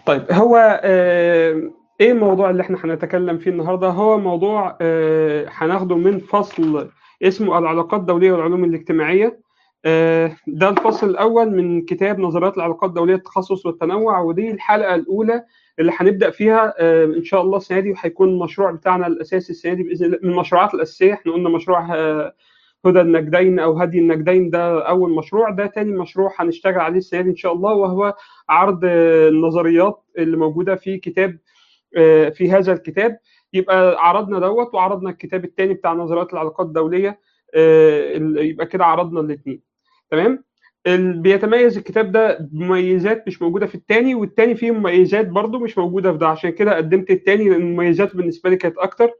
طيب هو آه، ايه الموضوع اللي احنا هنتكلم فيه النهارده هو موضوع آه، هناخده من فصل اسمه العلاقات الدوليه والعلوم الاجتماعيه آه، ده الفصل الاول من كتاب نظريات العلاقات الدوليه التخصص والتنوع ودي الحلقه الاولى اللي هنبدا فيها آه، ان شاء الله السنه دي وهيكون المشروع بتاعنا الاساسي السنه دي باذن الله من المشروعات الاساسيه احنا قلنا مشروع آه، هدى النجدين او هدي النجدين ده اول مشروع ده تاني مشروع هنشتغل عليه السنه دي ان شاء الله وهو عرض آه، النظريات اللي موجوده في كتاب آه، في هذا الكتاب يبقى عرضنا دوت وعرضنا الكتاب الثاني بتاع نظريات العلاقات الدوليه آه، ال- يبقى كده عرضنا الاثنين تمام ال- بيتميز الكتاب ده بمميزات مش موجوده في الثاني والثاني فيه مميزات برضو مش موجوده في ده عشان كده قدمت الثاني لان مميزاته بالنسبه لي كانت اكتر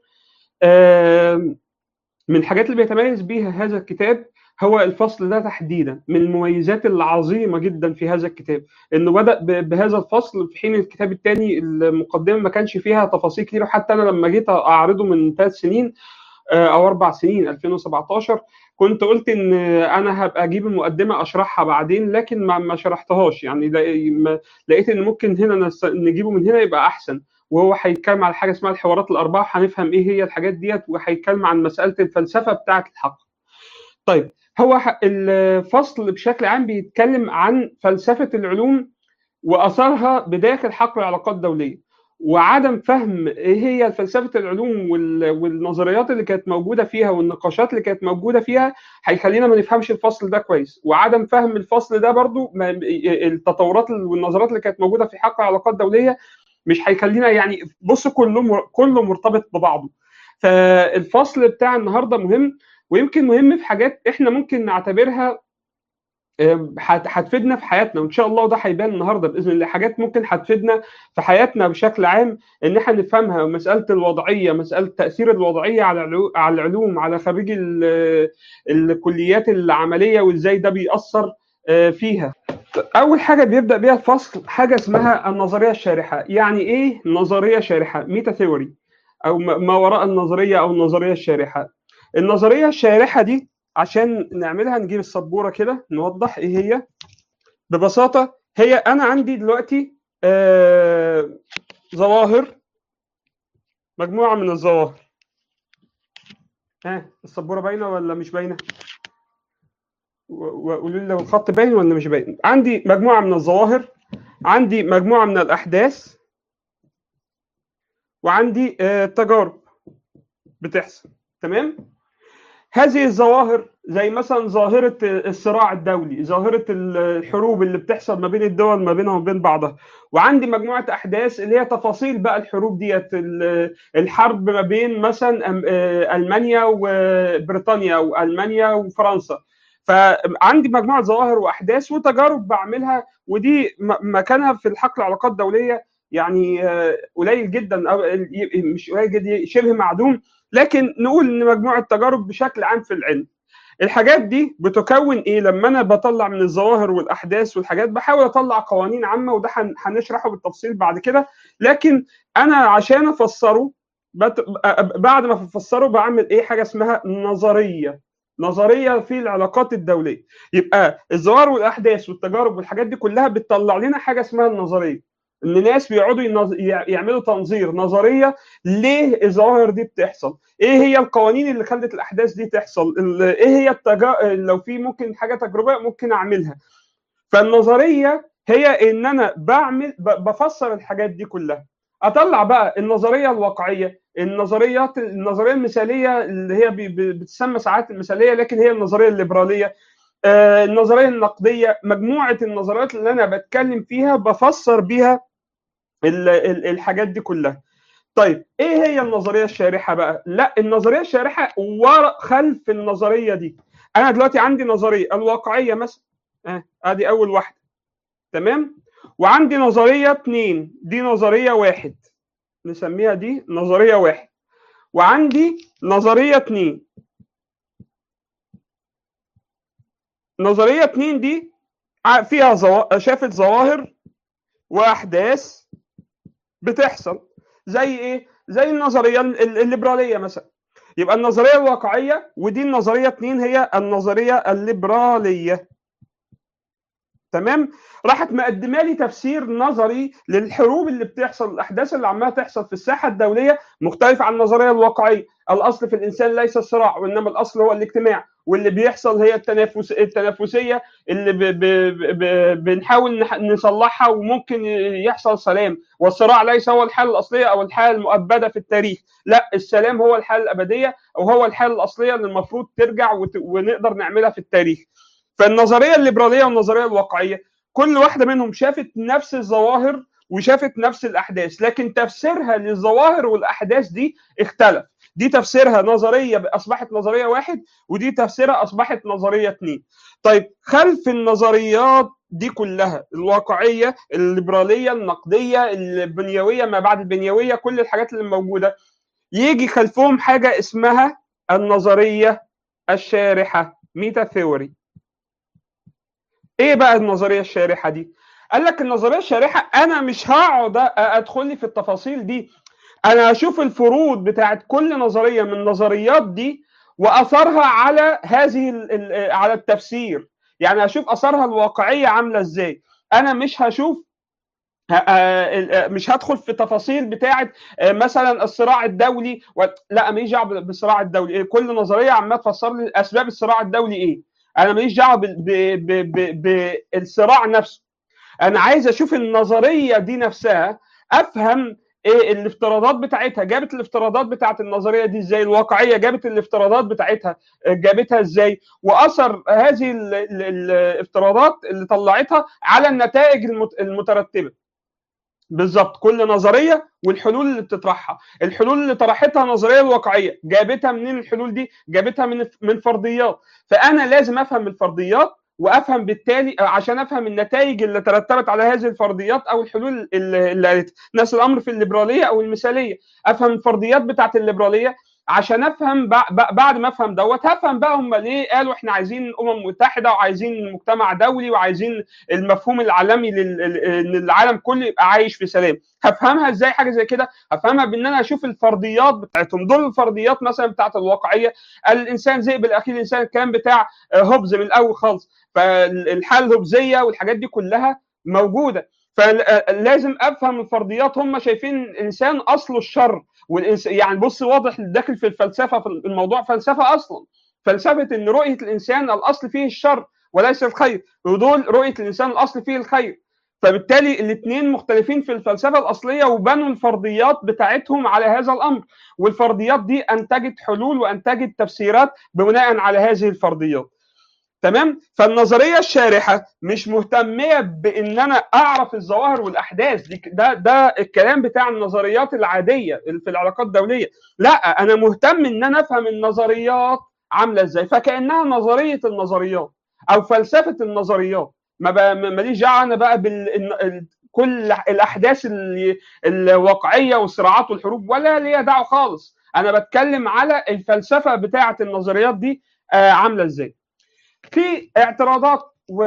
آم، من الحاجات اللي بيتميز بيها هذا الكتاب هو الفصل ده تحديدا من المميزات العظيمه جدا في هذا الكتاب انه بدا ب- بهذا الفصل في حين الكتاب الثاني المقدمه ما كانش فيها تفاصيل كتير حتى انا لما جيت اعرضه من ثلاث سنين آه، او اربع سنين 2017 كنت قلت ان انا هبقى اجيب المقدمه اشرحها بعدين لكن ما ما شرحتهاش يعني لا- ما- لقيت ان ممكن هنا نس- نجيبه من هنا يبقى احسن وهو هيتكلم على حاجه اسمها الحوارات الاربعه هنفهم ايه هي الحاجات ديت وهيتكلم عن مساله الفلسفه بتاعه الحق. طيب هو ح- الفصل بشكل عام بيتكلم عن فلسفه العلوم واثرها بداخل حقل العلاقات الدوليه وعدم فهم ايه هي فلسفه العلوم وال- والنظريات اللي كانت موجوده فيها والنقاشات اللي كانت موجوده فيها هيخلينا ما نفهمش الفصل ده كويس وعدم فهم الفصل ده برضو ما- التطورات والنظريات اللي كانت موجوده في حقل العلاقات الدوليه مش هيخلينا يعني بص كله مر- كله مرتبط ببعضه فالفصل بتاع النهارده مهم ويمكن مهم في حاجات احنا ممكن نعتبرها آه، هت- هتفيدنا في حياتنا وان شاء الله ده هيبان النهارده باذن الله حاجات ممكن هتفيدنا في حياتنا بشكل عام ان احنا نفهمها مساله الوضعيه مساله تاثير الوضعيه على العلو- على العلوم على خريجي ال- الكليات العمليه وازاي ده بيأثر آه، فيها اول حاجه بيبدا بيها الفصل حاجه اسمها النظريه الشارحه يعني ايه نظريه شارحه ميتا ثيوري او ما ما وراء النظريه او النظريه الشارحه النظريه الشارحه دي عشان نعملها نجيب السبوره كده نوضح ايه هي ببساطه هي انا عندي دلوقتي آه ظواهر مجموعه من الظواهر ها السبوره باينه ولا مش باينه و- وقولوا لي لو الخط باين ولا مش باين عندي مجموعه من الظواهر عندي مجموعه من الاحداث وعندي آه تجارب بتحصل تمام هذه الظواهر زي مثلا ظاهرة الصراع الدولي ظاهرة الحروب اللي بتحصل ما بين الدول ما بينها وبين بعضها وعندي مجموعة أحداث اللي هي تفاصيل بقى الحروب ديت ال- الحرب ما بين مثلا أم- آه، ألمانيا وبريطانيا وألمانيا وفرنسا فعندي مجموعة ظواهر وأحداث وتجارب بعملها ودي م- مكانها في الحقل العلاقات الدولية يعني آه، قليل جدا أو مش قليل جدا شبه معدوم لكن نقول ان مجموعه تجارب بشكل عام في العلم الحاجات دي بتكون ايه لما انا بطلع من الظواهر والاحداث والحاجات بحاول اطلع قوانين عامه وده هن- هنشرحه بالتفصيل بعد كده لكن انا عشان افسره بت... بعد ما افسره بعمل ايه حاجه اسمها نظريه نظريه في العلاقات الدوليه يبقى الظواهر والاحداث والتجارب والحاجات دي كلها بتطلع لنا حاجه اسمها النظريه ان ناس بيقعدوا ينظ... يعملوا تنظير نظريه ليه الظواهر دي بتحصل ايه هي القوانين اللي خلت الاحداث دي تحصل ال- ايه هي التجا... لو في ممكن حاجه تجربيه ممكن اعملها فالنظريه هي ان انا بعمل ب- بفسر الحاجات دي كلها اطلع بقى النظريه الواقعيه النظريات النظريه المثاليه اللي هي بي- بي- بتسمى ساعات المثاليه لكن هي النظريه الليبراليه آه، النظريه النقديه مجموعه النظريات اللي انا بتكلم فيها بفسر بيها ال- ال- الحاجات دي كلها طيب ايه هي النظريه الشارحه بقى لا النظريه الشارحه ورا خلف النظريه دي انا دلوقتي عندي نظريه الواقعيه مثلا اه ادي اول واحده تمام وعندي نظريه اتنين دي نظريه واحد نسميها دي نظريه واحد وعندي نظريه اتنين نظريه اتنين دي ع- فيها زوا... شافت ظواهر واحداث بتحصل زي ايه زي النظريه ال- ال- الليبراليه مثلا يبقى النظريه الواقعيه ودي النظريه اتنين هي النظريه الليبراليه تمام راحت مقدمه لي تفسير نظري للحروب اللي بتحصل الاحداث اللي عماله تحصل في الساحه الدوليه مختلف عن النظريه الواقعيه الاصل في الانسان ليس الصراع وانما الاصل هو الاجتماع واللي بيحصل هي التنافس التنافسيه اللي ب ب ب بنحاول نصلحها وممكن يحصل سلام والصراع ليس هو الحاله الاصليه او الحاله المؤبده في التاريخ لا السلام هو الحاله الابديه او هو الحاله الاصليه اللي المفروض ترجع ونقدر نعملها في التاريخ فالنظريه الليبراليه والنظريه الواقعيه كل واحده منهم شافت نفس الظواهر وشافت نفس الاحداث لكن تفسيرها للظواهر والاحداث دي اختلف دي تفسيرها نظريه اصبحت نظريه واحد ودي تفسيرها اصبحت نظريه اثنين طيب خلف النظريات دي كلها الواقعيه الليبراليه النقديه البنيويه ما بعد البنيويه كل الحاجات اللي موجوده يجي خلفهم حاجه اسمها النظريه الشارحه ميتا ثيوري ايه بقى النظريه الشارحه دي قال لك النظريه الشارحه انا مش هقعد ادخل لي في التفاصيل دي انا هشوف الفروض بتاعت كل نظريه من النظريات دي واثرها على هذه على التفسير يعني هشوف اثرها الواقعيه عامله ازاي انا مش هشوف مش هدخل في تفاصيل بتاعه مثلا الصراع الدولي و... لا ماليش دعوه بالصراع الدولي كل نظريه عماله تفسر لي اسباب الصراع الدولي ايه انا ماليش دعوه بالصراع نفسه انا عايز اشوف النظريه دي نفسها افهم ايه الافتراضات بتاعتها جابت الافتراضات بتاعت النظريه دي ازاي الواقعيه جابت الافتراضات بتاعتها جابتها ازاي واثر هذه الافتراضات اللي طلعتها على النتائج المترتبه بالظبط كل نظريه والحلول اللي بتطرحها الحلول اللي طرحتها النظريه الواقعيه جابتها منين الحلول دي جابتها من من فرضيات فانا لازم افهم الفرضيات وافهم بالتالي عشان افهم النتائج اللي ترتبت على هذه الفرضيات او الحلول اللي قالتها نفس الامر في الليبراليه او المثاليه افهم الفرضيات بتاعت الليبراليه عشان افهم بعد ما افهم دوت هفهم بقى هم ليه قالوا احنا عايزين امم متحده وعايزين مجتمع دولي وعايزين المفهوم العالمي ان العالم كله يبقى عايش في سلام هفهمها ازاي حاجه زي كده هفهمها بان انا اشوف الفرضيات بتاعتهم دول الفرضيات مثلا بتاعت الواقعيه الانسان ذئب الاخير الانسان الكلام بتاع هوبز من الاول خالص فالحاله الهوبزيه والحاجات دي كلها موجوده فلازم افهم الفرضيات هم شايفين الانسان اصله الشر والإنس... يعني بص واضح داخل في الفلسفه في الموضوع فلسفه اصلا فلسفه ان رؤيه الانسان الاصل فيه الشر وليس الخير ودول رؤيه الانسان الاصل فيه الخير فبالتالي الاثنين مختلفين في الفلسفه الاصليه وبنوا الفرضيات بتاعتهم على هذا الامر والفرضيات دي انتجت حلول وانتجت تفسيرات بناء على هذه الفرضيات تمام فالنظريه الشارحه مش مهتميه بان انا اعرف الظواهر والاحداث دي ده ده الكلام بتاع النظريات العاديه في العلاقات الدوليه لا انا مهتم ان انا افهم النظريات عامله ازاي فكانها نظريه النظريات او فلسفه النظريات ما ماليش دعوه انا بقى بال كل الاحداث الواقعيه والصراعات والحروب ولا ليا دعوه خالص انا بتكلم على الفلسفه بتاعه النظريات دي عامله ازاي في اعتراضات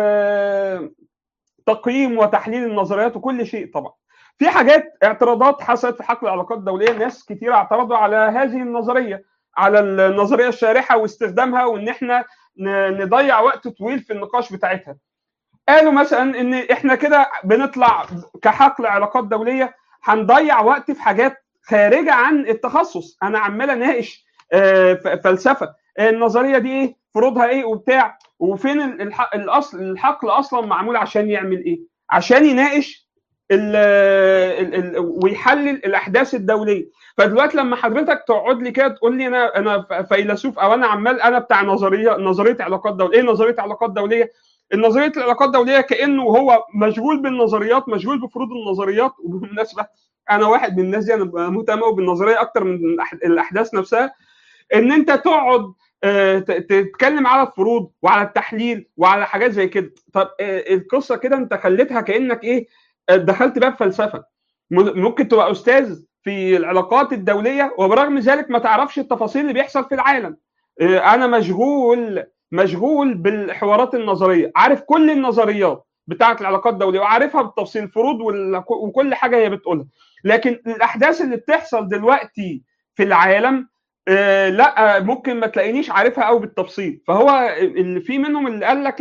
وتقييم وتحليل النظريات وكل شيء طبعا في حاجات اعتراضات حصلت في حقل العلاقات الدوليه ناس كتير اعترضوا على هذه النظريه على النظريه الشارحه واستخدامها وان احنا نضيع وقت طويل في النقاش بتاعتها قالوا مثلا ان احنا كده بنطلع كحقل علاقات دوليه هنضيع وقت في حاجات خارجه عن التخصص انا عمال اناقش فلسفه النظريه دي ايه فروضها ايه وبتاع وفين الاصل الحقل اصلا معمول عشان يعمل ايه عشان يناقش ال ال ال ويحلل الاحداث الدوليه فدلوقتي لما حضرتك تقعد لي كده تقول لي انا انا فيلسوف او انا عمال انا بتاع نظريه نظريه علاقات دوليه ايه نظريه علاقات دوليه النظريه العلاقات الدوليه كانه هو مشغول بالنظريات مشغول بفروض النظريات وبالمناسبه انا واحد من الناس دي انا مهتم بالنظريه اكتر من الاحداث نفسها ان انت تقعد تتكلم على الفروض وعلى التحليل وعلى حاجات زي كده طب القصه كده انت خليتها كانك ايه دخلت بقى في فلسفه ممكن تبقى استاذ في العلاقات الدوليه وبرغم ذلك ما تعرفش التفاصيل اللي بيحصل في العالم انا مشغول مشغول بالحوارات النظريه عارف كل النظريات بتاعه العلاقات الدوليه وعارفها بالتفصيل الفروض وكل حاجه هي بتقولها لكن الاحداث اللي بتحصل دلوقتي في العالم آه لا ممكن ما تلاقينيش عارفها قوي بالتفصيل فهو اللي في منهم اللي قال لك لا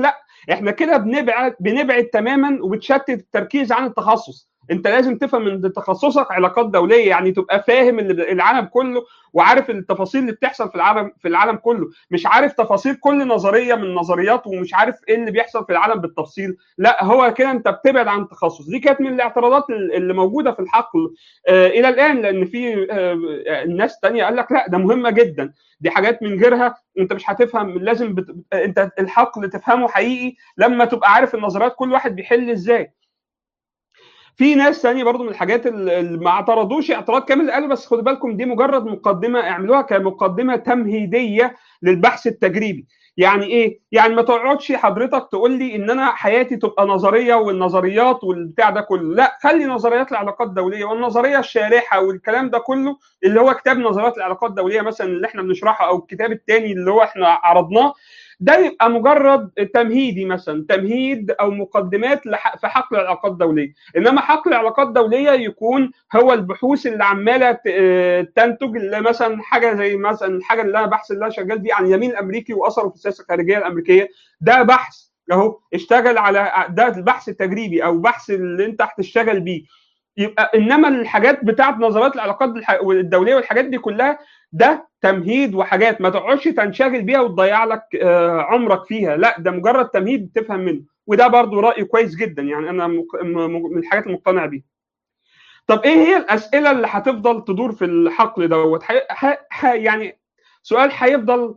احنا كده بنبعد بنبعد تماما وبتشتت التركيز عن التخصص انت لازم تفهم ان تخصصك علاقات دوليه يعني تبقى فاهم العالم كله وعارف التفاصيل اللي بتحصل في العالم في العالم كله مش عارف تفاصيل كل نظريه من النظريات ومش عارف ايه اللي بيحصل في العالم بالتفصيل لا هو كده انت بتبعد عن التخصص دي كانت من الاعتراضات اللي موجوده في الحقل آه الى الان لان في آه ناس تانية قال لك لا ده مهمه جدا دي حاجات من غيرها انت مش هتفهم لازم بت... انت الحقل تفهمه حقيقي لما تبقى عارف النظريات كل واحد بيحل ازاي في ناس ثانيه برضو من الحاجات اللي ما اعترضوش اعتراض كامل قالوا بس خدوا بالكم دي مجرد مقدمه اعملوها كمقدمه تمهيديه للبحث التجريبي يعني ايه يعني ما تقعدش حضرتك تقول لي ان انا حياتي تبقى نظريه والنظريات والبتاع ده كله لا خلي نظريات العلاقات الدوليه والنظريه الشارحه والكلام ده كله اللي هو كتاب نظريات العلاقات الدوليه مثلا اللي احنا بنشرحه او الكتاب الثاني اللي هو احنا عرضناه ده يبقى مجرد تمهيدي مثلا تمهيد او مقدمات في حقل العلاقات الدوليه انما حقل العلاقات الدوليه يكون هو البحوث اللي عماله تنتج اللي مثلا حاجه زي مثلا الحاجه اللي انا بحث اللي انا شغال بيه عن اليمين الامريكي واثره في السياسه الخارجيه الامريكيه ده بحث اهو اشتغل على ده البحث التجريبي او بحث اللي انت هتشتغل بيه يبقى انما الحاجات بتاعت نظريات العلاقات الدوليه والحاجات دي كلها ده تمهيد وحاجات ما تقعدش تنشغل بيها وتضيع لك عمرك فيها لا ده مجرد تمهيد تفهم منه وده برضو راي كويس جدا يعني انا من الحاجات المقتنع بيها طب ايه هي الاسئله اللي هتفضل تدور في الحقل دوت يعني سؤال هيفضل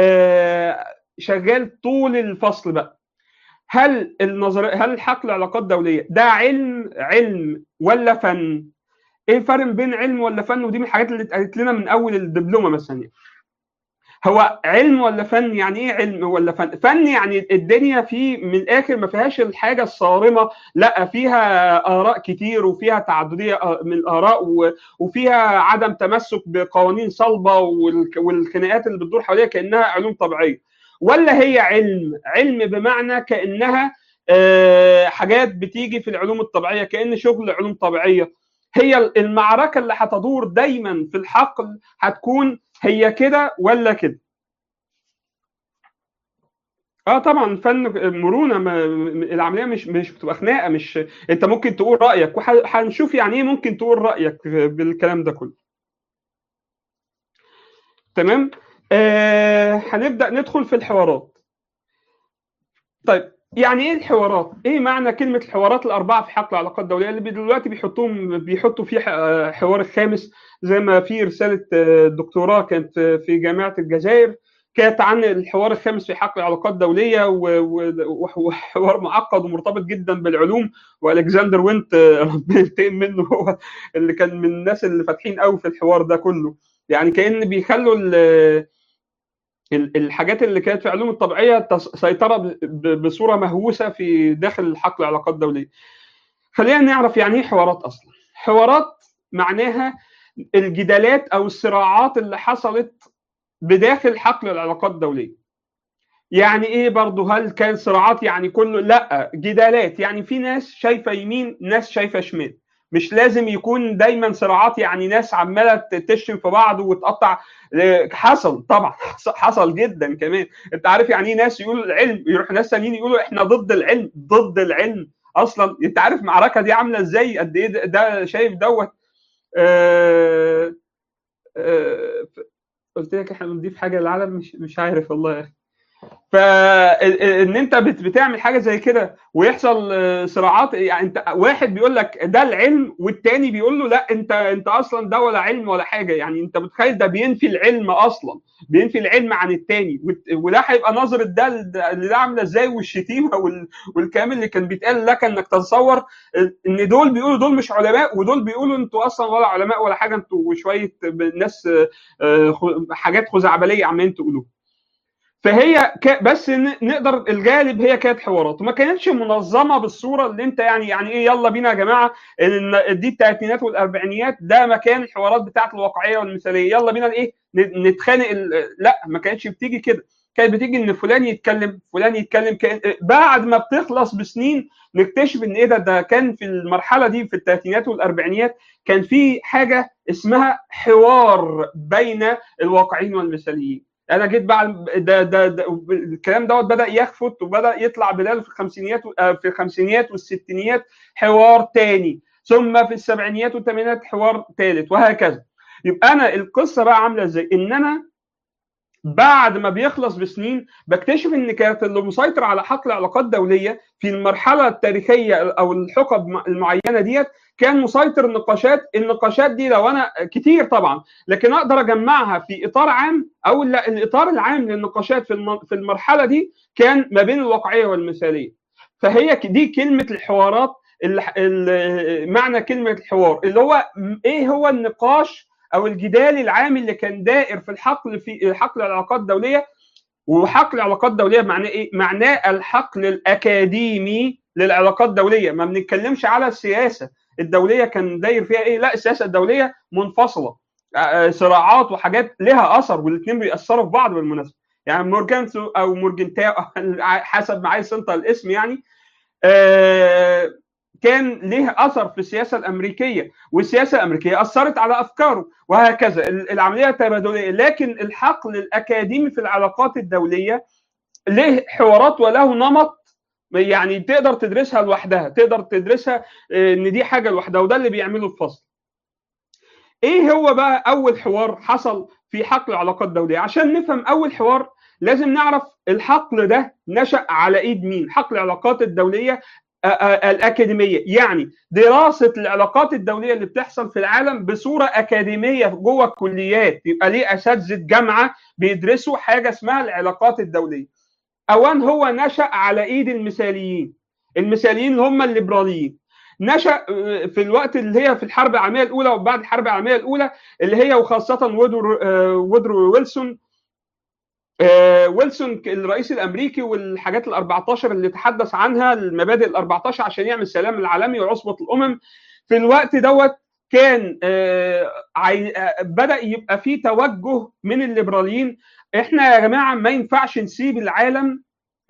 شغال طول الفصل بقى هل النظر هل الحقل العلاقات الدوليه ده علم علم ولا فن ايه الفرق بين علم ولا فن ودي من الحاجات اللي اتقالت لنا من اول الدبلومه مثلا يعني. هو علم ولا فن يعني ايه علم ولا فن فن يعني الدنيا في من الاخر ما فيهاش الحاجه الصارمه لا فيها اراء كتير وفيها تعدديه من الاراء وفيها عدم تمسك بقوانين صلبه والخناقات اللي بتدور حواليها كانها علوم طبيعيه ولا هي علم علم بمعنى كانها حاجات بتيجي في العلوم الطبيعيه كان شغل علوم طبيعيه هي المعركه اللي هتدور دايما في الحقل هتكون هي كده ولا كده اه طبعا فن مرونه ما العمليه مش مش بتبقى خناقه مش انت ممكن تقول رايك وهنشوف يعني ايه ممكن تقول رايك بالكلام ده كله تمام آه هنبدا ندخل في الحوارات طيب يعني ايه الحوارات؟ ايه معنى كلمه الحوارات الاربعه في حقل العلاقات الدوليه اللي دلوقتي بيحطوهم بيحطوا فيه حوار الخامس زي ما في رساله دكتوراه كانت في جامعه الجزائر كانت عن الحوار الخامس في حقل العلاقات الدوليه وحوار معقد ومرتبط جدا بالعلوم والكسندر وينت ربنا ينتقم منه هو اللي كان من الناس اللي فاتحين قوي في الحوار ده كله يعني كان بيخلوا الحاجات اللي كانت في علوم الطبيعيه سيطره بصوره مهووسه في داخل حقل العلاقات الدوليه. خلينا نعرف يعني ايه حوارات اصلا. حوارات معناها الجدالات او الصراعات اللي حصلت بداخل حقل العلاقات الدوليه. يعني ايه برضه هل كان صراعات يعني كله لا جدالات يعني في ناس شايفه يمين ناس شايفه شمال. مش لازم يكون دايما صراعات يعني ناس عماله تشتم في بعض وتقطع حصل طبعا حصل جدا كمان انت عارف يعني ايه ناس يقولوا العلم يروح ناس ثانيين يقولوا احنا ضد العلم ضد العلم اصلا انت عارف المعركه دي عامله ازاي قد ايه ده شايف دوت آه آه قلت لك احنا بنضيف حاجه للعالم مش مش عارف والله يا اخي فان انت بتعمل حاجه زي كده ويحصل صراعات يعني انت واحد بيقول لك ده العلم والتاني بيقول له لا انت انت اصلا ده ولا علم ولا حاجه يعني انت متخيل ده بينفي العلم اصلا بينفي العلم عن التاني وده هيبقى نظره ده اللي ده عامله ازاي والشتيمه والكلام اللي كان بيتقال لك انك تتصور ان دول بيقولوا دول مش علماء ودول بيقولوا انتوا اصلا ولا علماء ولا حاجه انتوا شويه ناس حاجات خزعبليه عمالين تقولوها فهي ك... بس نقدر الغالب هي كانت حوارات وما كانتش منظمه بالصوره اللي انت يعني يعني ايه يلا بينا يا جماعه ان دي الثلاثينات والاربعينيات ده مكان الحوارات بتاعت الواقعيه والمثاليه يلا بينا ايه نتخانق ال... لا ما كانتش بتيجي كده كانت بتيجي ان فلان يتكلم فلان يتكلم كان بعد ما بتخلص بسنين نكتشف ان ايه ده ده كان في المرحله دي في الثلاثينات والاربعينيات كان في حاجه اسمها حوار بين الواقعيين والمثاليين انا جيت بعد ده ده, ده الكلام دوت بدا يخفت وبدا يطلع بلال في الخمسينيات في الخمسينيات والستينيات حوار تاني ثم في السبعينيات والثمانينات حوار ثالث وهكذا يبقى انا القصه بقى عامله ازاي ان انا بعد ما بيخلص بسنين بكتشف ان كانت اللي مسيطر على حقل علاقات دوليه في المرحله التاريخيه او الحقب المعينه ديت كان مسيطر النقاشات النقاشات دي لو انا كتير طبعا لكن اقدر اجمعها في اطار عام او لا الاطار العام للنقاشات في في المرحله دي كان ما بين الواقعيه والمثاليه فهي دي كلمه الحوارات معنى كلمه الحوار اللي هو ايه هو النقاش او الجدال العام اللي كان دائر في الحقل في حقل العلاقات الدوليه وحقل العلاقات الدوليه معناه ايه؟ معناه الحقل الاكاديمي للعلاقات الدوليه ما بنتكلمش على السياسه الدوليه كان داير فيها ايه؟ لا السياسه الدوليه منفصله صراعات وحاجات لها اثر والاثنين بيأثروا في بعض بالمناسبه يعني مورجانسو او مورجنتاو حسب ما عايز انت الاسم يعني آه كان له اثر في السياسه الامريكيه والسياسه الامريكيه اثرت على افكاره وهكذا العمليه تبادليه لكن الحقل الاكاديمي في العلاقات الدوليه له حوارات وله نمط يعني تقدر تدرسها لوحدها تقدر تدرسها ان دي حاجه لوحدها وده اللي بيعمله الفصل ايه هو بقى اول حوار حصل في حقل العلاقات الدوليه عشان نفهم اول حوار لازم نعرف الحقل ده نشأ على ايد مين حقل العلاقات الدوليه الاكاديميه يعني دراسه العلاقات الدوليه اللي بتحصل في العالم بصوره اكاديميه جوه الكليات يبقى ليه اساتذه جامعه بيدرسوا حاجه اسمها العلاقات الدوليه اوان هو نشا على ايد المثاليين المثاليين اللي هم الليبراليين نشا في الوقت اللي هي في الحرب العالميه الاولى وبعد الحرب العالميه الاولى اللي هي وخاصه وودرو وودرو ويلسون ويلسون الرئيس الامريكي والحاجات ال 14 اللي تحدث عنها المبادئ ال 14 عشان يعمل السلام العالمي وعصبه الامم في الوقت دوت كان بدا يبقى في توجه من الليبراليين احنا يا جماعه ما ينفعش نسيب العالم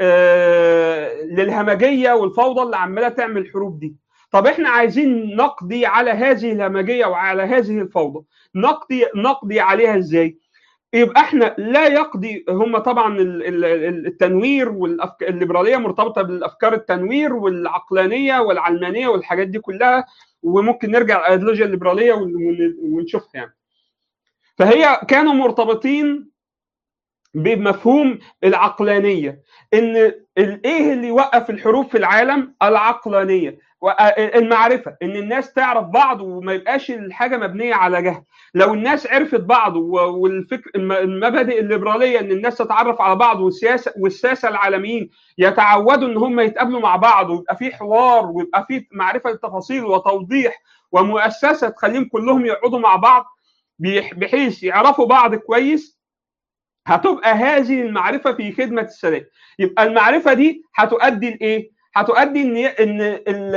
للهمجيه والفوضى اللي عماله تعمل الحروب دي طب احنا عايزين نقضي على هذه الهمجيه وعلى هذه الفوضى نقضي نقضي عليها ازاي يبقى احنا لا يقضي هم طبعا التنوير والليبراليه مرتبطه بالافكار التنوير والعقلانيه والعلمانيه والحاجات دي كلها وممكن نرجع الايديولوجيا الليبراليه ونشوفها يعني فهي كانوا مرتبطين بمفهوم العقلانيه ان ايه اللي يوقف الحروب في العالم العقلانيه المعرفه ان الناس تعرف بعض وما يبقاش الحاجه مبنيه على جهل لو الناس عرفت بعض والفكر المبادئ الليبراليه ان الناس تتعرف على بعض والسياسه والساسه العالميين يتعودوا ان هم يتقابلوا مع بعض ويبقى في حوار ويبقى في معرفه للتفاصيل وتوضيح ومؤسسه تخليهم كلهم يقعدوا مع بعض بحيث يعرفوا بعض كويس هتبقى هذه المعرفه في خدمه السلام يبقى المعرفه دي هتؤدي لايه هتؤدي ان ان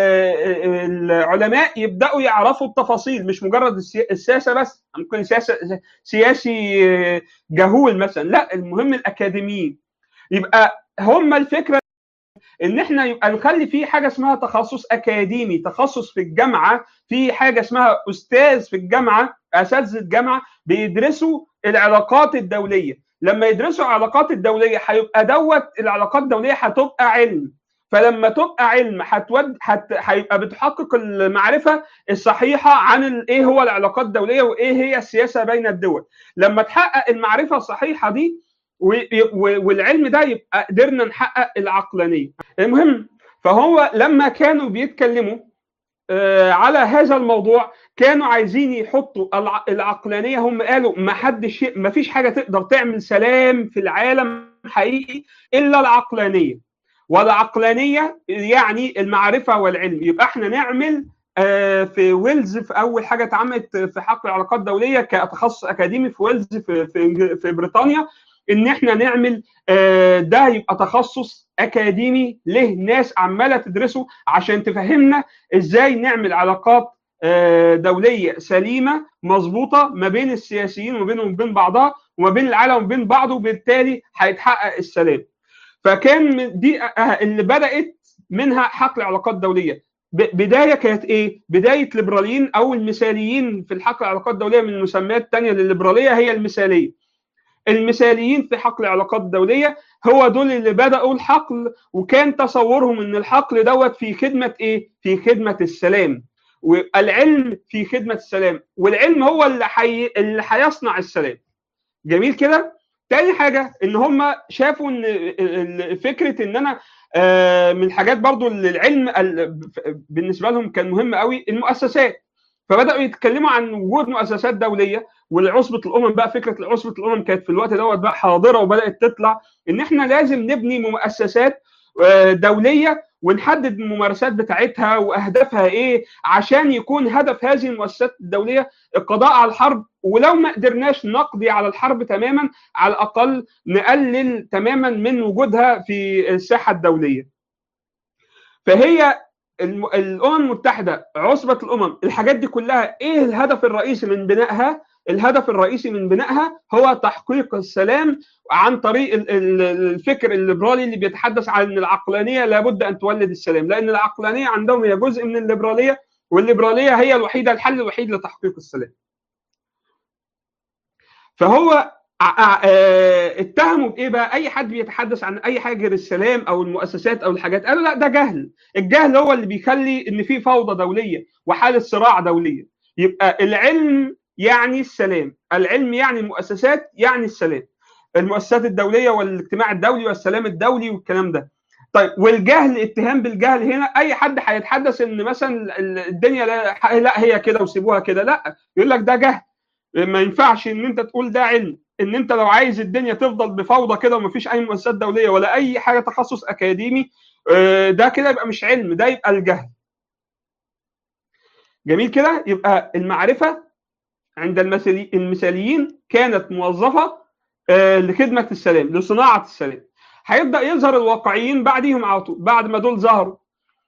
العلماء يبداوا يعرفوا التفاصيل مش مجرد السياسه بس ممكن سياسه سياسي جهول مثلا لا المهم الاكاديميين يبقى هم الفكره ان احنا يبقى نخلي في حاجه اسمها تخصص اكاديمي تخصص في الجامعه في حاجه اسمها استاذ في الجامعه اساتذه الجامعه بيدرسوا العلاقات الدوليه لما يدرسوا العلاقات الدوليه هيبقى دوت العلاقات الدوليه هتبقى علم فلما تبقى علم هتود هت... هيبقى بتحقق المعرفه الصحيحه عن ايه هو العلاقات الدوليه وايه هي السياسه بين الدول لما تحقق المعرفه الصحيحه دي و... و... والعلم ده يبقى قدرنا نحقق العقلانيه المهم فهو لما كانوا بيتكلموا آه على هذا الموضوع كانوا عايزين يحطوا العقلانيه هم قالوا ما حدش ما فيش حاجه تقدر تعمل سلام في العالم حقيقي الا العقلانيه والعقلانيه يعني المعرفه والعلم يبقى احنا نعمل في ويلز في اول حاجه اتعملت في حقل العلاقات الدوليه كتخصص اكاديمي في ويلز في في, في بريطانيا ان احنا نعمل ده يبقى تخصص اكاديمي له ناس عماله تدرسه عشان تفهمنا ازاي نعمل علاقات دوليه سليمه مظبوطه ما بين السياسيين وما بينهم وبين بعضها وما بين العالم وبين بعضه وبالتالي هيتحقق السلام. فكان دي اللي بدات منها حقل العلاقات الدوليه بدايه كانت ايه؟ بدايه ليبراليين او المثاليين في الحقل العلاقات الدوليه من المسميات الثانيه للليبراليه هي المثاليه. المثاليين في حقل العلاقات الدوليه هو دول اللي بداوا الحقل وكان تصورهم ان الحقل دوت في خدمه ايه؟ في خدمه السلام والعلم في خدمه السلام والعلم هو اللي حي... اللي هيصنع السلام جميل كده تاني حاجه ان هم شافوا ان فكره ان انا من الحاجات برضو اللي العلم بالنسبه لهم كان مهم قوي المؤسسات فبداوا يتكلموا عن وجود مؤسسات دوليه والعصبه الامم بقى فكره عصبه الامم كانت في الوقت دوت بقى حاضره وبدات تطلع ان احنا لازم نبني مؤسسات دوليه ونحدد الممارسات بتاعتها واهدافها ايه عشان يكون هدف هذه المؤسسات الدوليه القضاء على الحرب ولو ما قدرناش نقضي على الحرب تماما على الاقل نقلل تماما من وجودها في الساحه الدوليه. فهي الامم المتحده عصبه الامم الحاجات دي كلها ايه الهدف الرئيسي من بنائها؟ الهدف الرئيسي من بنائها هو تحقيق السلام عن طريق الفكر الليبرالي اللي بيتحدث عن ان العقلانيه لابد ان تولد السلام لان العقلانيه عندهم هي جزء من الليبراليه والليبراليه هي الوحيده الحل الوحيد لتحقيق السلام. فهو اتهموا بايه بقى؟ اي حد بيتحدث عن اي حاجه غير السلام او المؤسسات او الحاجات قالوا لا ده جهل، الجهل هو اللي بيخلي ان في فوضى دوليه وحاله صراع دوليه. يبقى العلم يعني السلام، العلم يعني المؤسسات يعني السلام. المؤسسات الدوليه والاجتماع الدولي والسلام الدولي والكلام ده. طيب والجهل اتهام بالجهل هنا اي حد هيتحدث ان مثلا الدنيا لا, لا هي كده وسيبوها كده لا يقول لك ده جهل ما ينفعش ان انت تقول ده علم ان انت لو عايز الدنيا تفضل بفوضى كده ومفيش اي مؤسسات دوليه ولا اي حاجه تخصص اكاديمي ده كده يبقى مش علم ده يبقى الجهل جميل كده يبقى المعرفه عند المثاليين كانت موظفه لخدمه السلام لصناعه السلام هيبدا يظهر الواقعيين بعديهم على طول بعد ما دول ظهروا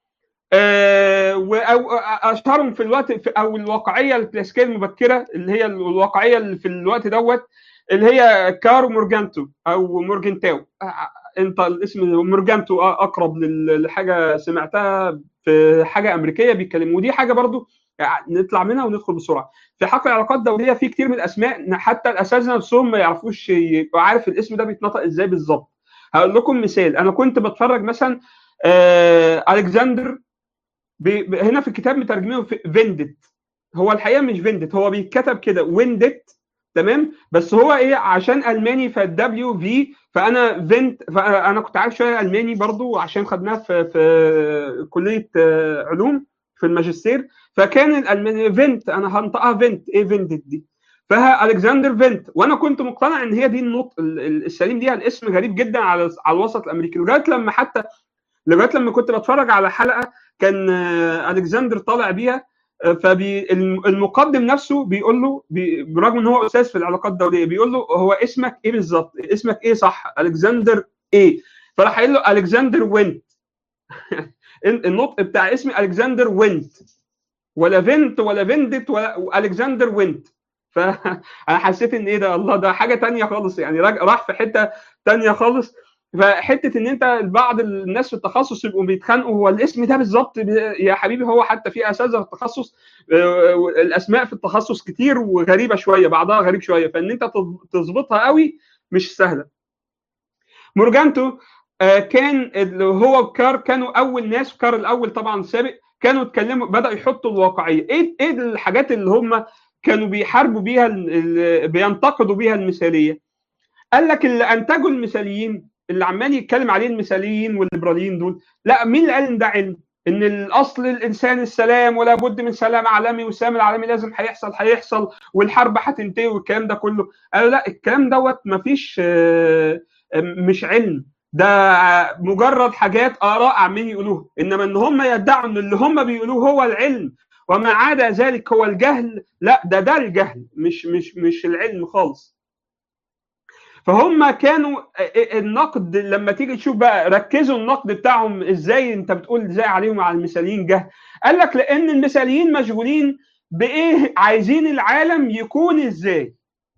واشهرهم في الوقت في او الواقعيه الكلاسيكيه المبكره اللي هي الواقعيه اللي في الوقت دوت اللي هي كارو مورجانتو او مورجنتاو انت الاسم مورجانتو اقرب لحاجه سمعتها في حاجه امريكيه بيتكلموا ودي حاجه برضو نطلع منها وندخل بسرعه في حق العلاقات الدوليه في كتير من الاسماء حتى الاساتذه نفسهم ما يعرفوش يبقوا عارف الاسم ده بيتنطق ازاي بالظبط هقول لكم مثال انا كنت بتفرج مثلا آه الكسندر هنا في الكتاب مترجمينه فيندت هو الحقيقه مش فيندت هو بيتكتب كده ويندت تمام بس هو ايه عشان الماني فالدبليو في فانا فينت فانا كنت عارف شويه الماني برضو عشان خدناها في في كليه علوم في الماجستير فكان الالماني فينت انا هنطقها فينت ايه فيندت دي فها الكسندر فينت وانا كنت مقتنع ان هي دي النطق السليم ليها الاسم غريب جدا على على الوسط الامريكي لغايه لما حتى لغايه لما كنت بتفرج على حلقه كان الكسندر طالع بيها فالمقدم نفسه بيقول له برغم ان هو استاذ في العلاقات الدوليه بيقول له هو اسمك ايه بالظبط؟ اسمك ايه صح؟ الكسندر ايه؟ فراح قايل له الكسندر وينت النطق بتاع اسمي الكسندر وينت ولا فينت ولا فيندت ولا الكسندر وينت فانا حسيت ان ايه ده الله ده حاجه تانية خالص يعني راح في حته تانية خالص فحته ان انت بعض الناس في التخصص يبقوا بيتخانقوا هو الاسم ده بالظبط يا حبيبي هو حتى في اساتذه في التخصص الاسماء في التخصص كتير وغريبه شويه بعضها غريب شويه فان انت تظبطها قوي مش سهله مورجانتو كان هو وكار كانوا اول ناس كار الاول طبعا سابق كانوا اتكلموا بداوا يحطوا الواقعيه ايه ايه الحاجات اللي هم كانوا بيحاربوا بيها بينتقدوا بيها المثاليه قال لك اللي انتجوا المثاليين اللي عمال يتكلم عليه المثاليين والليبراليين دول لا مين اللي قال ان ده علم ان الاصل الانسان السلام ولا بد من سلام عالمي والسلام العالمي لازم هيحصل هيحصل والحرب هتنتهي والكلام ده كله قالوا لا الكلام دوت مفيش مش علم ده مجرد حاجات اراء عمالين يقولوها انما ان هم يدعوا ان اللي هم بيقولوه هو العلم وما عدا ذلك هو الجهل لا ده ده الجهل مش مش مش العلم خالص فهم كانوا النقد لما تيجي تشوف بقى ركزوا النقد بتاعهم ازاي انت بتقول ازاي عليهم على المثاليين جهل قال لك لان المثاليين مشغولين بايه عايزين العالم يكون ازاي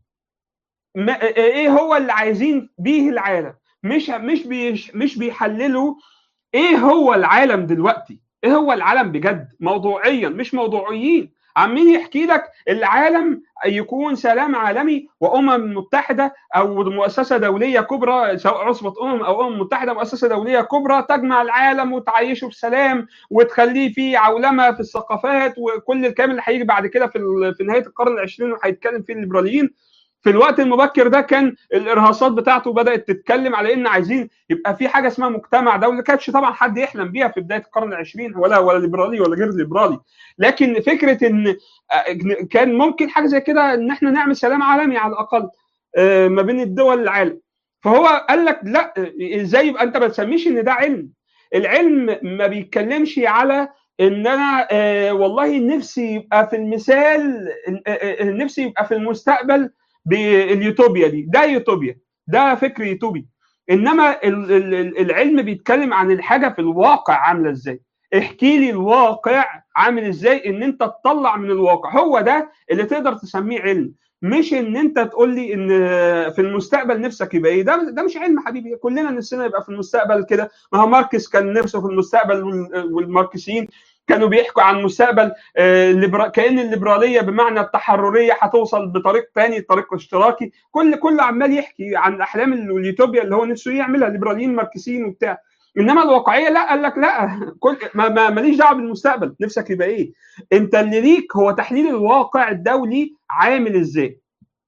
ايه هو اللي عايزين بيه العالم مش مش بيش مش بيحللوا ايه هو العالم دلوقتي ايه هو العالم بجد موضوعيا مش موضوعيين عمين يحكي لك العالم يكون سلام عالمي وامم متحده او مؤسسه دوليه كبرى سواء عصبه امم او امم متحده مؤسسه دوليه كبرى تجمع العالم وتعيشه بسلام وتخليه في عولمه في الثقافات وكل الكلام اللي هيجي بعد كده في في نهايه القرن العشرين وهيتكلم فيه الليبراليين في الوقت المبكر ده كان الارهاصات بتاعته بدات تتكلم على ان عايزين يبقى في حاجه اسمها مجتمع دولي كانتش طبعا حد يحلم بيها في بدايه القرن العشرين ولا ولا ليبرالي ولا غير ليبرالي لكن فكره ان كان ممكن حاجه زي كده ان احنا نعمل سلام عالمي على الاقل ما بين الدول العالم فهو قال لك لا ازاي يبقى انت ما تسميش ان ده علم العلم ما بيتكلمش على ان انا آه والله نفسي يبقى في المثال آه نفسي يبقى في المستقبل باليوتوبيا دي ده يوتوبيا ده فكر يوتوبي انما العلم بيتكلم عن الحاجه في الواقع عامله ازاي احكي لي الواقع عامل ازاي ان انت تطلع من الواقع هو ده اللي تقدر تسميه علم مش ان انت تقول لي ان في المستقبل نفسك يبقى ايه ده ده مش علم حبيبي كلنا نفسنا يبقى في المستقبل كده ما هو ماركس كان نفسه في المستقبل والماركسيين كانوا بيحكوا عن مستقبل كان الليبراليه بمعنى التحرريه هتوصل بطريق ثاني طريق اشتراكي كل كل عمال يحكي عن احلام اليوتوبيا اللي هو نفسه يعملها الليبراليين ماركسيين وبتاع انما الواقعيه لا قال لك لا كل ما ما ماليش دعوه بالمستقبل نفسك يبقى ايه انت اللي ليك هو تحليل الواقع الدولي عامل ازاي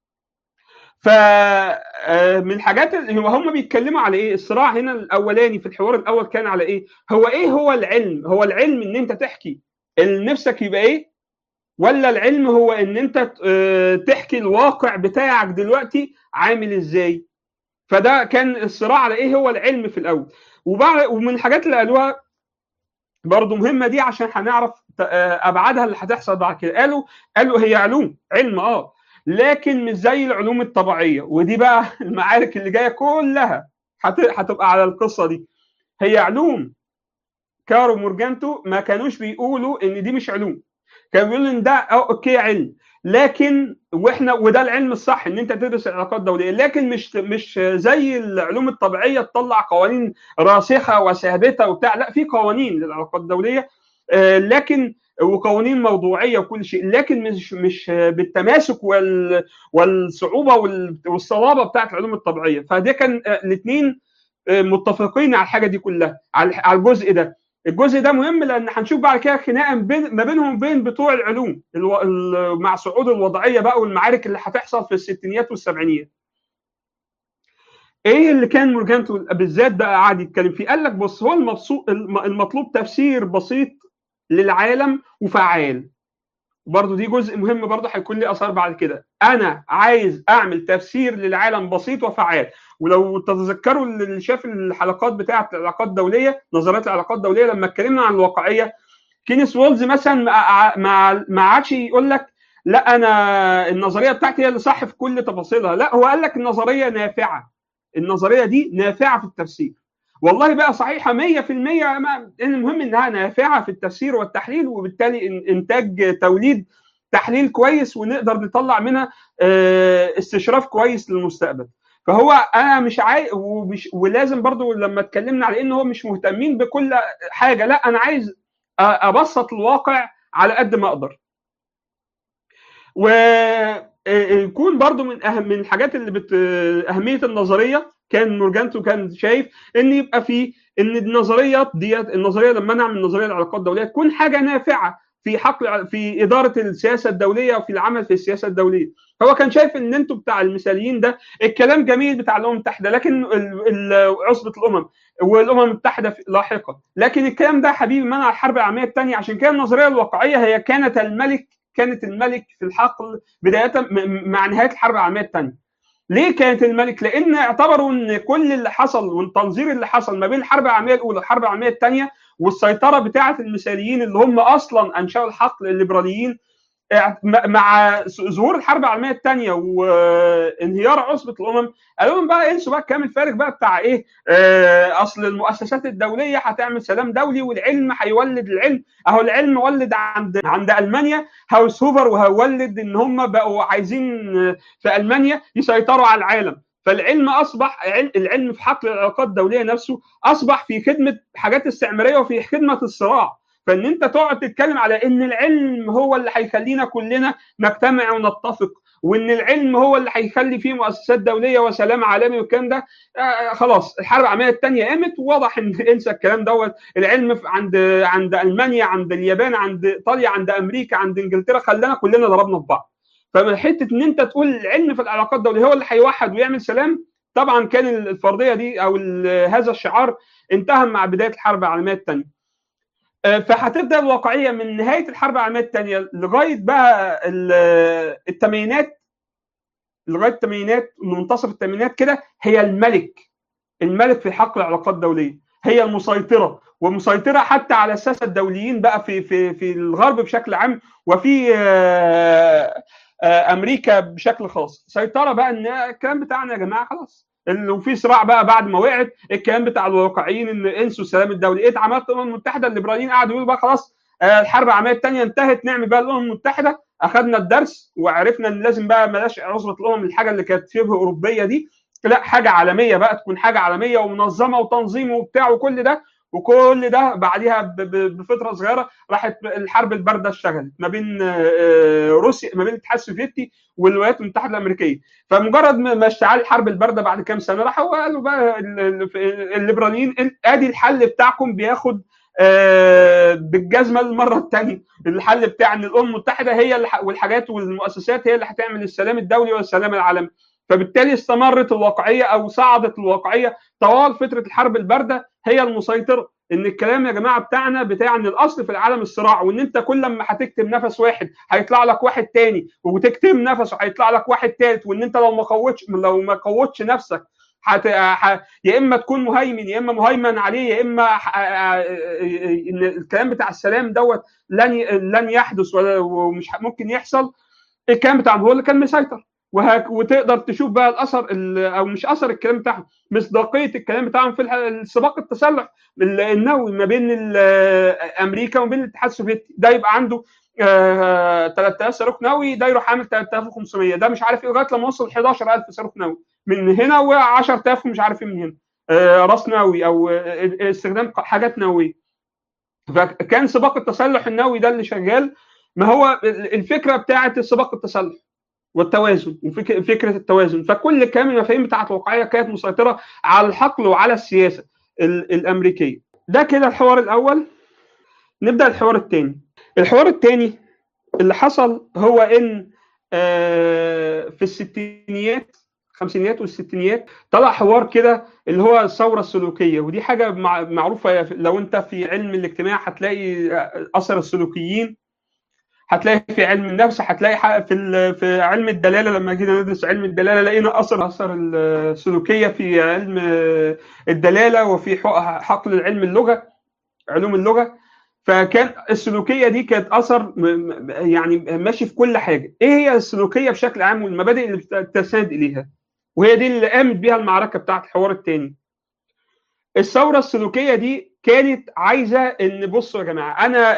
ف من الحاجات اللي هم بيتكلموا على ايه الصراع هنا الاولاني في الحوار الاول كان على ايه هو ايه هو العلم هو العلم ان انت تحكي اللي نفسك يبقى ايه ولا العلم هو ان انت تحكي الواقع بتاعك دلوقتي عامل ازاي فده كان الصراع على ايه هو العلم في الاول وبعد ومن الحاجات اللي قالوها برضه مهمه دي عشان هنعرف ابعادها اللي هتحصل بعد كده قالوا قالوا هي علوم علم اه لكن مش زي العلوم الطبيعيه ودي بقى المعارك اللي جايه كلها هتبقى على القصه دي هي علوم كارو مورجانتو ما كانوش بيقولوا ان دي مش علوم كانوا بيقولوا ان ده اوكي علم لكن واحنا وده العلم الصح ان انت تدرس العلاقات الدوليه لكن مش مش زي العلوم الطبيعيه تطلع قوانين راسخه وثابته وبتاع لا في قوانين للعلاقات الدوليه لكن وقوانين موضوعيه وكل شيء لكن مش مش بالتماسك وال والصعوبه والصلابه بتاعت العلوم الطبيعيه فده كان الاثنين متفقين على الحاجه دي كلها على الجزء ده الجزء ده مهم لان هنشوف بعد كده خناقه بين ما بينهم وبين بتوع العلوم الو... مع صعود الوضعيه بقى والمعارك اللي هتحصل في الستينيات والسبعينيات ايه اللي كان مورجانتو بالذات بقى قاعد يتكلم فيه قال لك بص هو المبسوط المطلوب تفسير بسيط للعالم وفعال برضه دي جزء مهم برضه هيكون ليه اثار بعد كده انا عايز اعمل تفسير للعالم بسيط وفعال ولو تتذكروا اللي شاف الحلقات بتاعه العلاقات الدوليه نظريات العلاقات الدوليه لما اتكلمنا عن الواقعيه كينيس وولز مثلا ما ما عادش يقول لك لا انا النظريه بتاعتي هي اللي صح في كل تفاصيلها لا هو قال لك النظريه نافعه النظريه دي نافعه في التفسير والله بقى صحيحه 100% المهم انها نافعه في التفسير والتحليل وبالتالي انتاج توليد تحليل كويس ونقدر نطلع منها استشراف كويس للمستقبل فهو انا مش عايز ومش ولازم برضو لما اتكلمنا على ان هو مش مهتمين بكل حاجه لا انا عايز ابسط الواقع على قد ما اقدر ويكون برضو من اهم من الحاجات اللي بت اهميه النظريه كان مورجانتو كان شايف ان يبقى في ان النظريات ديت النظريه لما نعمل نظريه العلاقات الدوليه تكون حاجه نافعه في حقل في اداره السياسه الدوليه وفي العمل في السياسه الدوليه هو كان شايف ان انتوا بتاع المثاليين ده الكلام جميل بتاع الامم المتحده لكن عصبه الامم والامم المتحده لاحقا لكن الكلام ده حبيبي منع الحرب العالميه الثانيه عشان كده النظريه الواقعيه هي كانت الملك كانت الملك في الحقل بدايه مع نهايه الحرب العالميه الثانيه ليه كانت الملك؟ لان اعتبروا ان كل اللي حصل والتنظير اللي حصل ما بين الحرب العالميه الاولى والحرب العالميه الثانيه والسيطره بتاعه المثاليين اللي هم اصلا انشاوا الحقل الليبراليين مع ظهور الحرب العالميه الثانيه وانهيار عصبه الامم قالوا لهم بقى انسوا بقى الكلام الفارغ بقى بتاع ايه آه اصل المؤسسات الدوليه هتعمل سلام دولي والعلم هيولد العلم اهو العلم ولد عند عند المانيا هاوس هوفر وهيولد ان هم بقوا عايزين في المانيا يسيطروا على العالم فالعلم اصبح العلم في حقل العلاقات الدوليه نفسه اصبح في خدمه حاجات استعماريه وفي خدمه الصراع فان انت تقعد تتكلم على ان العلم هو اللي هيخلينا كلنا نجتمع ونتفق وان العلم هو اللي هيخلي فيه مؤسسات دوليه وسلام عالمي والكلام ده آه خلاص الحرب العالميه الثانيه قامت وواضح ان انسى الكلام دوت العلم عند عند المانيا عند اليابان عند ايطاليا عند امريكا عند انجلترا خلانا كلنا ضربنا في بعض فمن حته ان انت تقول العلم في العلاقات الدوليه هو اللي هيوحد ويعمل سلام طبعا كان الفرضيه دي او هذا الشعار انتهى مع بدايه الحرب العالميه الثانيه فهتبدا الواقعيه من نهايه الحرب العالميه الثانيه لغايه بقى الثمانينات لغايه الثمانينات منتصف الثمانينات كده هي الملك الملك في حق العلاقات الدوليه هي المسيطره ومسيطره حتى على الساسه الدوليين بقى في في في الغرب بشكل عام وفي امريكا بشكل خاص سيطره بقى ان الكلام بتاعنا يا جماعه خلاص وفي صراع بقى بعد ما وقعت الكلام بتاع الواقعيين ان انسوا السلام الدولي ايه عملت الامم المتحده الليبراليين قعدوا يقولوا بقى خلاص الحرب العالميه الثانيه انتهت نعمل بقى الامم المتحده اخذنا الدرس وعرفنا ان لازم بقى بلاش عصبه الامم الحاجه اللي كانت شبه اوروبيه دي لا حاجه عالميه بقى تكون حاجه عالميه ومنظمه وتنظيم وبتاع وكل ده وكل ده بعديها بفتره صغيره راحت الحرب البارده اشتغلت ما بين روسيا ما بين الاتحاد السوفيتي والولايات المتحده الامريكيه فمجرد ما اشتعال الحرب البارده بعد كام سنه راحوا قالوا بقى الليبراليين ادي الحل بتاعكم بياخد بالجزمه المره الثانيه الحل بتاع ان الامم المتحده هي اللي والحاجات والمؤسسات هي اللي هتعمل السلام الدولي والسلام العالمي فبالتالي استمرت الواقعيه او صعدت الواقعيه طوال فتره الحرب البارده هي المسيطره ان الكلام يا جماعه بتاعنا بتاع ان الاصل في العالم الصراع وان انت كل لما هتكتم نفس واحد هيطلع لك واحد تاني وتكتم نفسه هيطلع لك واحد تالت وان انت لو ما قوتش لو ما قوتش نفسك حت... ح... يا اما تكون مهيمن يا اما مهيمن عليه يا اما ح... ان الكلام بتاع السلام دوت لن ي... لن يحدث ولا ومش ممكن يحصل الكلام بتاعهم هو اللي كان مسيطر وهك وتقدر تشوف بقى الاثر او مش اثر الكلام بتاعهم مصداقيه الكلام بتاعهم في السباق التسلح النووي ما بين امريكا وما بين الاتحاد السوفيتي ده يبقى عنده 3000 صاروخ نووي ده يروح عامل 3500 ده مش عارف ايه لغايه لما وصل 11000 صاروخ نووي من هنا و10000 مش عارف ايه من هنا راس نووي او استخدام حاجات نوويه فكان سباق التسلح النووي ده اللي شغال ما هو الفكره بتاعه السباق التسلح والتوازن وفكره التوازن فكل كام المفاهيم بتاعت الواقعيه كانت مسيطره على الحقل وعلى السياسه الامريكيه ده كده الحوار الاول نبدا الحوار الثاني الحوار الثاني اللي حصل هو ان في الستينيات الخمسينيات والستينيات طلع حوار كده اللي هو الثوره السلوكيه ودي حاجه معروفه لو انت في علم الاجتماع هتلاقي اثر السلوكيين هتلاقي في علم النفس هتلاقي في في علم الدلاله لما جينا ندرس علم الدلاله لقينا اثر اثر السلوكيه في علم الدلاله وفي حقل علم اللغه علوم اللغه فكان السلوكيه دي كانت اثر يعني ماشي في كل حاجه ايه هي السلوكيه بشكل عام والمبادئ اللي بتستند اليها وهي دي اللي قامت بيها المعركه بتاعت الحوار الثاني الثوره السلوكيه دي كانت عايزه ان بصوا يا جماعه انا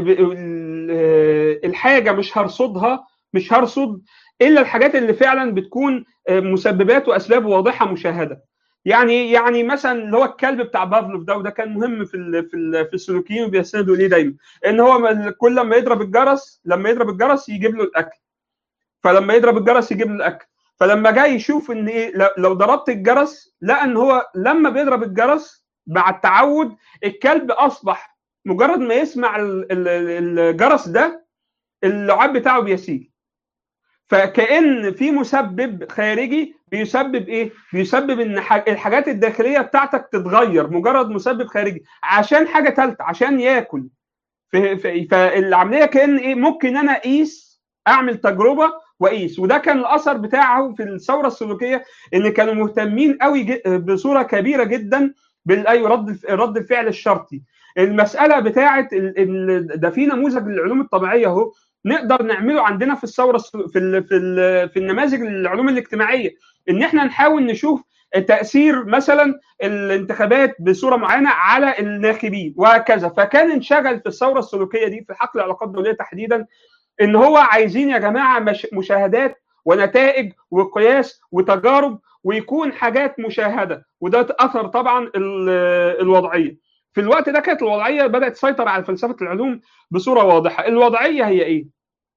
الحاجه مش هرصدها مش هرصد الا الحاجات اللي فعلا بتكون مسببات واسباب واضحه مشاهده يعني يعني مثلا اللي هو الكلب بتاع بافلوف ده وده كان مهم في ال في ال في السلوكيين وبيستندوا ليه دايما ان هو كل لما يضرب الجرس لما يضرب الجرس يجيب له الاكل فلما يضرب الجرس يجيب له الاكل فلما جاي يشوف ان ايه لو ضربت الجرس لقى ان هو لما بيضرب الجرس مع التعود الكلب اصبح مجرد ما يسمع الجرس ده اللعاب بتاعه بيسيل فكأن في مسبب خارجي بيسبب ايه؟ بيسبب ان الحاجات الداخليه بتاعتك تتغير مجرد مسبب خارجي عشان حاجه ثالثه عشان ياكل فالعمليه كان ايه؟ ممكن انا اقيس اعمل تجربه واقيس وده كان الاثر بتاعه في الثوره السلوكيه ان كانوا مهتمين قوي بصوره كبيره جدا بالاي رد رد الفعل الشرطي المساله بتاعه ده في نموذج للعلوم الطبيعيه اهو نقدر نعمله عندنا في الثوره في ال في ال في النماذج العلوم الاجتماعيه ان احنا نحاول نشوف تاثير مثلا الانتخابات بصوره معينه على الناخبين وهكذا فكان انشغل في الثوره السلوكيه دي في حقل العلاقات الدوليه تحديدا ان هو عايزين يا جماعه مش مشاهدات ونتائج وقياس وتجارب ويكون حاجات مشاهده وده اثر طبعا الوضعيه في الوقت ده كانت الوضعيه بدات تسيطر على فلسفه العلوم بصوره واضحه الوضعيه هي ايه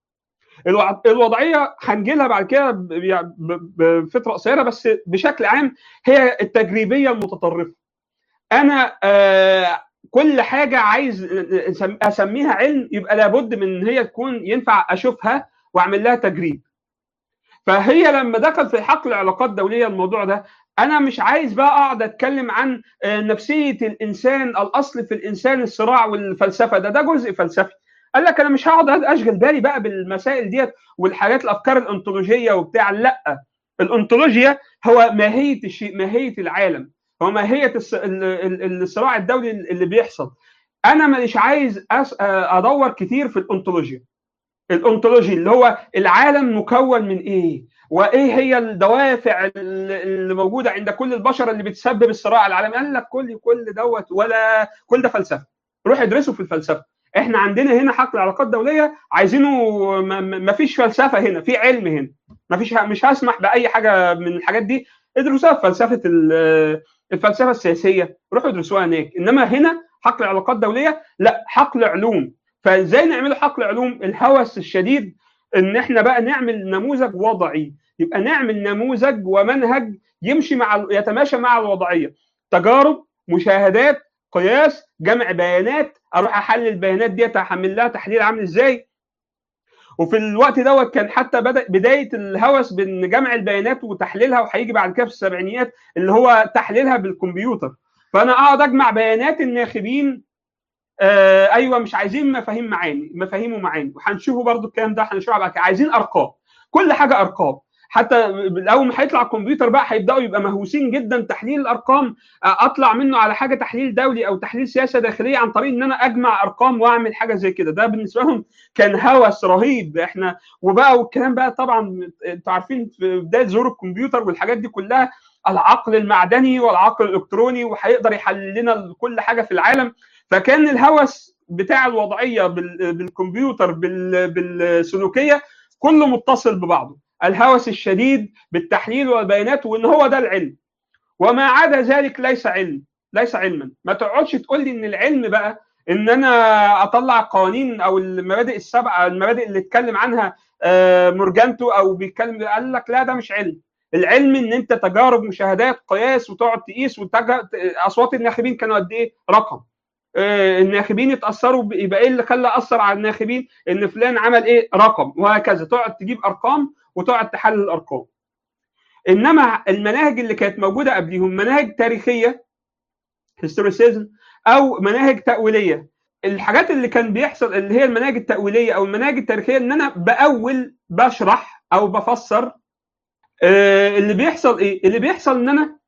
الوضعيه هنجي لها بعد كده بفتره قصيره بس بشكل عام هي التجريبيه المتطرفه انا آه كل حاجه عايز اسميها علم يبقى لابد من ان هي تكون ينفع اشوفها واعمل لها تجريب فهي لما دخل في حقل العلاقات الدوليه الموضوع ده انا مش عايز بقى اقعد اتكلم عن نفسيه الانسان الاصل في الانسان الصراع والفلسفه ده ده جزء فلسفي قال لك انا مش هقعد اشغل بالي بقى بالمسائل ديت والحاجات الافكار الانطولوجيه وبتاع لا الانطولوجيا هو ماهيه الشيء ماهيه العالم هو ماهيه الصراع الدولي اللي بيحصل انا مش عايز ادور كتير في الانطولوجيا الانطولوجي اللي هو العالم مكون من ايه وايه هي الدوافع اللي موجوده عند كل البشر اللي بتسبب الصراع العالمي قال لك كل كل دوت ولا كل ده فلسفه روح ادرسه في الفلسفه احنا عندنا هنا حقل العلاقات الدوليه عايزينه ما فيش فلسفه هنا في علم هنا ما فيش مش هسمح باي حاجه من الحاجات دي ادرسوها في فلسفه الفلسفه السياسيه روحوا ادرسوها هناك انما هنا حقل العلاقات الدوليه لا حقل علوم فازاي نعمل حقل علوم الهوس الشديد ان احنا بقى نعمل نموذج وضعي يبقى نعمل نموذج ومنهج يمشي مع يتماشى مع الوضعيه تجارب مشاهدات قياس جمع بيانات اروح احلل البيانات ديت احمل لها تحليل عامل ازاي وفي الوقت دوت كان حتى بدا بدايه الهوس بين جمع البيانات وتحليلها وهيجي بعد كده في السبعينيات اللي هو تحليلها بالكمبيوتر فانا اقعد اجمع بيانات الناخبين آه ايوه مش عايزين مفاهيم معاني مفاهيم ومعاني وهنشوفه برضو الكلام ده هنشوفه بعد كده عايزين ارقام كل حاجه ارقام حتى اول ما هيطلع الكمبيوتر بقى هيبداوا يبقى مهووسين جدا تحليل الارقام اطلع منه على حاجه تحليل دولي او تحليل سياسه داخليه عن طريق ان انا اجمع ارقام واعمل حاجه زي كده ده بالنسبه لهم كان هوس رهيب احنا وبقى والكلام بقى طبعا انتوا عارفين في بدايه ظهور الكمبيوتر والحاجات دي كلها العقل المعدني والعقل الالكتروني وهيقدر يحلل لنا كل حاجه في العالم فكان الهوس بتاع الوضعيه بالكمبيوتر بالسلوكيه كله متصل ببعضه الهوس الشديد بالتحليل والبيانات وان هو ده العلم وما عدا ذلك ليس علم ليس علما ما تقعدش تقول لي ان العلم بقى ان انا اطلع قوانين او المبادئ السبعه المبادئ اللي اتكلم عنها مورجانتو او بيتكلم قال لك لا ده مش علم العلم ان انت تجارب مشاهدات قياس وتقعد تقيس اصوات الناخبين كانوا قد ايه رقم الناخبين اتاثروا يبقى ايه اللي خلى اثر على الناخبين ان فلان عمل ايه رقم وهكذا تقعد تجيب ارقام وتقعد تحلل الارقام انما المناهج اللي كانت موجوده قبليهم مناهج تاريخيه هيستوريسيزم او مناهج تاويليه الحاجات اللي كان بيحصل اللي هي المناهج التاويليه او المناهج التاريخيه ان انا باول بشرح او بفسر اللي بيحصل ايه اللي بيحصل ان انا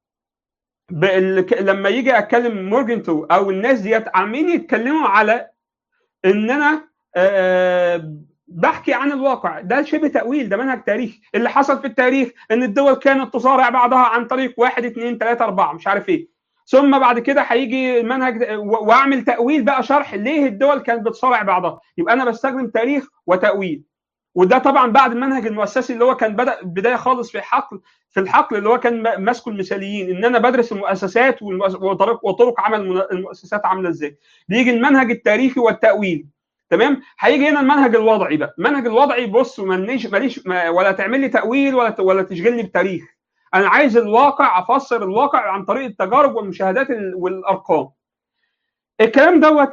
لما يجي اتكلم مورجنتو او الناس ديت عاملين يتكلموا على ان انا بحكي عن الواقع ده شبه تأويل ده منهج تاريخي اللي حصل في التاريخ ان الدول كانت تصارع بعضها عن طريق واحد اثنين ثلاثة أربعة مش عارف ايه ثم بعد كده هيجي المنهج واعمل تأويل بقى شرح ليه الدول كانت بتصارع بعضها يبقى انا بستخدم تاريخ وتأويل وده طبعا بعد المنهج المؤسسي اللي هو كان بدا بدايه خالص في حقل في الحقل اللي هو كان ماسكه المثاليين ان انا بدرس المؤسسات وطرق وطرق عمل المؤسسات عامله ازاي بيجي المنهج التاريخي والتاويل تمام هيجي هنا المنهج الوضعي بقى المنهج الوضعي بص ماليش ماليش ولا تعمل لي تاويل ولا ولا تشغلني بتاريخ انا عايز الواقع افسر الواقع عن طريق التجارب والمشاهدات والارقام الكلام دوت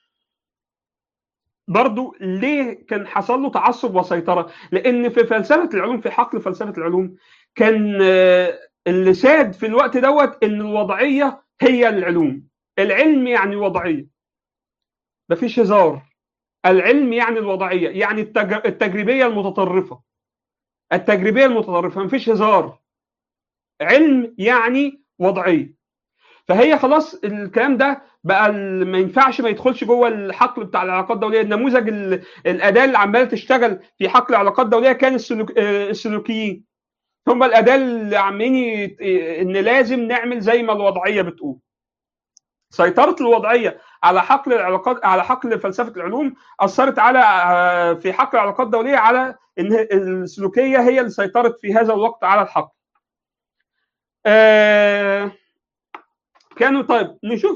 برضو ليه كان حصل له تعصب وسيطره لان في فلسفه العلوم في حقل فلسفه العلوم كان اللي ساد في الوقت دوت ان الوضعيه هي العلوم العلم يعني وضعيه مفيش هزار العلم يعني الوضعيه يعني التجريبيه المتطرفه التجريبيه المتطرفه مفيش هزار علم يعني وضعيه فهي خلاص الكلام ده بقى ما ينفعش ما يدخلش جوه الحقل بتاع العلاقات الدوليه النموذج الاداه اللي عماله تشتغل في حقل العلاقات الدوليه كان السلوك السلوكيين هم الاداه اللي عاملين ان لازم نعمل زي ما الوضعيه بتقول سيطره الوضعيه على حقل العلاقات على حقل فلسفه العلوم اثرت على في حقل العلاقات الدوليه على ان السلوكيه هي اللي سيطرت في هذا الوقت على الحقل. آه كانوا طيب نشوف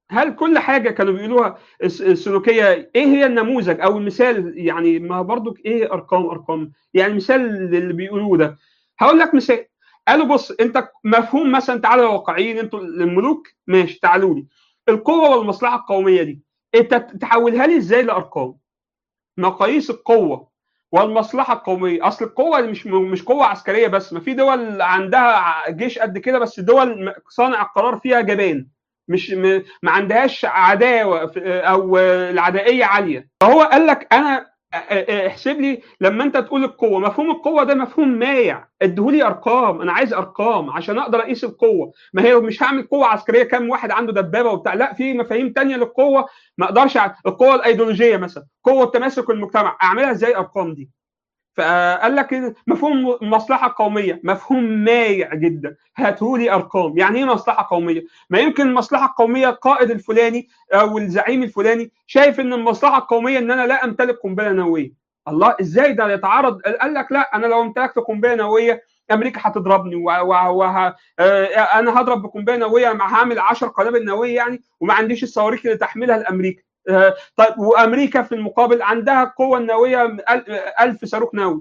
هل كل حاجه كانوا بيقولوها السلوكيه ايه هي النموذج او المثال يعني ما برضو ايه ارقام ارقام يعني مثال اللي بيقولوه ده هقول لك مثال قالوا بص انت مفهوم مثلا تعالى واقعيين انتوا الملوك ماشي تعالوا لي القوه والمصلحه القوميه دي انت تحولها لي ازاي لارقام مقاييس القوه والمصلحه القوميه اصل القوه مش مش قوه عسكريه بس ما في دول عندها جيش قد كده بس دول صانع القرار فيها جبان مش ما عندهاش عداوه او العدائيه عاليه فهو قال لك انا احسب لي لما انت تقول القوه مفهوم القوه ده مفهوم مايع اديهولي ارقام انا عايز ارقام عشان اقدر اقيس القوه ما هي مش هعمل قوه عسكريه كام واحد عنده دبابه وبتاع لا في مفاهيم تانية للقوه ما اقدرش القوه الايديولوجيه مثلا قوه تماسك المجتمع اعملها ازاي ارقام دي فقال لك مفهوم المصلحه القوميه مفهوم مايع جدا هاتهولي ارقام يعني ايه مصلحه قوميه ما يمكن المصلحه القوميه القائد الفلاني او الزعيم الفلاني شايف ان المصلحه القوميه ان انا لا امتلك قنبله نوويه الله ازاي ده يتعارض قال لك لا انا لو امتلكت قنبله نوويه امريكا هتضربني وه... انا هضرب بقنبله نوويه هعمل 10 قنابل نوويه يعني وما عنديش الصواريخ اللي تحملها لامريكا طيب وامريكا في المقابل عندها القوه النوويه 1000 صاروخ نووي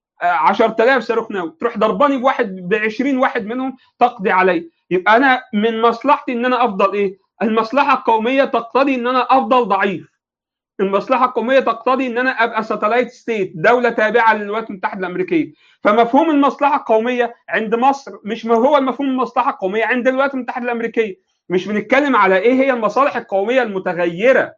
10000 صاروخ نووي تروح ضرباني بواحد ب 20 واحد منهم تقضي علي يبقى انا من مصلحتي ان انا افضل ايه؟ المصلحه القوميه تقتضي ان انا افضل ضعيف المصلحه القوميه تقتضي ان انا ابقى ساتلايت ستيت دوله تابعه للولايات المتحده الامريكيه فمفهوم المصلحه القوميه عند مصر مش ما هو المفهوم المصلحه القوميه عند الولايات المتحده الامريكيه مش بنتكلم على ايه هي المصالح القوميه المتغيره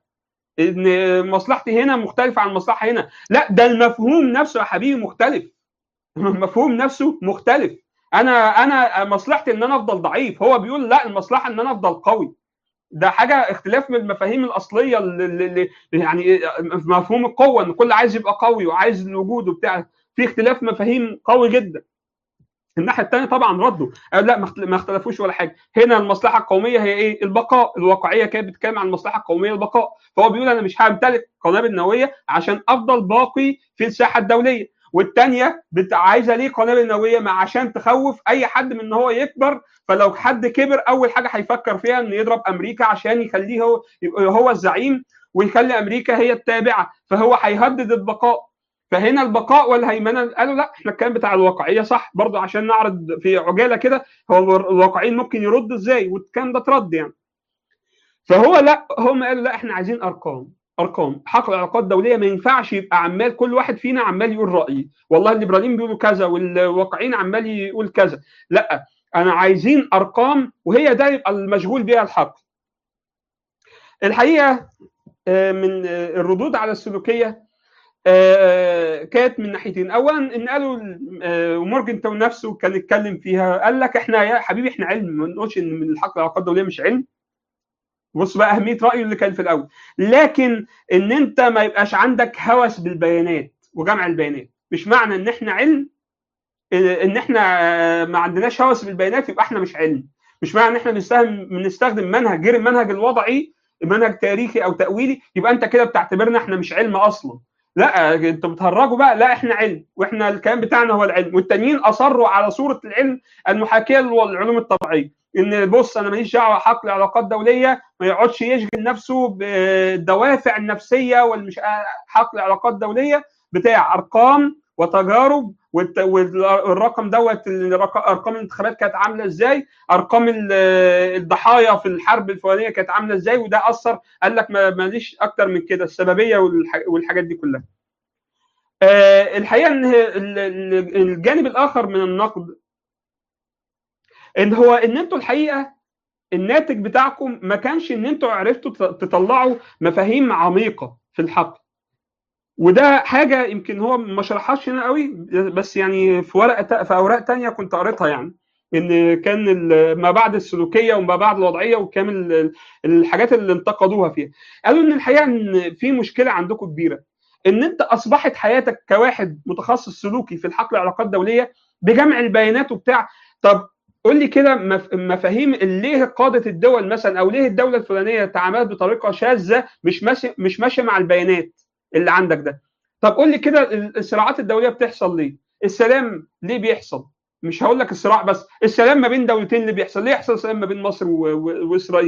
ان مصلحتي هنا مختلفه عن المصلحه هنا لا ده المفهوم نفسه يا حبيبي مختلف المفهوم نفسه مختلف انا انا مصلحتي ان انا افضل ضعيف هو بيقول لا المصلحه ان انا افضل قوي ده حاجه اختلاف من المفاهيم الاصليه اللي يعني مفهوم القوه ان كل عايز يبقى قوي وعايز الوجود وبتاع في اختلاف مفاهيم قوي جدا الناحيه الثانيه طبعا ردوا قالوا لا ما اختلفوش ولا حاجه هنا المصلحه القوميه هي ايه البقاء الواقعيه كانت بتتكلم عن المصلحه القوميه البقاء فهو بيقول انا مش همتلك قنابل نوويه عشان افضل باقي في الساحه الدوليه والثانيه عايزه ليه قنابل نوويه مع عشان تخوف اي حد من ان هو يكبر فلو حد كبر اول حاجه هيفكر فيها انه يضرب امريكا عشان يخليه هو هو الزعيم ويخلي امريكا هي التابعه فهو هيهدد البقاء فهنا البقاء والهيمنه قالوا لا احنا الكلام بتاع الواقعيه صح برضه عشان نعرض في عجاله كده هو الواقعيين ممكن يرد ازاي والكلام ده اترد يعني فهو لا هم قالوا لا احنا عايزين ارقام ارقام حق العلاقات الدوليه ما ينفعش يبقى عمال كل واحد فينا عمال يقول رايي والله الليبراليين بيقولوا كذا والواقعيين عمال يقول كذا لا انا عايزين ارقام وهي ده يبقى المشغول بيها الحق الحقيقه من الردود على السلوكيه كانت من ناحيتين اولا ان قالوا ومورجنتون نفسه كان اتكلم فيها قال لك احنا يا حبيبي احنا علم ما نقولش ان من الحق العلاقات الدوليه مش علم بص بقى اهميه رايه اللي كان في الاول لكن ان انت ما يبقاش عندك هوس بالبيانات وجمع البيانات مش معنى ان احنا علم ان احنا ما عندناش هوس بالبيانات يبقى احنا مش علم مش معنى ان احنا بنستخدم بنستخدم منهج غير المنهج الوضعي منهج تاريخي او تاويلي يبقى انت كده بتعتبرنا احنا مش علم اصلا لا انتوا بتهرجوا بقى لا احنا علم واحنا الكلام بتاعنا هو العلم والتانيين اصروا على صوره العلم المحاكيه للعلوم الطبيعيه ان بص انا ماليش دعوه حق العلاقات الدوليه ما يقعدش يشغل نفسه بالدوافع النفسيه والمش حق العلاقات الدوليه بتاع ارقام وتجارب والرقم دوت ارقام الانتخابات كانت عامله ازاي ارقام الضحايا في الحرب الفلانيه كانت عامله ازاي وده اثر قال لك ماليش اكتر من كده السببيه والحاجات دي كلها الحقيقه ان الجانب الاخر من النقد ان هو ان انتوا الحقيقه الناتج بتاعكم ما كانش ان انتوا عرفتوا تطلعوا مفاهيم عميقه في الحق وده حاجه يمكن هو ما شرحهاش هنا قوي بس يعني في ورقه في اوراق تانية كنت قريتها يعني ان كان ما بعد السلوكيه وما بعد الوضعيه وكامل الحاجات اللي انتقدوها فيها قالوا ان الحقيقه ان في مشكله عندكم كبيره ان انت اصبحت حياتك كواحد متخصص سلوكي في الحقل العلاقات الدوليه بجمع البيانات وبتاع طب قول لي كده مفاهيم ليه قاده الدول مثلا او ليه الدوله الفلانيه تعاملت بطريقه شاذه مش ماشيه مش ماشيه مع البيانات اللي عندك ده طب قول لي كده الصراعات الدوليه بتحصل ليه السلام ليه بيحصل مش هقول لك الصراع بس السلام ما بين دولتين اللي بيحصل ليه يحصل سلام ما بين مصر واسرائيل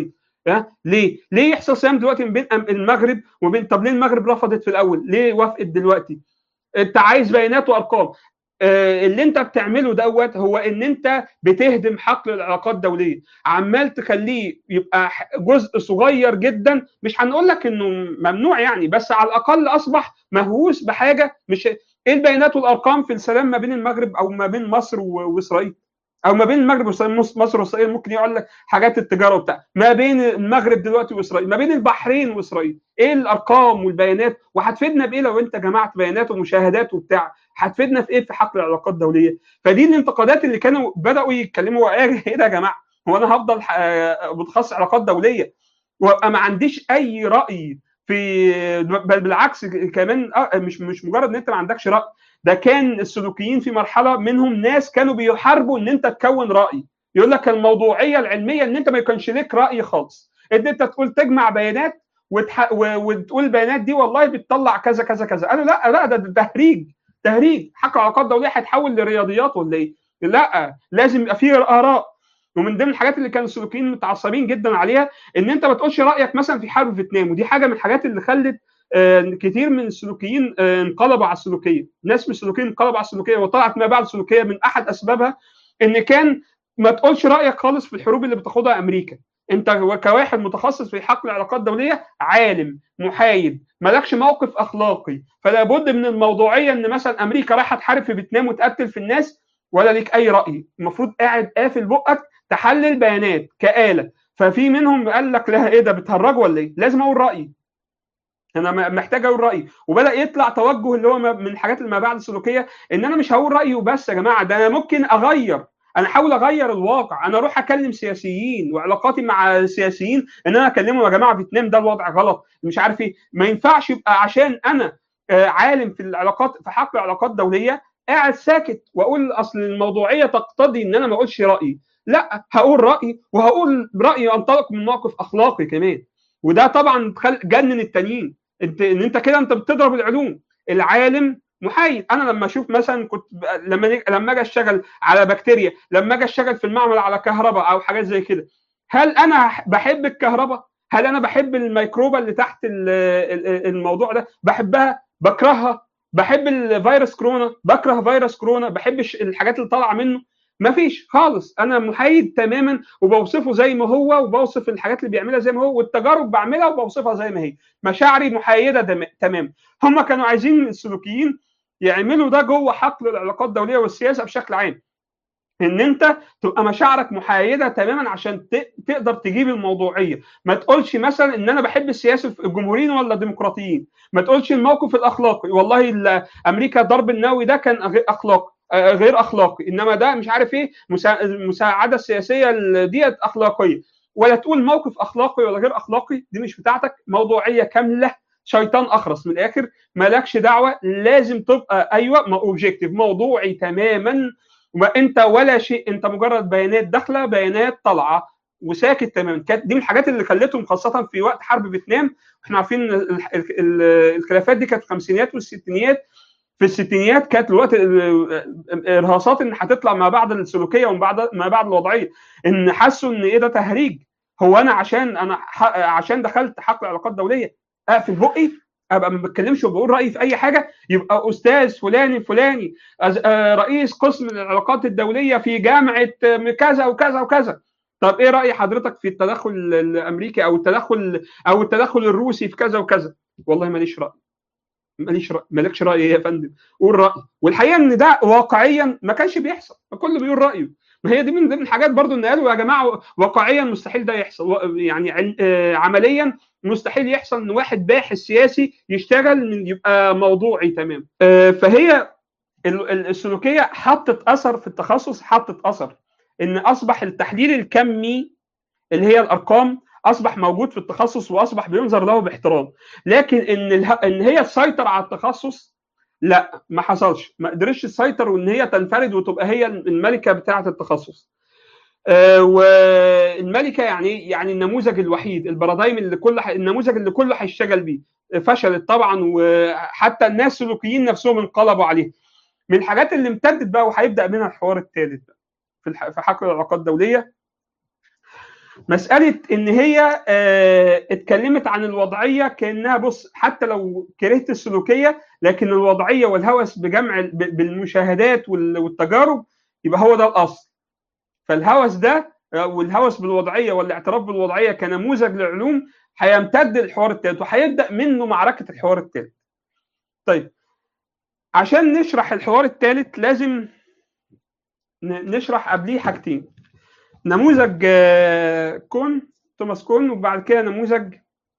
ليه؟ ليه يحصل صيام دلوقتي بين المغرب وبين طب ليه المغرب رفضت في الاول؟ ليه وافقت دلوقتي؟ انت عايز بيانات وارقام اللي انت بتعمله دوت هو ان انت بتهدم حقل العلاقات الدوليه عمال تخليه يبقى جزء صغير جدا مش هنقول لك انه ممنوع يعني بس على الاقل اصبح مهووس بحاجه مش ايه البيانات والارقام في السلام ما بين المغرب او ما بين مصر واسرائيل او ما بين المغرب واسرائيل مصر واسرائيل ممكن يقول لك حاجات التجاره وبتاع ما بين المغرب دلوقتي واسرائيل ما بين البحرين واسرائيل ايه الارقام والبيانات وهتفيدنا بايه لو انت جمعت بيانات ومشاهدات وبتاع هتفيدنا في ايه في حقل العلاقات الدوليه فدي الانتقادات اللي كانوا بداوا يتكلموا ايه ده يا جماعه هو انا هفضل متخصص علاقات دوليه وابقى ما عنديش اي راي في بل بالعكس كمان مش مش مجرد ان انت ما عندكش راي ده كان السلوكيين في مرحله منهم ناس كانوا بيحاربوا ان انت تكون راي يقول لك الموضوعيه العلميه ان انت ما يكونش لك راي خالص ان انت تقول تجمع بيانات وتح... وتقول البيانات دي والله بتطلع كذا كذا كذا انا لا لا ده, ده تهريج تهريج حق العلاقات الدوليه هيتحول لرياضيات ولا ايه؟ لا لازم يبقى فيه اراء ومن ضمن الحاجات اللي كانوا السلوكيين متعصبين جدا عليها ان انت ما تقولش رايك مثلا في حرب فيتنام ودي حاجه من الحاجات اللي خلت كتير من السلوكيين انقلبوا على السلوكيه، ناس من السلوكيين انقلبوا على السلوكيه وطلعت ما بعد السلوكيه من احد اسبابها ان كان ما تقولش رايك خالص في الحروب اللي بتاخدها امريكا، انت كواحد متخصص في حقل العلاقات الدوليه عالم محايد مالكش موقف اخلاقي فلا بد من الموضوعيه ان مثلا امريكا رايحه تحارب في فيتنام وتقتل في الناس ولا ليك اي راي المفروض قاعد قافل بقك تحلل بيانات كآلة ففي منهم قال لك لا ايه ده بتهرجوا ولا ايه لازم اقول رايي انا محتاج اقول رايي وبدا يطلع توجه اللي هو من الحاجات اللي ما بعد السلوكيه ان انا مش هقول رايي وبس يا جماعه ده انا ممكن اغير انا احاول اغير الواقع انا اروح اكلم سياسيين وعلاقاتي مع السياسيين ان انا اكلمهم يا جماعه فيتنام ده الوضع غلط مش عارف ايه ما ينفعش يبقى عشان انا عالم في العلاقات في حق العلاقات الدوليه قاعد ساكت واقول اصل الموضوعيه تقتضي ان انا ما اقولش رايي لا هقول رايي وهقول رايي انطلق من موقف اخلاقي كمان وده طبعا جنن التانيين انت ان انت كده انت بتضرب العلوم العالم محايد انا لما اشوف مثلا كنت لما لما اجي اشتغل على بكتيريا لما اجي اشتغل في المعمل على كهرباء او حاجات زي كده هل انا بحب الكهرباء هل انا بحب الميكروبه اللي تحت الموضوع ده بحبها بكرهها بحب الفيروس كورونا بكره فيروس كورونا بحب الحاجات اللي طالعه منه مفيش خالص انا محايد تماما وبوصفه زي ما هو وبوصف الحاجات اللي بيعملها زي ما هو والتجارب بعملها وبوصفها زي ما هي مشاعري محايده تماما هم كانوا عايزين السلوكيين يعملوا ده جوه حقل العلاقات الدوليه والسياسه بشكل عام ان انت تبقى مشاعرك محايده تماما عشان تقدر تجيب الموضوعيه ما تقولش مثلا ان انا بحب السياسه الجمهوريين ولا الديمقراطيين ما تقولش الموقف الاخلاقي والله امريكا ضرب النووي ده كان غير اخلاقي غير اخلاقي انما ده مش عارف ايه المساعده السياسيه ديت اخلاقيه ولا تقول موقف اخلاقي ولا غير اخلاقي دي مش بتاعتك موضوعيه كامله شيطان اخرس من الاخر مالكش دعوه لازم تبقى ايوه اوبجيكتيف موضوعي تماما وانت ولا شيء انت مجرد بيانات داخله بيانات طالعه وساكت تماما كانت دي من الحاجات اللي خلتهم خاصه في وقت حرب فيتنام احنا عارفين الخلافات دي كانت في الخمسينيات والستينيات في الستينيات كانت الوقت ارهاصات ان هتطلع ما بعد السلوكيه وما بعد ما بعد الوضعيه ان حسوا ان ايه ده تهريج هو انا عشان انا عشان دخلت حقل علاقات دوليه اقفل بقي ابقى ما بتكلمش وبقول رايي في اي حاجه يبقى استاذ فلاني فلاني رئيس قسم العلاقات الدوليه في جامعه كذا وكذا وكذا طب ايه راي حضرتك في التدخل الامريكي او التدخل او التدخل الروسي في كذا وكذا والله ماليش راي ماليش راي مالكش راي ايه يا فندم قول راي والحقيقه ان ده واقعيا ما كانش بيحصل كله بيقول رايه ما هي دي من ضمن الحاجات برضو ان قالوا يا جماعه واقعيا مستحيل ده يحصل يعني عمليا مستحيل يحصل ان واحد باحث سياسي يشتغل من يبقى موضوعي تمام فهي السلوكيه حطت اثر في التخصص حطت اثر ان اصبح التحليل الكمي اللي هي الارقام اصبح موجود في التخصص واصبح بينظر له باحترام لكن ان اله... ان هي تسيطر على التخصص لا ما حصلش ما قدرتش تسيطر وان هي تنفرد وتبقى هي الملكه بتاعه التخصص آه والملكه يعني يعني النموذج الوحيد البارادايم اللي كل ح... النموذج اللي كله هيشتغل بيه فشلت طبعا وحتى الناس السلوكيين نفسهم انقلبوا عليه من الحاجات اللي امتدت بقى وهيبدا منها الحوار الثالث بقى في الح... في حقل العلاقات الدوليه مساله ان هي آه، اتكلمت عن الوضعيه كانها بص حتى لو كرهت السلوكيه لكن الوضعيه والهوس بجمع ب- بالمشاهدات وال- والتجارب يبقى هو ده الاصل فالهوس ده آه، والهوس بالوضعيه والاعتراف بالوضعيه كنموذج للعلوم هيمتد الحوار الثالث وهيبدا منه معركه الحوار الثالث طيب عشان نشرح الحوار الثالث لازم ن- نشرح قبليه حاجتين نموذج آه، كون توماس كون وبعد كده نموذج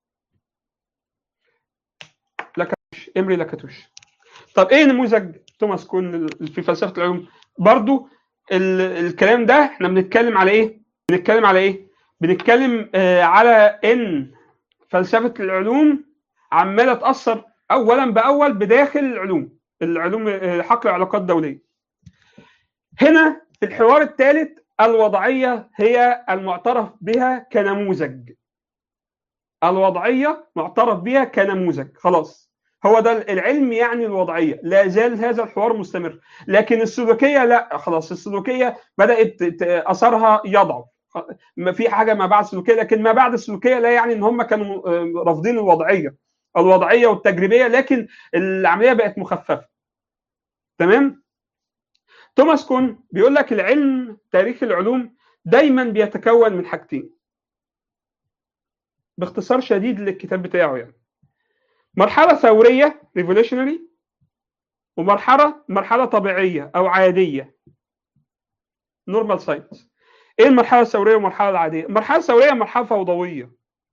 لاكاتوش امري لاكاتوش طب ايه نموذج توماس كون ال- في فلسفه العلوم برضو ال- الكلام ده احنا بنتكلم على ايه بنتكلم على ايه بنتكلم آه، على ان فلسفه العلوم عماله تاثر اولا باول بداخل العلوم العلوم آه، حقل العلاقات الدوليه هنا في الحوار الثالث الوضعيه هي المعترف بها كنموذج الوضعيه معترف بها كنموذج خلاص هو ده العلم يعني الوضعيه لا زال هذا الحوار مستمر لكن السلوكيه لا خلاص السلوكيه بدات ت- اثرها يضعف ما في حاجه ما بعد السلوكيه لكن ما بعد السلوكيه لا يعني ان هم كانوا آه، رافضين الوضعيه الوضعيه والتجريبيه لكن العمليه بقت مخففه تمام توماس كون بيقول لك العلم تاريخ العلوم دايما بيتكون من حاجتين باختصار شديد للكتاب بتاعه يعني مرحله ثوريه ريفولوشنري ومرحله مرحله طبيعيه او عاديه نورمال ساينس ايه المرحله الثوريه والمرحله العاديه المرحله الثوريه مرحله فوضويه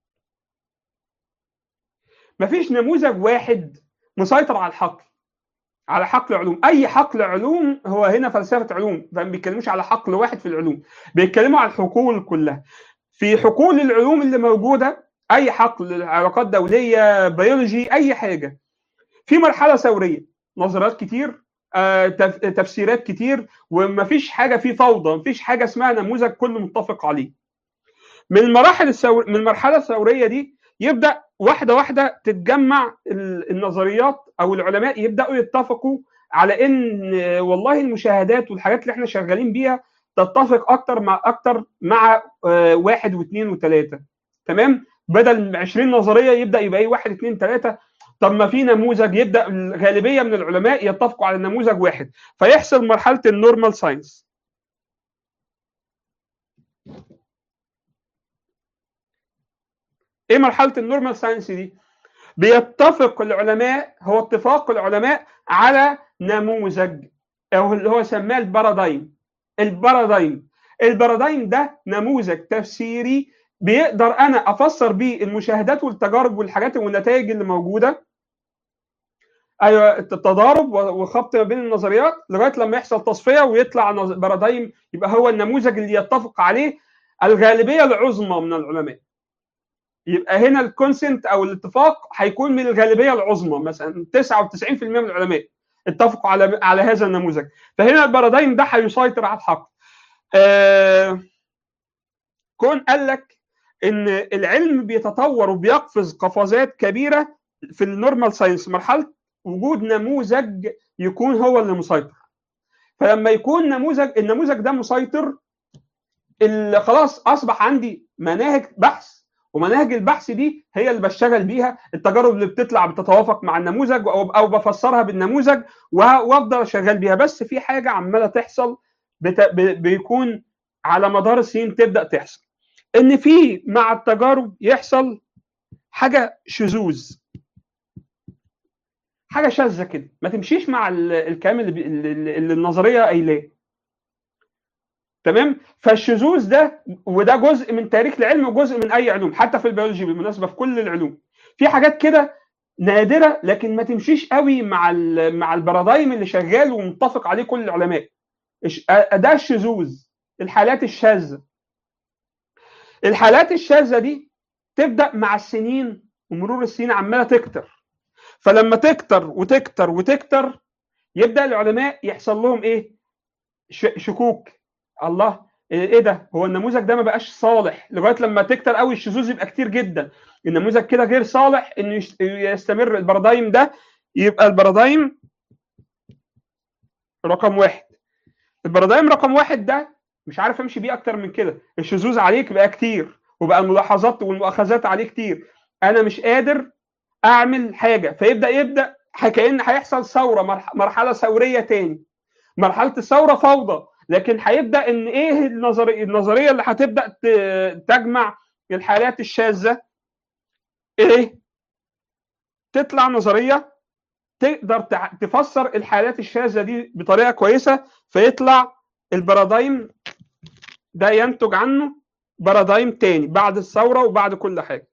مفيش نموذج واحد مسيطر على الحقل على حقل علوم اي حقل علوم هو هنا فلسفه علوم ما بيتكلموش على حقل واحد في العلوم بيتكلموا على الحقول كلها في حقول العلوم اللي موجوده اي حقل علاقات دوليه بيولوجي اي حاجه في مرحله ثوريه نظريات كتير آه، تف- تفسيرات كتير ومفيش حاجه في فوضى مفيش حاجه اسمها نموذج كله متفق عليه من المراحل الثور... من المرحله الثوريه دي يبدا واحده واحده تتجمع ال- النظريات او العلماء يبداوا يتفقوا على ان آه، والله المشاهدات والحاجات اللي احنا شغالين بيها تتفق اكتر مع اكتر مع آه، واحد واثنين وثلاثه تمام بدل 20 نظريه يبدا يبقى ايه واحد اثنين ثلاثه طب ما في نموذج يبدا الغالبيه من العلماء يتفقوا على نموذج واحد فيحصل مرحله النورمال ساينس ايه مرحله النورمال ساينس دي بيتفق العلماء هو اتفاق العلماء على نموذج او اللي هو سماه البارادايم البارادايم البارادايم ده نموذج تفسيري بيقدر انا افسر بيه المشاهدات والتجارب والحاجات والنتائج اللي موجوده ايوه التضارب وخبط ما بين النظريات لغايه لما يحصل تصفيه ويطلع نظ- بارادايم يبقى هو النموذج اللي يتفق عليه الغالبيه العظمى من العلماء يبقى هنا الكونسنت او الاتفاق هيكون من الغالبيه العظمى مثلا 99% من العلماء اتفقوا على على هذا النموذج فهنا البارادايم ده هيسيطر على الحق آه كون قال لك ان العلم بيتطور وبيقفز قفزات كبيره في النورمال ساينس مرحله وجود نموذج يكون هو اللي مسيطر فلما يكون نموذج النموذج ده مسيطر اللي خلاص اصبح عندي مناهج بحث ومناهج البحث دي هي اللي بشتغل بيها التجارب اللي بتطلع بتتوافق مع النموذج او او بفسرها بالنموذج وافضل شغال بيها بس في حاجه عماله تحصل بت... ب... بيكون على مدار السنين تبدا تحصل ان في مع التجارب يحصل حاجه شذوذ حاجه شاذه كده ما تمشيش مع ال- الكلام اللي, بي... اللي اللي النظريه قايلاه تمام فالشذوذ ده وده جزء من تاريخ العلم وجزء من اي علوم حتى في البيولوجي بالمناسبه في كل العلوم في حاجات كده نادره لكن ما تمشيش قوي مع ال- مع البارادايم اللي شغال ومتفق عليه كل العلماء إش- آه، ده الشذوذ الحالات الشاذه الحالات الشاذه دي تبدا مع السنين ومرور السنين عماله تكتر فلما تكتر وتكتر وتكتر يبدا العلماء يحصل لهم ايه ش- شكوك الله ايه ده هو النموذج ده ما بقاش صالح لغايه لما تكتر قوي الشذوذ يبقى كتير جدا النموذج كده غير صالح انه يش- يستمر البارادايم ده يبقى البارادايم رقم واحد البارادايم رقم واحد ده مش عارف امشي بيه اكتر من كده الشذوذ عليك بقى كتير وبقى الملاحظات والمؤاخذات عليه كتير انا مش قادر اعمل حاجه فيبدا يبدا كان هيحصل ثوره مرحله ثوريه تاني مرحله الثوره فوضى لكن هيبدا ان ايه النظريه النظريه اللي هتبدا تجمع الحالات الشاذه ايه تطلع نظريه تقدر تفسر الحالات الشاذه دي بطريقه كويسه فيطلع البارادايم ده ينتج عنه بارادايم تاني بعد الثوره وبعد كل حاجه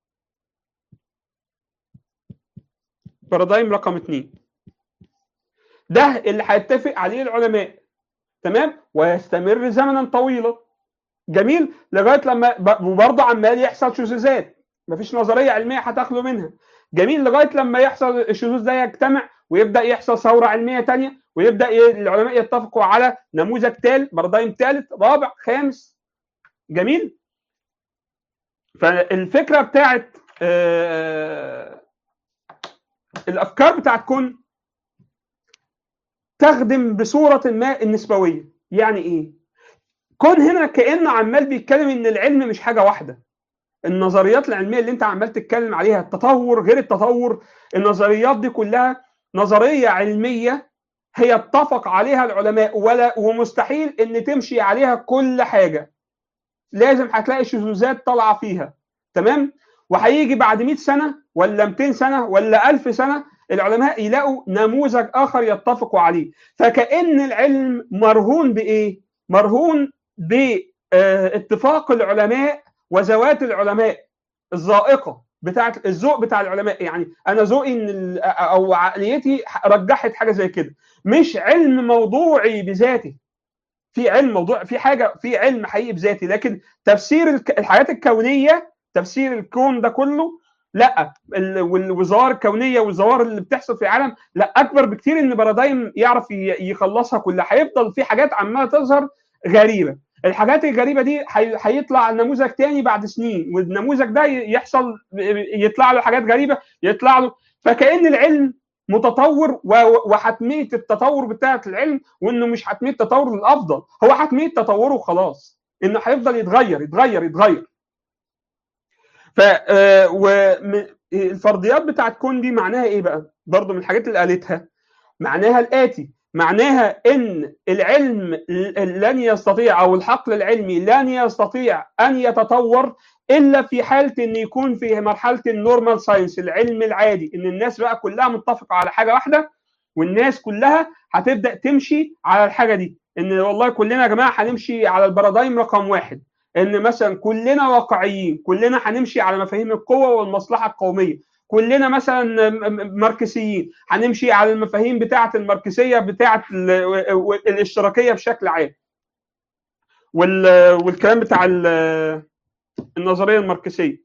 بارادايم رقم اثنين ده اللي هيتفق عليه العلماء تمام ويستمر زمنا طويلا جميل لغايه لما وبرضه عمال يحصل شذوذات مفيش نظريه علميه هتاخده منها جميل لغايه لما يحصل الشذوذ ده يجتمع ويبدا يحصل ثوره علميه ثانيه ويبدا العلماء يتفقوا على نموذج ثالث بارادايم ثالث رابع خامس جميل فالفكره بتاعت آه الافكار بتاعت كون تخدم بصوره ما النسبويه يعني ايه كون هنا كانه عمال بيتكلم ان العلم مش حاجه واحده النظريات العلميه اللي انت عمال تتكلم عليها التطور غير التطور النظريات دي كلها نظريه علميه هي اتفق عليها العلماء ولا ومستحيل ان تمشي عليها كل حاجه لازم هتلاقي شذوذات طالعه فيها تمام وهيجي بعد 100 سنه ولا 200 سنه ولا 1000 سنه العلماء يلاقوا نموذج اخر يتفقوا عليه فكأن العلم مرهون بايه مرهون باتفاق العلماء وذوات العلماء الذائقه بتاعت الذوق بتاع العلماء يعني انا ذوقي ان او عقليتي رجحت حاجه زي كده مش علم موضوعي بذاته في علم موضوع في حاجه في علم حقيقي بذاتي لكن تفسير الحياه الكونيه تفسير الكون ده كله لا والظواهر الكونيه والظواهر اللي بتحصل في العالم لا اكبر بكتير ان بارادايم يعرف يخلصها كلها هيفضل في حاجات عماله تظهر غريبه الحاجات الغريبه دي هيطلع نموذج تاني بعد سنين والنموذج ده يحصل يطلع له حاجات غريبه يطلع له فكأن العلم متطور وحتميه التطور بتاعه العلم وانه مش حتميه تطور للافضل هو حتميه تطوره وخلاص انه هيفضل يتغير يتغير يتغير ف والفرضيات بتاعت كون دي معناها ايه بقى برضه من الحاجات اللي قالتها معناها الاتي معناها ان العلم لن يستطيع او الحقل العلمي لن يستطيع ان يتطور الا في حاله ان يكون في مرحله النورمال ساينس العلم العادي ان الناس بقى كلها متفقه على حاجه واحده والناس كلها هتبدا تمشي على الحاجه دي ان والله كلنا يا جماعه هنمشي على البارادايم رقم واحد ان مثلا كلنا واقعيين كلنا هنمشي على مفاهيم القوه والمصلحه القوميه كلنا مثلا ماركسيين هنمشي على المفاهيم بتاعه الماركسيه بتاعه الاشتراكيه بشكل عام والكلام بتاع النظريه الماركسيه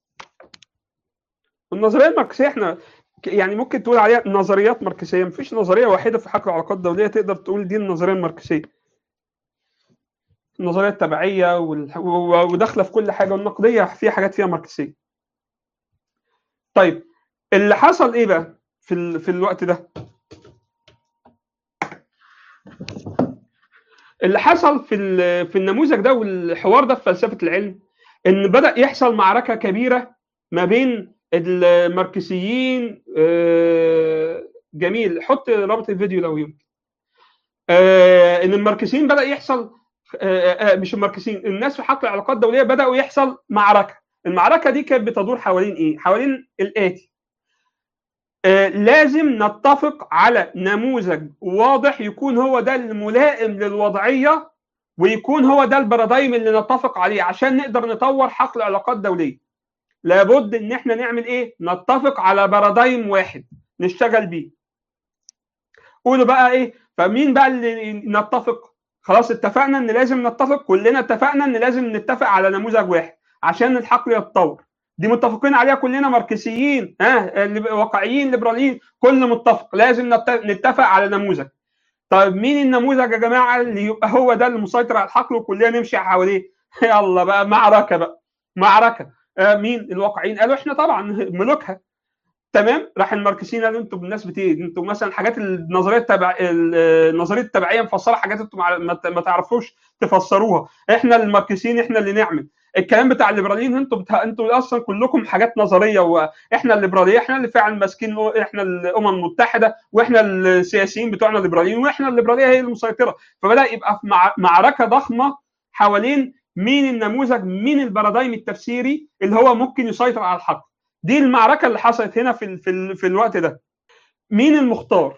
النظريه الماركسيه احنا يعني ممكن تقول عليها نظريات ماركسيه مفيش نظريه واحده في حق العلاقات الدوليه تقدر تقول دي النظريه الماركسيه النظريه التبعيه وداخله في كل حاجه والنقديه فيها حاجات فيها ماركسيه طيب اللي حصل ايه بقى في ال... في الوقت ده اللي حصل في ال... في النموذج ده والحوار ده في فلسفه العلم ان بدا يحصل معركه كبيره ما بين الماركسيين جميل حط رابط الفيديو لو يمكن ان الماركسيين بدا يحصل مش الماركسيين الناس في حق العلاقات الدوليه بداوا يحصل معركه المعركه دي كانت بتدور حوالين ايه حوالين الاتي آه لازم نتفق على نموذج واضح يكون هو ده الملائم للوضعيه ويكون هو ده البارادايم اللي نتفق عليه عشان نقدر نطور حقل العلاقات الدوليه لابد ان احنا نعمل ايه نتفق على بارادايم واحد نشتغل بيه قولوا بقى ايه فمين بقى اللي نتفق خلاص اتفقنا ان لازم نتفق كلنا اتفقنا ان لازم نتفق على نموذج واحد عشان الحقل يتطور دي متفقين عليها كلنا ماركسيين ها آه واقعيين ليبراليين كل متفق لازم نتفق على نموذج طيب مين النموذج يا جماعه اللي يبقى هو ده المسيطر على الحقل وكلنا نمشي حواليه يلا بقى معركه بقى معركه آه مين الواقعيين قالوا احنا طبعا ملوكها تمام راح الماركسيين قالوا انتوا بالناس بتيجي انتوا مثلا حاجات النظريه التبع النظريه التبعيه مفسره حاجات انتوا ما تعرفوش تفسروها احنا الماركسيين احنا اللي نعمل الكلام بتاع الليبراليين انتوا بتا... انتوا اصلا كلكم حاجات نظريه واحنا الليبراليه احنا اللي فعلا ماسكين احنا الامم المتحده واحنا السياسيين بتوعنا الليبراليين واحنا الليبراليه هي المسيطره فبدا يبقى في مع... معركه ضخمه حوالين مين النموذج مين البارادايم التفسيري اللي هو ممكن يسيطر على الحق دي المعركه اللي حصلت هنا في ال... في, ال... في الوقت ده مين المختار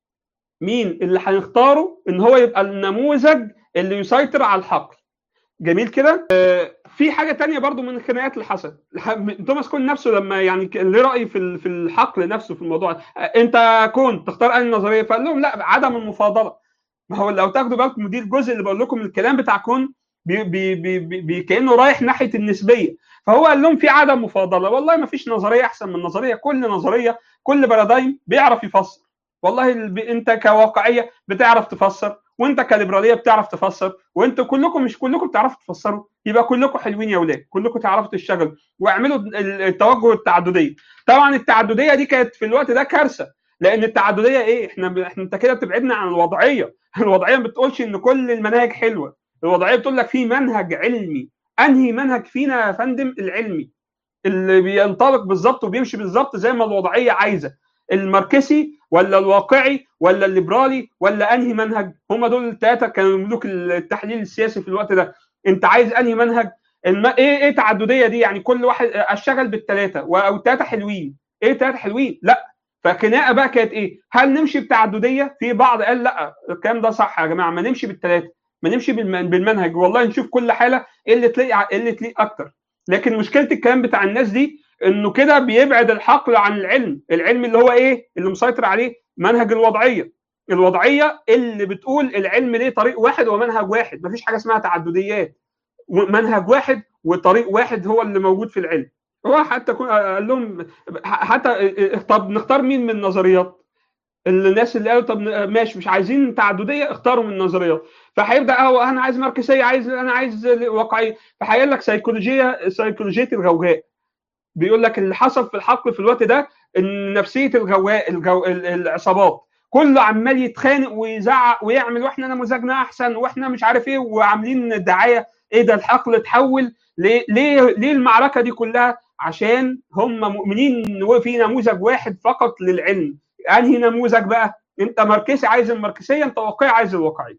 مين اللي هنختاره ان هو يبقى النموذج اللي يسيطر على الحقل جميل كده آه في حاجه تانية برضو من الخناقات اللي حصلت توماس كون نفسه لما يعني ليه راي في في الحقل نفسه في الموضوع آه انت كنت تختار اي نظريه فقال لهم لا عدم المفاضله ما هو لو تاخدوا بالكم دي الجزء اللي بقول لكم الكلام بتاع كون بي بي بي بي كانه رايح ناحيه النسبيه فهو قال لهم في عدم مفاضله والله ما فيش نظريه احسن من نظريه كل نظريه كل بارادايم بيعرف يفسر والله انت كواقعيه بتعرف تفسر وانت كليبراليه بتعرف تفسر وانتوا كلكم مش كلكم بتعرفوا تفسروا يبقى كلكم حلوين يا ولاد كلكم تعرفوا تشتغلوا واعملوا التوجه التعدديه طبعا التعدديه دي كانت في الوقت ده كارثه لان التعدديه ايه احنا احنا انت كده بتبعدنا عن الوضعيه الوضعيه ما بتقولش ان كل المناهج حلوه الوضعيه بتقول لك في منهج علمي انهي منهج فينا يا فندم العلمي اللي بينطبق بالظبط وبيمشي بالظبط زي ما الوضعيه عايزه الماركسي ولا الواقعي ولا الليبرالي ولا انهي منهج هم دول الثلاثه كانوا ملوك التحليل السياسي في الوقت ده انت عايز انهي منهج الم... ايه ايه تعدديه دي يعني كل واحد اشتغل بالثلاثه او الثلاثه حلوين ايه ثلاثه حلوين لا فخناقه بقى كانت ايه هل نمشي بتعدديه في بعض قال لا الكلام ده صح يا جماعه ما نمشي بالثلاثه ما نمشي بالمنهج والله نشوف كل حاله ايه اللي تلاقي ايه اللي تليق اكتر لكن مشكله الكلام بتاع الناس دي انه كده بيبعد الحقل عن العلم العلم اللي هو ايه اللي مسيطر عليه منهج الوضعيه الوضعيه اللي بتقول العلم ليه طريق واحد ومنهج واحد مفيش حاجه اسمها تعدديات منهج واحد وطريق واحد هو اللي موجود في العلم هو حتى قال لهم حتى طب نختار مين من النظريات الناس اللي قالوا طب ماشي مش عايزين تعدديه اختاروا من النظريات فهيبدا هو انا عايز ماركسيه عايز انا عايز واقعيه فهيقول لك سيكولوجيه سيكولوجيه الغوغاء بيقول لك اللي حصل في الحقل في الوقت ده ان نفسيه الغواء الجو... العصابات كله عمال يتخانق ويزعق ويعمل واحنا نموذجنا احسن واحنا مش عارف ايه وعاملين دعايه ايه ده الحقل اتحول ليه ليه ليه المعركه دي كلها عشان هم مؤمنين ان في نموذج واحد فقط للعلم انهي نموذج بقى انت ماركسي عايز الماركسيه انت واقعي عايز الواقعيه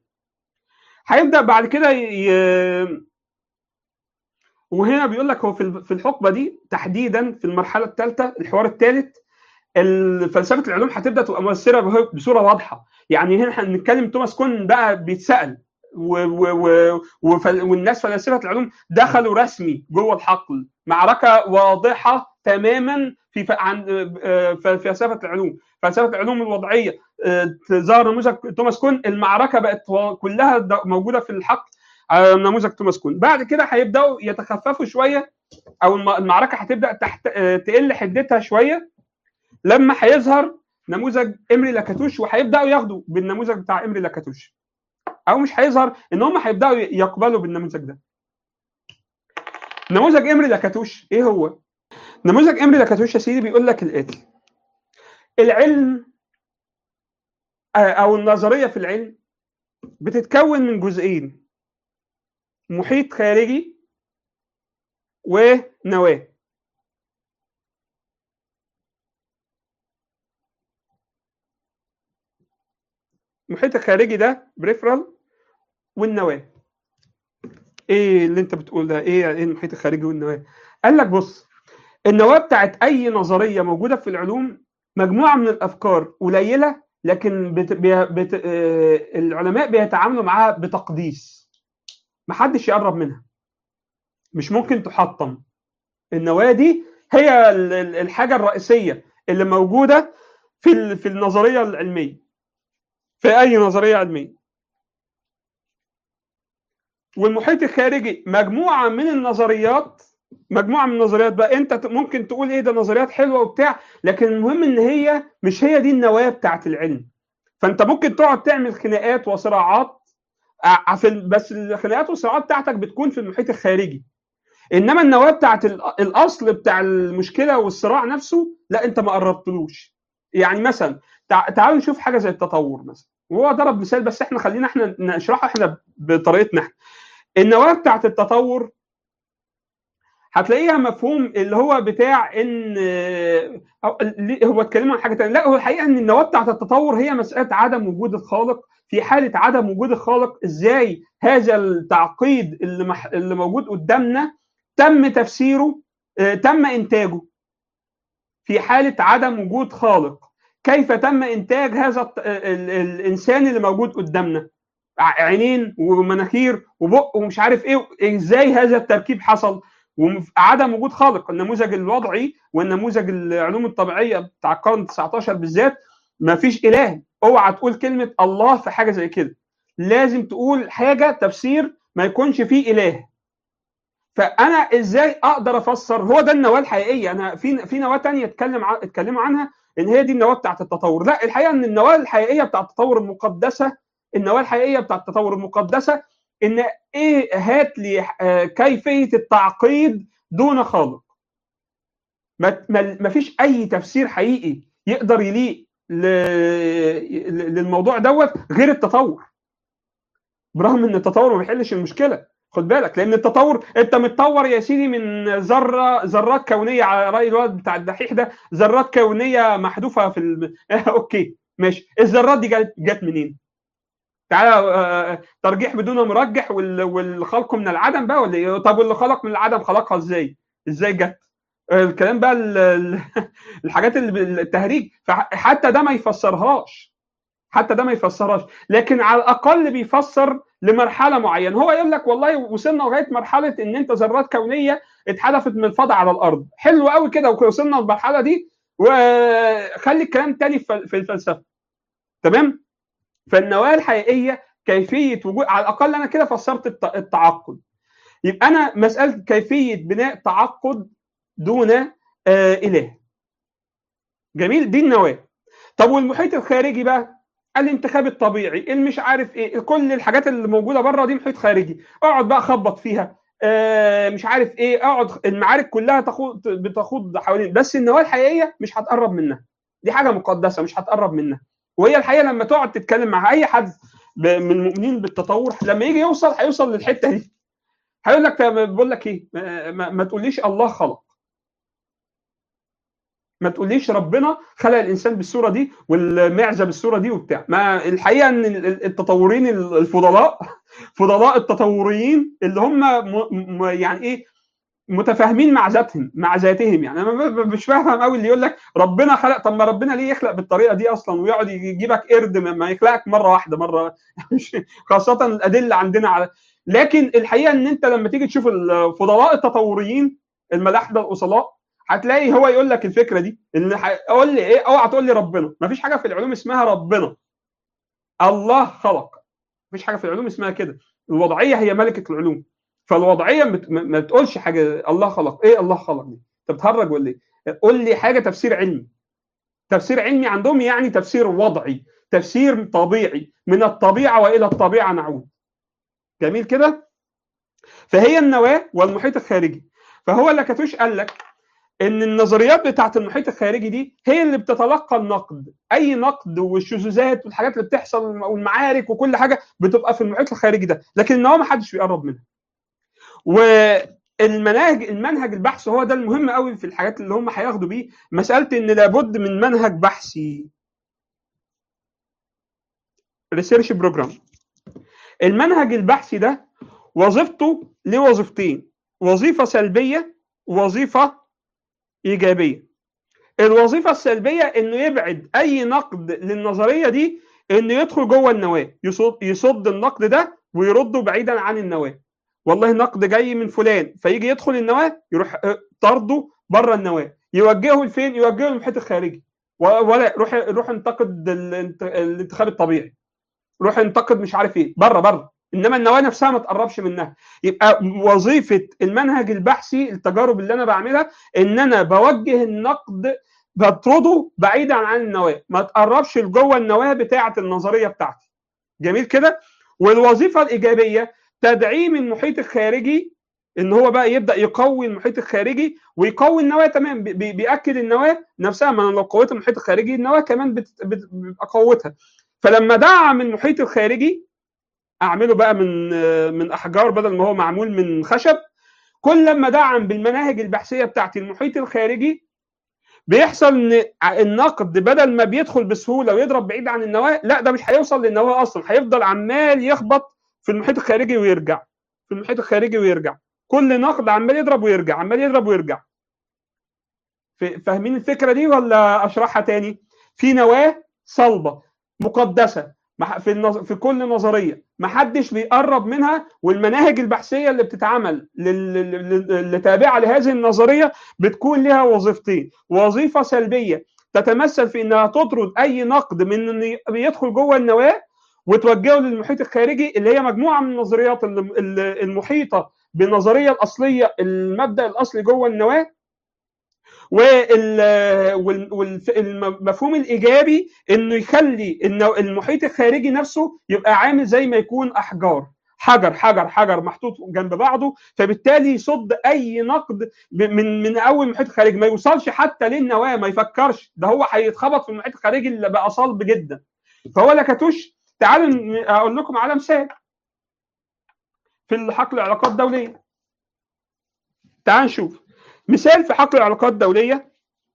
هيبدا بعد كده ي... وهنا بيقول لك هو في الحقبه دي تحديدا في المرحله الثالثه الحوار الثالث فلسفه العلوم هتبدا تبقى مؤثره بصوره واضحه يعني هنا هنتكلم توماس كون بقى بيتسال و و و والناس فلاسفه العلوم دخلوا رسمي جوه الحقل معركه واضحه تماما في عن فلسفه العلوم فلسفه العلوم الوضعيه ظهر نموذج توماس كون المعركه بقت كلها موجوده في الحقل نموذج توماس كون بعد كده هيبداوا يتخففوا شويه او المعركه هتبدا تحت تقل حدتها شويه لما هيظهر نموذج امري لاكاتوش وهيبداوا ياخدوا بالنموذج بتاع امري لاكاتوش او مش هيظهر ان هم هيبداوا يقبلوا بالنموذج ده نموذج امري لاكاتوش ايه هو نموذج امري لاكاتوش يا سيدي بيقول لك الاتي العلم او النظريه في العلم بتتكون من جزئين محيط خارجي ونواه المحيط الخارجي ده بريفرال والنواه ايه اللي انت بتقول ده ايه ايه المحيط الخارجي والنواه قال لك بص النواه بتاعت اي نظريه موجوده في العلوم مجموعه من الافكار قليله لكن بت... بت... آه... العلماء بيتعاملوا معاها بتقديس محدش يقرب منها مش ممكن تحطم النواه دي هي الحاجه الرئيسيه اللي موجوده في في النظريه العلميه في اي نظريه علميه والمحيط الخارجي مجموعه من النظريات مجموعه من النظريات بقى انت ممكن تقول ايه ده نظريات حلوه وبتاع لكن المهم ان هي مش هي دي النواه بتاعت العلم فانت ممكن تقعد تعمل خناقات وصراعات بس الخناقات والصراعات بتاعتك بتكون في المحيط الخارجي انما النواه بتاعت الاصل بتاع المشكله والصراع نفسه لا انت ما قربتلوش يعني مثلا تعالوا نشوف حاجه زي التطور مثلا وهو ضرب مثال بس احنا خلينا احنا نشرحه احنا بطريقتنا احنا النواه بتاعت التطور هتلاقيها مفهوم اللي هو بتاع ان هو اتكلم عن حاجه ثانيه لا هو الحقيقه ان النواه بتاعت التطور هي مساله عدم وجود الخالق في حاله عدم وجود الخالق ازاي هذا التعقيد اللي, مح... اللي موجود قدامنا تم تفسيره تم انتاجه في حاله عدم وجود خالق كيف تم انتاج هذا الانسان اللي موجود قدامنا عينين ومناخير وبق ومش عارف ايه ازاي هذا التركيب حصل وعدم وجود خالق النموذج الوضعي والنموذج العلوم الطبيعيه بتاع القرن 19 بالذات ما فيش اله اوعى تقول كلمه الله في حاجه زي كده لازم تقول حاجه تفسير ما يكونش فيه اله فانا ازاي اقدر افسر هو ده النواه الحقيقيه انا في في نواه ثانيه اتكلم ع... اتكلموا عنها ان هي دي النواه بتاعت التطور لا الحقيقه ان النواه الحقيقيه بتاعت التطور المقدسه النواه الحقيقيه بتاعت التطور المقدسه ان ايه هات لي كيفيه التعقيد دون خالق ما فيش اي تفسير حقيقي يقدر يليق للموضوع دوت غير التطور برغم ان التطور ما بيحلش المشكله خد بالك لان التطور انت متطور يا سيدي من ذره ذرات كونيه على راي الواد بتاع الدحيح ده ذرات كونيه محذوفه في الم... اوكي ماشي الذرات دي جت جت منين؟ تعالى ترجيح بدون مرجح والخلق من العدم بقى ولا ايه؟ طب واللي خلق من العدم خلقها ازاي؟ ازاي جت؟ الكلام بقى الحاجات اللي التهريج حتى ده ما يفسرهاش حتى ده ما يفسرهاش لكن على الاقل بيفسر لمرحله معينه هو يقول لك والله وصلنا لغايه مرحله ان انت ذرات كونيه اتحدفت من الفضاء على الارض حلو قوي كده وصلنا للمرحله دي وخلي الكلام تاني في الفلسفه تمام فالنواه الحقيقيه كيفيه وجود على الاقل انا كده فسرت التعقد يبقى انا مساله كيفيه بناء تعقد دون آه اله جميل دي النواه طب والمحيط الخارجي بقى الانتخاب الطبيعي اللي مش عارف ايه كل الحاجات اللي موجوده بره دي محيط خارجي اقعد بقى خبط فيها آه مش عارف ايه اقعد المعارك كلها تخوض بتخوض حوالين بس النواه الحقيقيه مش هتقرب منها دي حاجه مقدسه مش هتقرب منها وهي الحقيقه لما تقعد تتكلم مع اي حد من المؤمنين بالتطور لما يجي يوصل هيوصل للحته دي هيقول لك بقول لك ايه ما, ما تقوليش الله خلق ما تقوليش ربنا خلق الانسان بالصوره دي والمعزه بالصوره دي وبتاع ما الحقيقه ان التطورين الفضلاء فضلاء التطوريين اللي هم م... يعني ايه متفاهمين مع ذاتهم مع ذاتهم يعني انا مش فاهم قوي اللي يقول لك ربنا خلق طب ما ربنا ليه يخلق بالطريقه دي اصلا ويقعد يجيبك قرد ما يخلقك مره واحده مره خاصه الادله عندنا على لكن الحقيقه ان انت لما تيجي تشوف الفضلاء التطوريين الملاحده الاصلاء هتلاقي هو يقول لك الفكره دي ان قول لي ايه اوعى تقول لي ربنا ما فيش حاجه في العلوم اسمها ربنا الله خلق ما فيش حاجه في العلوم اسمها كده الوضعيه هي ملكه العلوم فالوضعيه ما تقولش حاجه الله خلق ايه الله خلق دي انت بتهرج ولا ايه قول لي حاجه تفسير علمي تفسير علمي عندهم يعني تفسير وضعي تفسير طبيعي من الطبيعه والى الطبيعه نعود جميل كده فهي النواه والمحيط الخارجي فهو لاكاتوش قال لك ان النظريات بتاعت المحيط الخارجي دي هي اللي بتتلقى النقد اي نقد والشذوذات والحاجات اللي بتحصل والمعارك وكل حاجه بتبقى في المحيط الخارجي ده لكن النواه ما حدش بيقرب منها والمناهج المنهج البحث هو ده المهم قوي في الحاجات اللي هم هياخدوا بيه مساله ان لابد من منهج بحثي ريسيرش بروجرام المنهج البحثي ده وظيفته ليه وظيفتين وظيفه سلبيه وظيفه ايجابيه الوظيفه السلبيه انه يبعد اي نقد للنظريه دي انه يدخل جوه النواه يصد, يصد النقد ده ويرده بعيدا عن النواه والله نقد جاي من فلان فيجي يدخل النواه يروح طرده بره النواه يوجهه لفين يوجهه للمحيط الخارجي ولا روح روح انتقد الانتخاب الطبيعي روح انتقد مش عارف ايه بره بره انما النواه نفسها ما تقربش منها يبقى وظيفه المنهج البحثي التجارب اللي انا بعملها ان انا بوجه النقد بطرده بعيدا عن النواه ما تقربش لجوه النواه بتاعه النظريه بتاعتي جميل كده والوظيفه الايجابيه تدعيم المحيط الخارجي ان هو بقى يبدا يقوي المحيط الخارجي ويقوي النواه تمام بي- بياكد النواه نفسها ما انا لو قويت المحيط الخارجي النواه كمان بت- بت- بتبقى قوتها فلما دعم المحيط الخارجي اعمله بقى من من احجار بدل ما هو معمول من خشب كل لما دعم بالمناهج البحثيه بتاعتي المحيط الخارجي بيحصل ان النقد بدل ما بيدخل بسهوله ويضرب بعيد عن النواه لا ده مش هيوصل للنواه اصلا هيفضل عمال يخبط في المحيط الخارجي ويرجع في المحيط الخارجي ويرجع كل نقد عمال يضرب ويرجع عمال يضرب ويرجع ف- فاهمين الفكره دي ولا اشرحها تاني في نواه صلبه مقدسه مح- في النظ... في كل نظريه ما حدش بيقرب منها والمناهج البحثيه اللي بتتعمل لل... لل- اللي تابعه لهذه النظريه بتكون لها وظيفتين وظيفه سلبيه تتمثل في انها تطرد اي نقد من ان يدخل جوه النواه وتوجهه للمحيط الخارجي اللي هي مجموعه من النظريات اللي- اللي- المحيطه بالنظريه الاصليه المبدا الاصلي جوه النواه والمفهوم الايجابي انه يخلي إنه المحيط الخارجي نفسه يبقى عامل زي ما يكون احجار حجر حجر حجر محطوط جنب بعضه فبالتالي يصد اي نقد ب- من من اول المحيط الخارجي ما يوصلش حتى للنواه ما يفكرش ده هو هيتخبط في المحيط الخارجي اللي بقى صلب جدا فهو لكتوش تعالوا ن- اقول لكم على مثال في حقل العلاقات الدوليه تعال نشوف مثال في حقل العلاقات الدوليه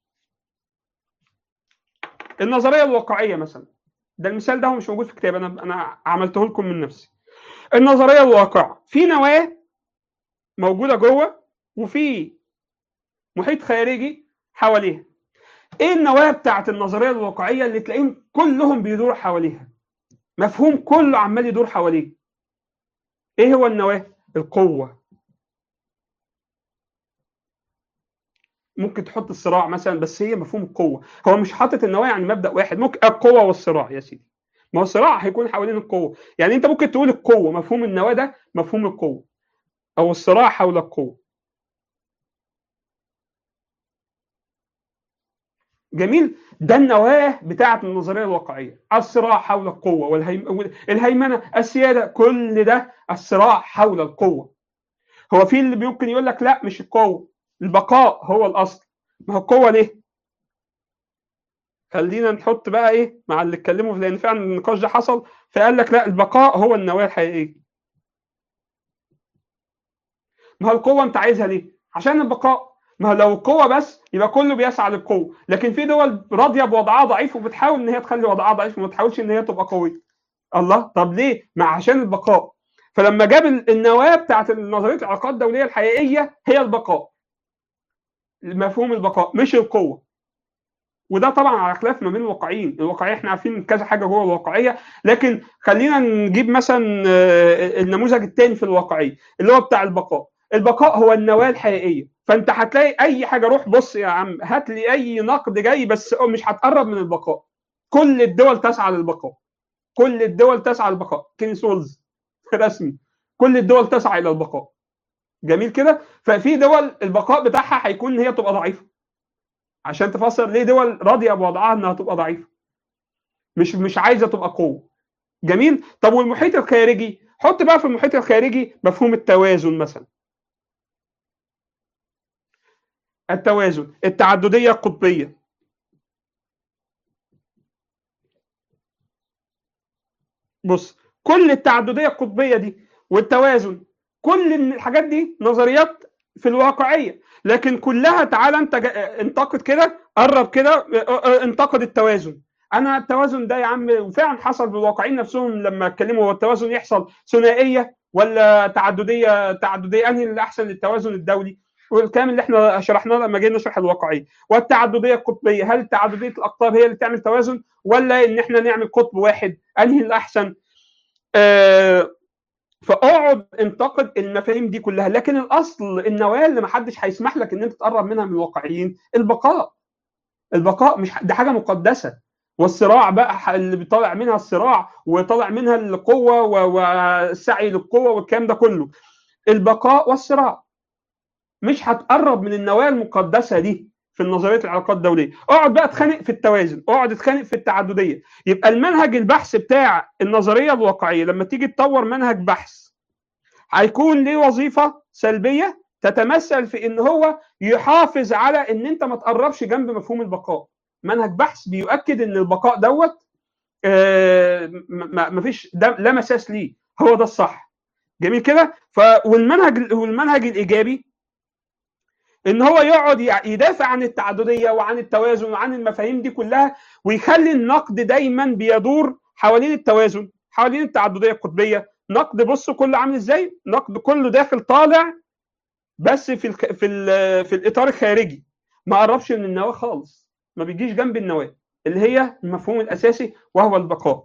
النظريه الواقعيه مثلا ده المثال ده هو مش موجود في كتاب انا انا عملته لكم من نفسي النظريه الواقعه في نواه موجوده جوه وفي محيط خارجي حواليها ايه النواه بتاعت النظريه الواقعيه اللي تلاقيهم كلهم بيدوروا حواليها مفهوم كله عمال يدور حواليه ايه هو النواه القوه ممكن تحط الصراع مثلا بس هي مفهوم القوه هو مش حاطط النواه يعني مبدا واحد ممكن القوه والصراع يا سيدي ما هو الصراع هيكون حوالين القوه يعني انت ممكن تقول القوه مفهوم النواه ده مفهوم القوه او الصراع حول القوه جميل ده النواه بتاعه النظريه الواقعيه الصراع حول القوه والهيمنه السياده كل ده الصراع حول القوه هو في اللي ممكن يقول لك لا مش القوه البقاء هو الاصل ما هو القوه ليه خلينا نحط بقى ايه مع اللي اتكلموا لان فعلا النقاش ده حصل فقال لك لا البقاء هو النواه الحقيقيه ما هو القوه انت عايزها ليه عشان البقاء ما هو لو القوه بس يبقى كله بيسعى للقوه لكن في دول راضيه بوضعها ضعيف وبتحاول ان هي تخلي وضعها ضعيف وما تحاولش ان هي تبقى قويه الله طب ليه ما عشان البقاء فلما جاب النواه بتاعت نظريه العلاقات الدوليه الحقيقيه هي البقاء مفهوم البقاء مش القوه وده طبعا على خلاف ما بين الواقعيين الواقعيه احنا عارفين كذا حاجه جوه الواقعيه لكن خلينا نجيب مثلا النموذج الثاني في الواقعيه اللي هو بتاع البقاء البقاء هو النواه الحقيقيه فانت هتلاقي اي حاجه روح بص يا عم هات لي اي نقد جاي بس مش هتقرب من البقاء كل الدول تسعى للبقاء كل الدول تسعى للبقاء كينسولز رسمي كل الدول تسعى الى البقاء جميل كده ففي دول البقاء بتاعها هيكون ان هي تبقى ضعيفه عشان تفسر ليه دول راضيه بوضعها انها تبقى ضعيفه مش مش عايزه تبقى قوه جميل طب والمحيط الخارجي حط بقى في المحيط الخارجي مفهوم التوازن مثلا التوازن التعدديه القطبيه بص كل التعدديه القطبيه دي والتوازن كل الحاجات دي نظريات في الواقعيه لكن كلها تعالى انت انتقد كده قرب كده انتقد التوازن انا التوازن ده يا عم وفعلا حصل بالواقعيين نفسهم لما اتكلموا هو التوازن يحصل ثنائيه ولا تعدديه تعدديه انهي اللي احسن للتوازن الدولي والكلام اللي احنا شرحناه لما جينا نشرح الواقعيه والتعدديه القطبيه هل تعدديه الاقطاب هي اللي تعمل توازن ولا ان احنا نعمل قطب واحد انهي الاحسن آه فاقعد انتقد المفاهيم دي كلها لكن الاصل النواه اللي ما حدش هيسمح لك ان انت تقرب منها من الواقعيين البقاء البقاء مش ده حاجه مقدسه والصراع بقى اللي بيطلع منها الصراع وطلع منها القوه والسعي للقوه والكلام ده كله البقاء والصراع مش هتقرب من النواه المقدسه دي في نظريه العلاقات الدوليه اقعد بقى اتخانق في التوازن اقعد اتخانق في التعدديه يبقى المنهج البحث بتاع النظريه الواقعيه لما تيجي تطور منهج بحث هيكون ليه وظيفه سلبيه تتمثل في ان هو يحافظ على ان انت ما تقربش جنب مفهوم البقاء منهج بحث بيؤكد ان البقاء دوت آه ما فيش لا مساس ليه هو ده الصح جميل كده ف والمنهج والمنهج الايجابي ان هو يقعد يدافع عن التعدديه وعن التوازن وعن المفاهيم دي كلها ويخلي النقد دايما بيدور حوالين التوازن حوالين التعدديه القطبيه نقد بص كله عامل ازاي نقد كله داخل طالع بس في ال في ال في الاطار الخارجي ما قربش من النواه خالص ما بيجيش جنب النواه اللي هي المفهوم الاساسي وهو البقاء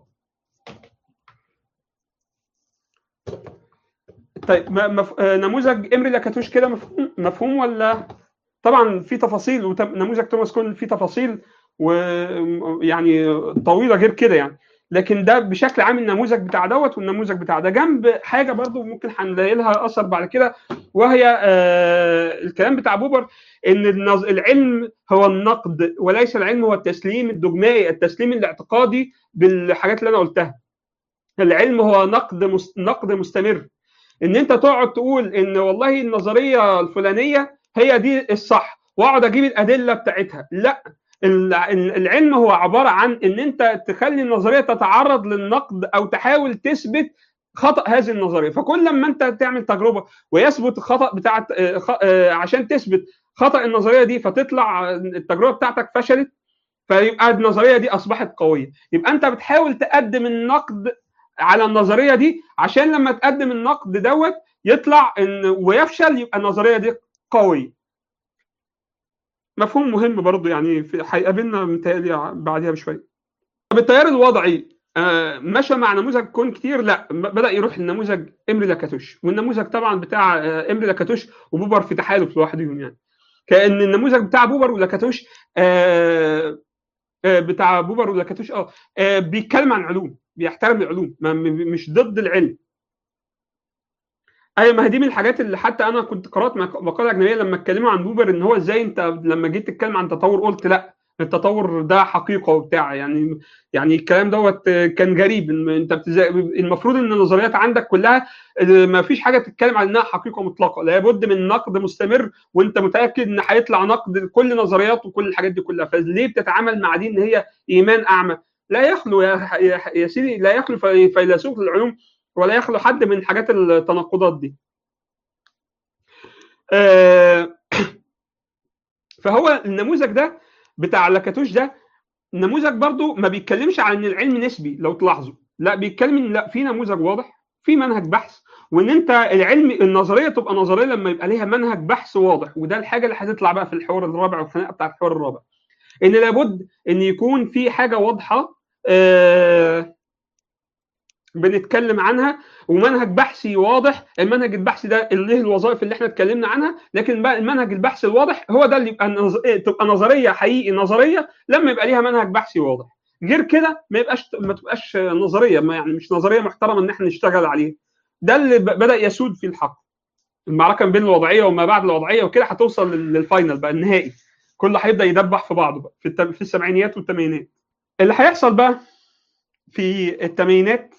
طيب مف... نموذج امري لاكاتوش كده مفهوم مفهوم ولا طبعا في تفاصيل وت... نموذج توماس كون فيه تفاصيل ويعني طويله غير كده يعني لكن ده بشكل عام النموذج بتاع دوت والنموذج بتاع ده جنب حاجه برضو ممكن هنلاقي لها اثر بعد كده وهي آه الكلام بتاع بوبر ان العلم هو النقد وليس العلم هو التسليم الدogمائي التسليم الاعتقادي بالحاجات اللي انا قلتها العلم هو نقد مست... نقد مستمر ان انت تقعد تقول ان والله النظريه الفلانيه هي دي الصح واقعد اجيب الادله بتاعتها لا العلم هو عباره عن ان انت تخلي النظريه تتعرض للنقد او تحاول تثبت خطا هذه النظريه فكل لما انت تعمل تجربه ويثبت الخطا بتاعت عشان تثبت خطا النظريه دي فتطلع التجربه بتاعتك فشلت فيبقى النظريه دي اصبحت قويه يبقى انت بتحاول تقدم النقد على النظريه دي عشان لما تقدم النقد دوت يطلع ان ويفشل يبقى النظريه دي قويه مفهوم مهم برضه يعني في هيقابلنا متهيألي بعدها بشويه طب التيار الوضعي آه مشى مع نموذج كون كتير لا بدا يروح لنموذج امري لاكاتوش والنموذج طبعا بتاع آه امري لاكاتوش وبوبر في تحالف لوحدهم يعني كان النموذج بتاع بوبر ولاكاتوش آه بتاع بوبر ولاكاتوش اه بيتكلم عن علوم بيحترم العلوم مش ضد العلم ايوه ما هي دي من الحاجات اللي حتى انا كنت قرات مقاله اجنبيه لما اتكلموا عن بوبر ان هو ازاي انت لما جيت تتكلم عن تطور قلت لا التطور ده حقيقه وبتاع يعني يعني الكلام دوت كان غريب انت بتزا... المفروض ان النظريات عندك كلها ما فيش حاجه تتكلم عن انها حقيقه مطلقه لابد من نقد مستمر وانت متاكد ان هيطلع نقد لكل النظريات وكل الحاجات دي كلها فليه بتتعامل مع دي ان هي ايمان اعمى لا يخلو يا, يا سيدي لا يخلو فيلسوف العلوم ولا يخلو حد من حاجات التناقضات دي فهو النموذج ده بتاع لاكاتوش ده نموذج برضو ما بيتكلمش عن ان العلم نسبي لو تلاحظوا لا بيتكلم ان لا في نموذج واضح في منهج بحث وان انت العلم النظريه تبقى نظريه لما يبقى ليها منهج بحث واضح وده الحاجه اللي هتطلع بقى في الحوار الرابع والخناقه بتاع الحوار الرابع ان لابد ان يكون في حاجه واضحه آه بنتكلم عنها ومنهج بحثي واضح المنهج البحثي ده اللي له الوظائف اللي احنا اتكلمنا عنها لكن بقى المنهج البحثي الواضح هو ده اللي يبقى نظ... تبقى نظريه حقيقي نظريه لما يبقى ليها منهج بحثي واضح غير كده ما يبقاش ما تبقاش نظريه ما يعني مش نظريه محترمه ان احنا نشتغل عليها ده اللي بدا يسود في الحق المعركه بين الوضعيه وما بعد الوضعيه وكده هتوصل للفاينل بقى النهائي كله هيبدا يدبح في بعضه بقى في, التم... في السبعينيات والثمانينات اللي هيحصل بقى في الثمانينات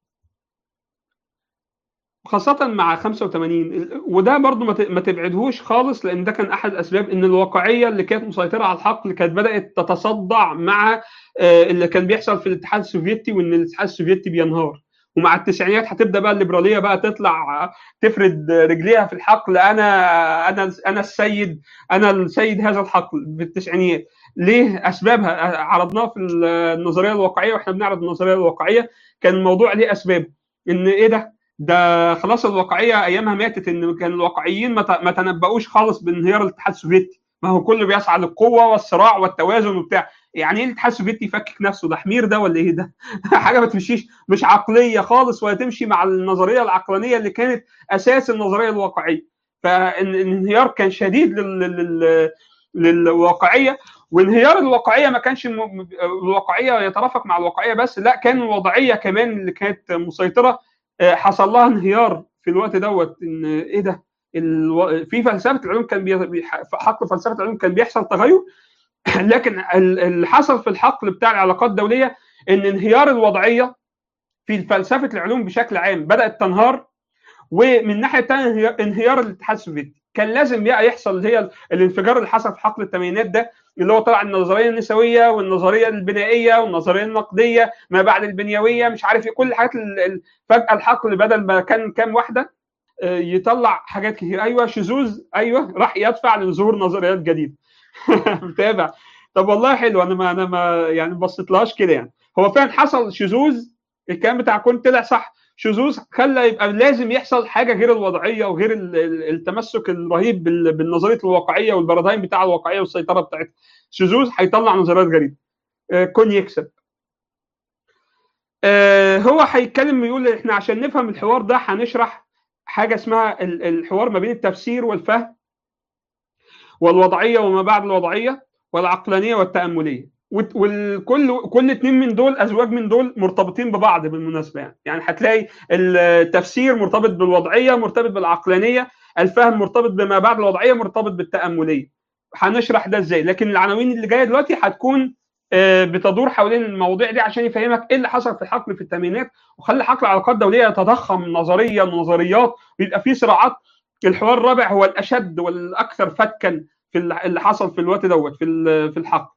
خاصة مع 85 وده برضو ما تبعدهوش خالص لأن ده كان أحد أسباب إن الواقعية اللي كانت مسيطرة على الحق اللي كانت بدأت تتصدع مع اللي كان بيحصل في الاتحاد السوفيتي وإن الاتحاد السوفيتي بينهار ومع التسعينيات هتبدا بقى الليبراليه بقى تطلع تفرد رجليها في الحقل انا انا انا السيد انا السيد هذا الحقل بالتسعينيات ليه اسبابها عرضناها في النظريه الواقعيه واحنا بنعرض النظريه الواقعيه كان الموضوع ليه اسباب ان ايه ده ده خلاص الواقعيه ايامها ماتت ان كان الواقعيين ما تنبؤوش خالص بانهيار الاتحاد السوفيتي ما هو كله بيسعى للقوه والصراع والتوازن وبتاع يعني ايه الاتحاد السوفيتي يفكك نفسه ده حمير ده ولا ايه ده حاجه ما تمشيش مش عقليه خالص ولا تمشي مع النظريه العقلانيه اللي كانت اساس النظريه الواقعيه فالانهيار كان شديد لل... لل... للواقعيه وانهيار الواقعيه ما كانش م... الواقعيه يترافق مع الواقعيه بس لا كان الوضعيه كمان اللي كانت مسيطره حصل لها انهيار في الوقت دوت ان ايه ده الو... في فلسفه العلوم كان بي... حق فلسفه العلوم كان بيحصل تغير لكن اللي حصل في الحقل بتاع العلاقات الدوليه ان انهيار الوضعيه في فلسفه العلوم بشكل عام بدات تنهار ومن الناحيه الثانيه انهيار الاتحاد السوفيتي كان لازم يحصل اللي هي الانفجار اللي حصل في حقل الثمانينات ده اللي هو طلع النظريه النسويه والنظريه البنائيه والنظريه النقديه ما بعد البنيويه مش عارف ايه كل الحاجات فجاه الحقل بدل ما كان كام واحده يطلع حاجات كتير ايوه شذوذ ايوه راح يدفع لظهور نظريات جديده متابع طب والله حلو انا ما انا ما يعني ما بصيتلهاش كده يعني هو فعلا حصل شذوذ الكلام بتاع كنت طلع صح شذوذ خلى يبقى لازم يحصل حاجه غير الوضعيه وغير التمسك الرهيب بالنظريه الواقعيه والبارادايم بتاع الواقعيه والسيطره بتاعتها شذوذ هيطلع نظريات غريبه كون يكسب هو هيتكلم يقول احنا عشان نفهم الحوار ده هنشرح حاجه اسمها الحوار ما بين التفسير والفهم والوضعيه وما بعد الوضعيه والعقلانيه والتامليه والكل كل اثنين من دول ازواج من دول مرتبطين ببعض بالمناسبه يعني يعني هتلاقي التفسير مرتبط بالوضعيه مرتبط بالعقلانيه الفهم مرتبط بما بعد الوضعيه مرتبط بالتامليه هنشرح ده ازاي لكن العناوين اللي جايه دلوقتي هتكون بتدور حوالين المواضيع دي عشان يفهمك ايه اللي حصل في الحقل في الثمانينات وخلي حقل العلاقات الدوليه يتضخم نظريا ونظريات ويبقى فيه صراعات الحوار الرابع هو الاشد والاكثر فتكا في اللي حصل في الوقت دوت في في الحقل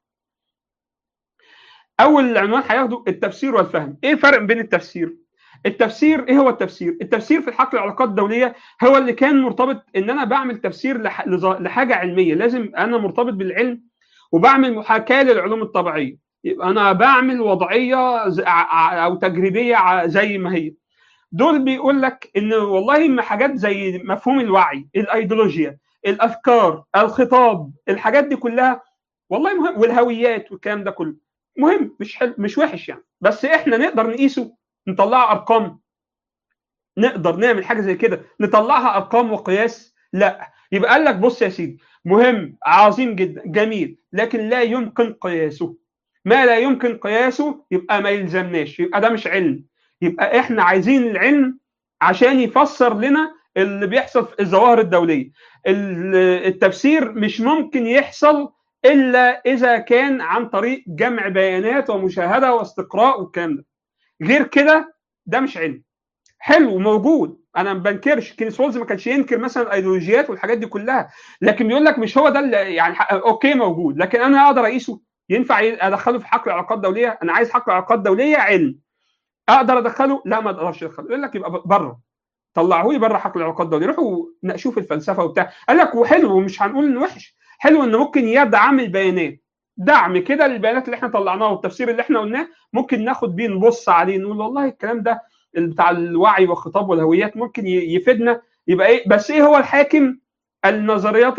اول عنوان هياخده التفسير والفهم ايه الفرق بين التفسير التفسير ايه هو التفسير التفسير في الحقل العلاقات الدوليه هو اللي كان مرتبط ان انا بعمل تفسير لحاجه علميه لازم انا مرتبط بالعلم وبعمل محاكاه للعلوم الطبيعيه يبقى انا بعمل وضعيه او تجريبيه زي ما هي دول بيقول لك ان والله ما حاجات زي مفهوم الوعي الايديولوجيا الافكار الخطاب الحاجات دي كلها والله مهم والهويات والكلام ده كله مهم مش حل مش وحش يعني بس احنا نقدر نقيسه نطلع ارقام نقدر نعمل حاجه زي كده نطلعها ارقام وقياس لا يبقى قال لك بص يا سيدي مهم عظيم جدا جميل لكن لا يمكن قياسه ما لا يمكن قياسه يبقى ما يلزمناش يبقى ده مش علم يبقى احنا عايزين العلم عشان يفسر لنا اللي بيحصل في الظواهر الدوليه التفسير مش ممكن يحصل الا اذا كان عن طريق جمع بيانات ومشاهده واستقراء والكلام ده غير كده ده مش علم حلو موجود انا ما بنكرش كينيس وولز ما كانش ينكر مثلا الايديولوجيات والحاجات دي كلها لكن بيقول لك مش هو ده اللي يعني اوكي موجود لكن انا اقدر اقيسه ينفع ادخله في حقل علاقات دوليه انا عايز حقل علاقات دوليه علم اقدر ادخله لا ما اقدرش ادخله يقول لك يبقى بره طلعوه لي بره حقل العلاقات الدوليه روحوا ناقشوه في الفلسفه وبتاع قال لك وحلو ومش هنقول انه وحش حلو ان ممكن يدعم البيانات دعم كده للبيانات اللي احنا طلعناها والتفسير اللي احنا قلناه ممكن ناخد بيه نبص عليه نقول والله الكلام ده بتاع الوعي والخطاب والهويات ممكن يفيدنا يبقى ايه بس ايه هو الحاكم النظريات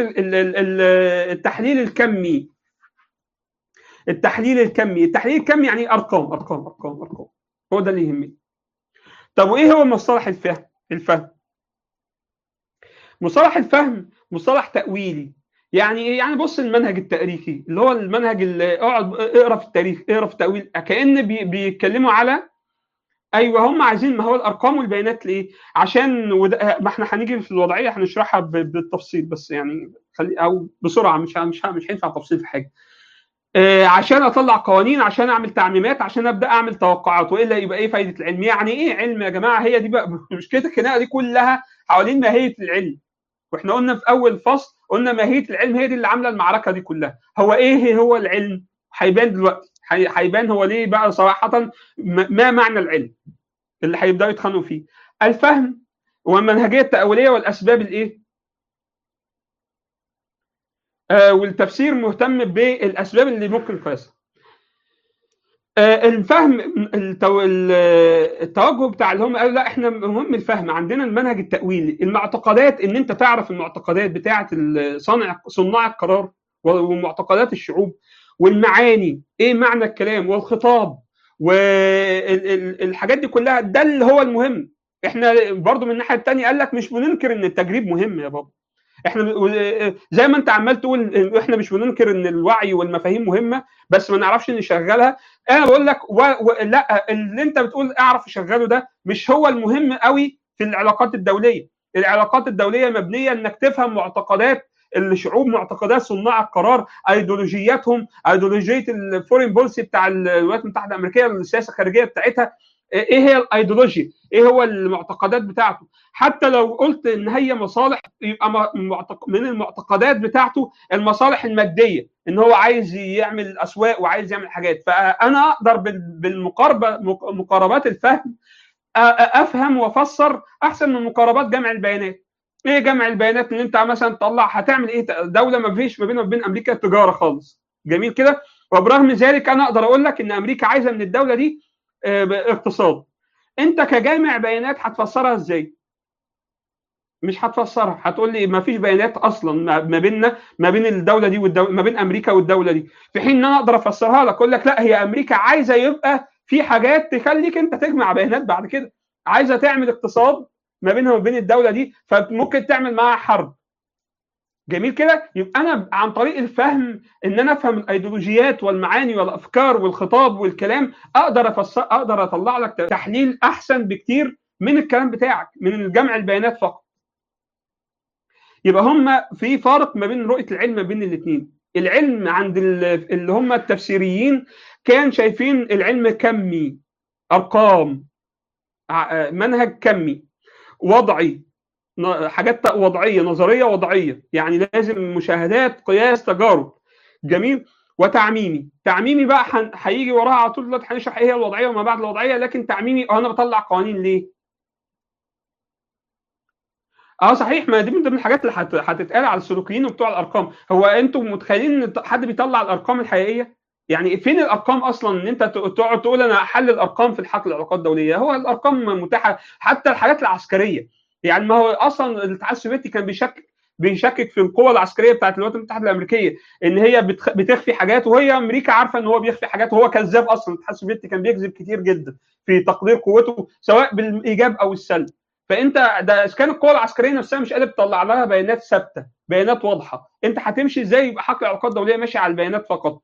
التحليل الكمي التحليل الكمي التحليل الكمي يعني ارقام ارقام ارقام ارقام هو ده اللي يهمني طب وايه هو مصطلح الفهم الفهم مصطلح الفهم مصطلح تأويلي يعني ايه يعني بص المنهج التاريخي اللي هو المنهج اللي اقعد اقرا في التاريخ اقرا في التاويل كان بي بيتكلموا على ايوه هم عايزين ما هو الارقام والبيانات ليه عشان وده ما احنا هنيجي في الوضعيه هنشرحها بالتفصيل بس يعني خلي او بسرعه مش مش مش هينفع تفصيل في حاجه آه عشان اطلع قوانين عشان اعمل تعميمات عشان ابدا اعمل توقعات والا يبقى ايه فايده العلم يعني ايه علم يا جماعه هي دي بقى مشكله الخناقه دي كلها حوالين ماهيه العلم واحنا قلنا في اول فصل قلنا ماهيه العلم هي دي اللي عامله المعركه دي كلها هو ايه هو العلم هيبان دلوقتي هيبان هو ليه بقى صراحه ما معنى العلم اللي هيبداوا يتخانقوا فيه الفهم والمنهجيه التاويليه والاسباب الايه آه والتفسير مهتم بالاسباب اللي ممكن قياسها آه الفهم التو... التوجه بتاع اللي هم قالوا لا احنا مهم الفهم عندنا المنهج التاويلي المعتقدات ان انت تعرف المعتقدات بتاعه صانع صناع القرار ومعتقدات الشعوب والمعاني ايه معنى الكلام والخطاب والحاجات دي كلها ده اللي هو المهم احنا برضو من الناحيه الثانيه قال لك مش بننكر ان التجريب مهم يا بابا احنا زي ما انت عمال تقول احنا مش بننكر ان الوعي والمفاهيم مهمه بس ما نعرفش نشغلها انا بقول لك و... و... لا اللي انت بتقول اعرف اشغله ده مش هو المهم قوي في العلاقات الدوليه العلاقات الدوليه مبنيه انك تفهم معتقدات الشعوب معتقدات صناع القرار ايديولوجياتهم ايديولوجيه الفورين بولسي بتاع الولايات المتحده الامريكيه السياسه الخارجيه بتاعتها ايه هي الايديولوجيا ايه هو المعتقدات بتاعته حتى لو قلت ان هي مصالح يبقى من المعتقدات بتاعته المصالح الماديه ان هو عايز يعمل اسواق وعايز يعمل حاجات فانا اقدر بالمقاربه مقاربات الفهم افهم وافسر احسن من مقاربات جمع البيانات ايه جمع البيانات ان انت مثلا تطلع هتعمل ايه دوله ما فيش ما بينها وبين امريكا تجاره خالص جميل كده وبرغم ذلك انا اقدر اقول لك ان امريكا عايزه من الدوله دي اقتصاد انت كجامع بيانات هتفسرها ازاي مش هتفسرها هتقول لي ما فيش بيانات اصلا ما بيننا ما بين الدوله دي والدولة ما بين امريكا والدوله دي في حين ان انا اقدر افسرها لك اقول لك لا هي امريكا عايزه يبقى في حاجات تخليك انت تجمع بيانات بعد كده عايزه تعمل اقتصاد ما بينها وبين الدوله دي فممكن تعمل معاها حرب جميل كده يبقى انا عن طريق الفهم ان انا افهم الايديولوجيات والمعاني والافكار والخطاب والكلام اقدر افسر اقدر اطلع لك تحليل احسن بكتير من الكلام بتاعك من جمع البيانات فقط يبقى هم في فارق ما بين رؤيه العلم ما بين الاثنين العلم عند اللي هم التفسيريين كان شايفين العلم كمي ارقام منهج كمي وضعي حاجات وضعيه نظريه وضعيه يعني لازم مشاهدات قياس تجارب جميل وتعميمي تعميمي بقى هيجي وراها على طول دلوقتي هنشرح ايه هي الوضعيه وما بعد الوضعيه لكن تعميمي انا بطلع قوانين ليه اه صحيح ما دي من ضمن الحاجات اللي هتتقال على السلوكيين وبتوع الارقام هو انتم متخيلين ان حد بيطلع الارقام الحقيقيه يعني فين الارقام اصلا ان انت تقعد تقول انا احلل الارقام في الحقل العلاقات الدوليه هو الارقام متاحه حتى الحاجات العسكريه يعني ما هو اصلا الاتحاد السوفيتي كان بيشكك بيشكك في القوة العسكرية بتاعت الولايات المتحدة الأمريكية إن هي بتخفي حاجات وهي أمريكا عارفة إن هو بيخفي حاجات وهو كذاب أصلا الاتحاد السوفيتي كان بيكذب كتير جدا في تقدير قوته سواء بالإيجاب أو السلب فأنت ده إذا كان القوة العسكرية نفسها مش قادر تطلع لها بيانات ثابتة بيانات واضحة أنت هتمشي إزاي يبقى حقل العلاقات الدولية ماشي على البيانات فقط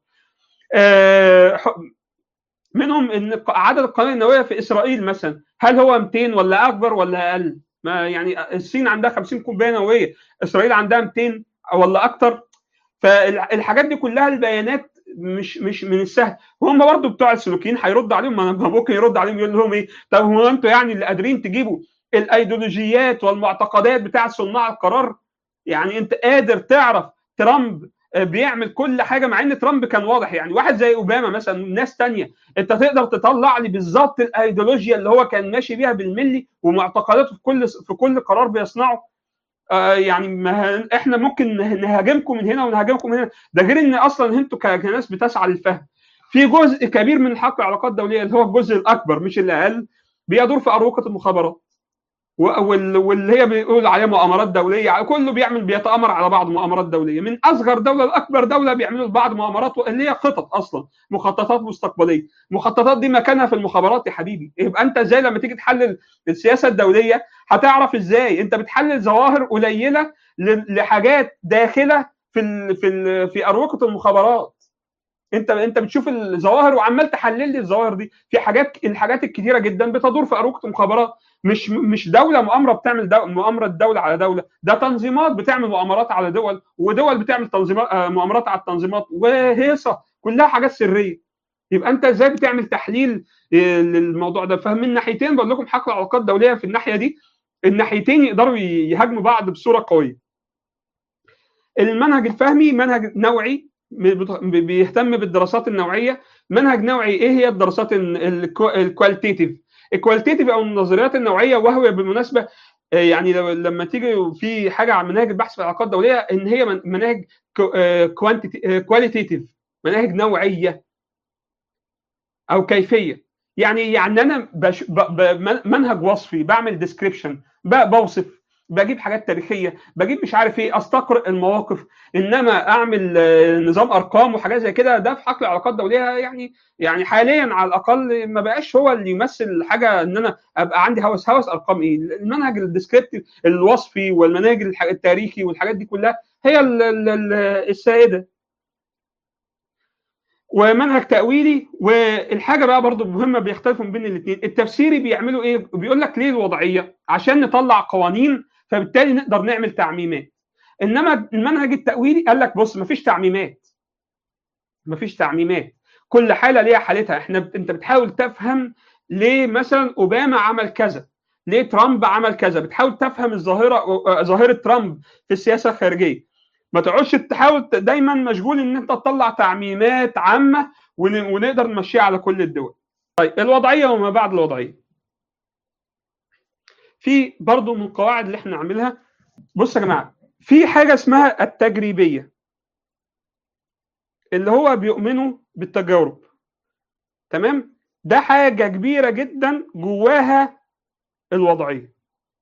آه منهم ان عدد القنابل النوويه في اسرائيل مثلا هل هو 200 ولا اكبر ولا اقل؟ ما يعني الصين عندها 50 قنبله نوويه اسرائيل عندها 200 ولا اكتر فالحاجات دي كلها البيانات مش مش من السهل وهم برضه بتوع السلوكيين هيردوا عليهم ما ممكن يرد عليهم يقول لهم ايه طب هو انتوا يعني اللي قادرين تجيبوا الايديولوجيات والمعتقدات بتاعه صناع القرار يعني انت قادر تعرف ترامب بيعمل كل حاجه مع ان ترامب كان واضح يعني واحد زي اوباما مثلا ناس تانية انت تقدر تطلع لي بالظبط الايديولوجيا اللي هو كان ماشي بيها بالملي ومعتقداته في كل في كل قرار بيصنعه آه يعني ما احنا ممكن نهاجمكم من هنا ونهاجمكم من هنا ده غير ان اصلا انتوا كناس بتسعى للفهم في جزء كبير من حق العلاقات الدوليه اللي هو الجزء الاكبر مش اللي اقل بيدور في اروقه المخابرات واللي هي بيقول عليها مؤامرات دوليه كله بيعمل بيتامر على بعض مؤامرات دوليه من اصغر دوله لاكبر دوله بيعملوا لبعض مؤامرات اللي هي خطط اصلا مخططات مستقبليه المخططات دي مكانها في المخابرات يا حبيبي يبقى انت ازاي لما تيجي تحلل السياسه الدوليه هتعرف ازاي انت بتحلل ظواهر قليله لحاجات داخله في ال في ال في اروقه المخابرات انت انت بتشوف الظواهر وعمال تحلل لي الظواهر دي في حاجات الحاجات الكتيره جدا بتدور في اروقه المخابرات مش مش دوله مؤامره بتعمل دو... مؤامره دوله على دوله ده تنظيمات بتعمل مؤامرات على دول ودول بتعمل تنظيمات مؤامرات على التنظيمات وهيصه كلها حاجات سريه يبقى انت ازاي بتعمل تحليل للموضوع ده فمن ناحيتين بقول لكم حق العلاقات الدوليه في الناحيه دي الناحيتين يقدروا يهاجموا بعض بصوره قويه المنهج الفهمي منهج نوعي بيهتم بالدراسات النوعيه منهج نوعي ايه هي الدراسات الكواليتيتيف الكواليتيتيف او النظريات النوعيه وهو بالمناسبه يعني لما تيجي في حاجه عن مناهج البحث في العلاقات الدوليه ان هي مناهج كواليتيتيف مناهج نوعيه او كيفيه يعني يعني انا بش ب ب منهج وصفي بعمل ديسكريبشن بوصف بجيب حاجات تاريخيه بجيب مش عارف ايه استقرئ المواقف انما اعمل نظام ارقام وحاجات زي كده ده في حقل العلاقات الدوليه يعني يعني حاليا على الاقل ما بقاش هو اللي يمثل حاجه ان انا ابقى عندي هوس هوس ارقام ايه المنهج الديسكريبتيف الوصفي والمناهج التاريخي والحاجات دي كلها هي السائده ومنهج تأويلي والحاجة بقى برضو مهمة بيختلفوا بين الاثنين التفسيري بيعملوا ايه بيقول لك ليه الوضعية عشان نطلع قوانين فبالتالي نقدر نعمل تعميمات انما المنهج التأويلي قال لك بص مفيش تعميمات مفيش تعميمات كل حالة ليها حالتها احنا انت بتحاول تفهم ليه مثلا اوباما عمل كذا ليه ترامب عمل كذا بتحاول تفهم الظاهره ظاهره ترامب في السياسه الخارجيه ما تقعدش تحاول دايما مشغول ان انت تطلع تعميمات عامه ونقدر نمشيها على كل الدول طيب الوضعيه وما بعد الوضعيه في برضو من القواعد اللي احنا نعملها بص يا جماعه في حاجه اسمها التجريبيه اللي هو بيؤمنوا بالتجارب تمام ده حاجه كبيره جدا جواها الوضعيه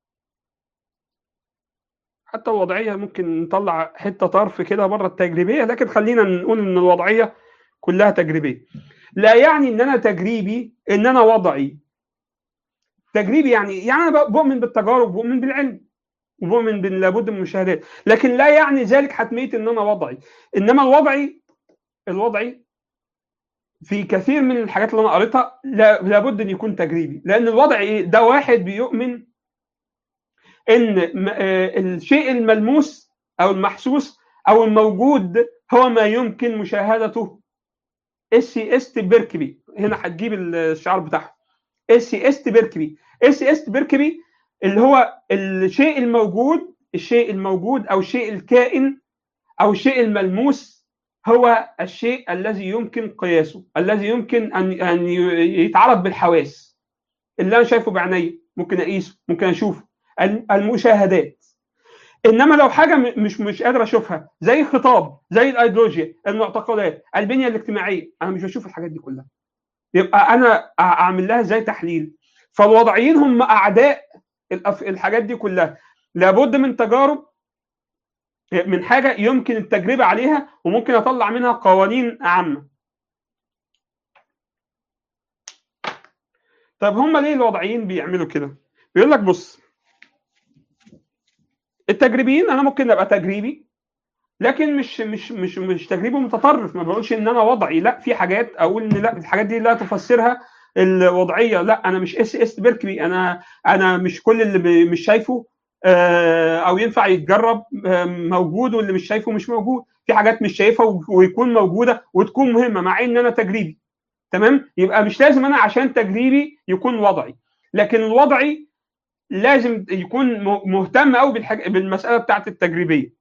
حتى الوضعيه ممكن نطلع حته طرف كده بره التجريبيه لكن خلينا نقول ان الوضعيه كلها تجريبيه لا يعني ان انا تجريبي ان انا وضعي تجريبي يعني يعني انا بؤمن بالتجارب بؤمن بالعلم وبؤمن بان لابد من المشاهدات لكن لا يعني ذلك حتميه ان انا وضعي انما الوضعي الوضعي في كثير من الحاجات اللي انا قريتها لابد ان يكون تجريبي لان الوضع ايه ده واحد بيؤمن ان الشيء الملموس او المحسوس او الموجود هو ما يمكن مشاهدته اس سي اس بيركبي هنا هتجيب الشعار بتاعه اس سي اس بيركبي اس سي اس بيركبي اللي هو الشيء الموجود الشيء الموجود او الشيء الكائن او الشيء الملموس هو الشيء الذي يمكن قياسه الذي يمكن ان ان يتعرف بالحواس اللي انا شايفه بعيني ممكن اقيسه ممكن اشوفه المشاهدات انما لو حاجه مش مش قادر اشوفها زي الخطاب زي الايديولوجيا المعتقدات البنيه الاجتماعيه انا مش بشوف الحاجات دي كلها يبقى انا اعمل لها ازاي تحليل فالوضعيين هم اعداء الحاجات دي كلها لابد من تجارب من حاجه يمكن التجربه عليها وممكن اطلع منها قوانين عامه طب هم ليه الوضعيين بيعملوا كده بيقول لك بص التجريبيين انا ممكن ابقى تجريبي لكن مش مش مش مش تجريبي متطرف ما بقولش ان انا وضعي لا في حاجات اقول ان لا الحاجات دي لا تفسرها الوضعيه لا انا مش اس اس بيركلي انا انا مش كل اللي مش شايفه او ينفع يتجرب موجود واللي مش شايفه مش موجود في حاجات مش شايفها ويكون موجوده وتكون مهمه مع ان انا تجريبي تمام يبقى مش لازم انا عشان تجريبي يكون وضعي لكن الوضعي لازم يكون مهتم قوي بالحاجة بالمساله بتاعت التجريبيه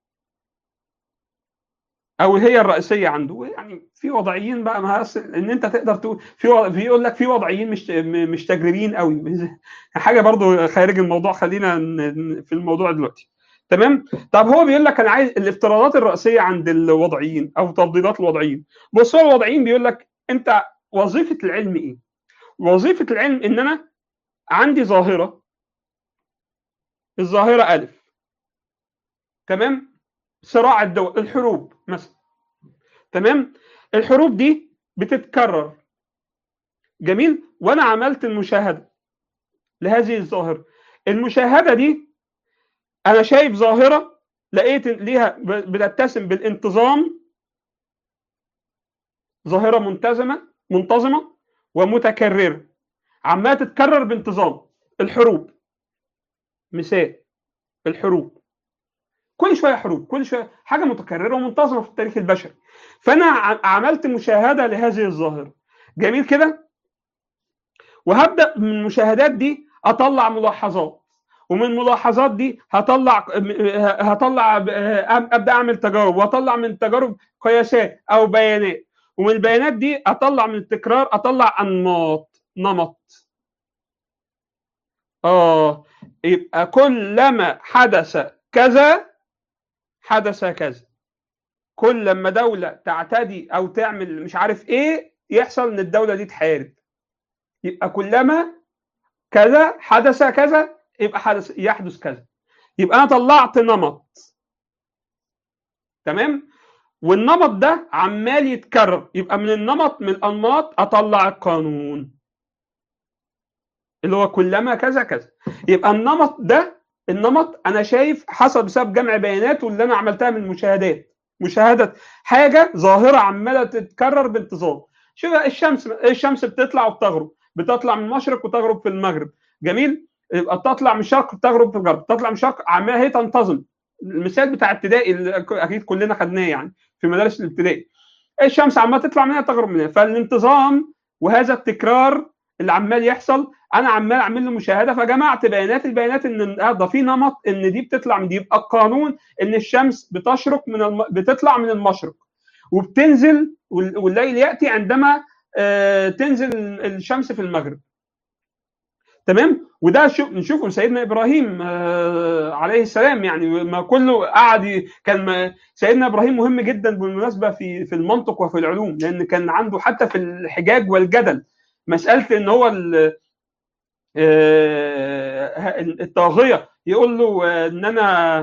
او هي الرئيسيه عنده يعني في وضعيين بقى ما ان انت تقدر تقول في وضع يقول لك في وضعيين مش مش تجريبيين قوي حاجه برضو خارج الموضوع خلينا في الموضوع دلوقتي تمام طب هو بيقول لك انا عايز الافتراضات الرئيسيه عند الوضعيين او تفضيلات الوضعيين بص هو الوضعيين بيقول لك انت وظيفه العلم ايه وظيفه العلم ان انا عندي ظاهره الظاهره الف تمام صراع الدول الحروب مثلا تمام الحروب دي بتتكرر جميل وانا عملت المشاهده لهذه الظاهره المشاهده دي انا شايف ظاهره لقيت ليها بتتسم بالانتظام ظاهره منتظمه منتظمه ومتكرره عماله تتكرر بانتظام الحروب مثال الحروب كل شويه حروب كل شويه حاجه متكرره ومنتظمه في التاريخ البشري فانا عملت مشاهده لهذه الظاهره جميل كده وهبدا من المشاهدات دي اطلع ملاحظات ومن الملاحظات دي هطلع هطلع ابدا اعمل تجارب واطلع من التجارب قياسات او بيانات ومن البيانات دي اطلع من التكرار اطلع انماط نمط اه يبقى كلما حدث كذا حدث كذا كل لما دولة تعتدي أو تعمل مش عارف إيه يحصل إن الدولة دي تحارب يبقى كلما كذا حدث كذا يبقى حدث يحدث كذا يبقى أنا طلعت نمط تمام والنمط ده عمال يتكرر يبقى من النمط من الأنماط أطلع القانون اللي هو كلما كذا كذا يبقى النمط ده النمط انا شايف حصل بسبب جمع بيانات واللي انا عملتها من المشاهدات مشاهده حاجه ظاهره عماله تتكرر بانتظام شوف الشمس الشمس بتطلع وبتغرب بتطلع من المشرق وتغرب في المغرب جميل يبقى تطلع من الشرق وتغرب في الغرب تطلع من الشرق عماله هي تنتظم المثال بتاع ابتدائي اللي اكيد كلنا خدناه يعني في مدارس الابتدائي الشمس عماله تطلع منها تغرب منها فالانتظام وهذا التكرار اللي عمال يحصل انا عمال اعمل له مشاهده فجمعت بيانات البيانات ان ده في نمط ان دي بتطلع من دي يبقى القانون ان الشمس بتشرق من الم... بتطلع من المشرق وبتنزل والليل ياتي عندما آه تنزل الشمس في المغرب تمام وده شوف نشوفه سيدنا ابراهيم آه عليه السلام يعني ما كله قعد كان سيدنا ابراهيم مهم جدا بالمناسبه في في المنطق وفي العلوم لان كان عنده حتى في الحجاج والجدل مساله ان هو الطاغيه يقول له ان انا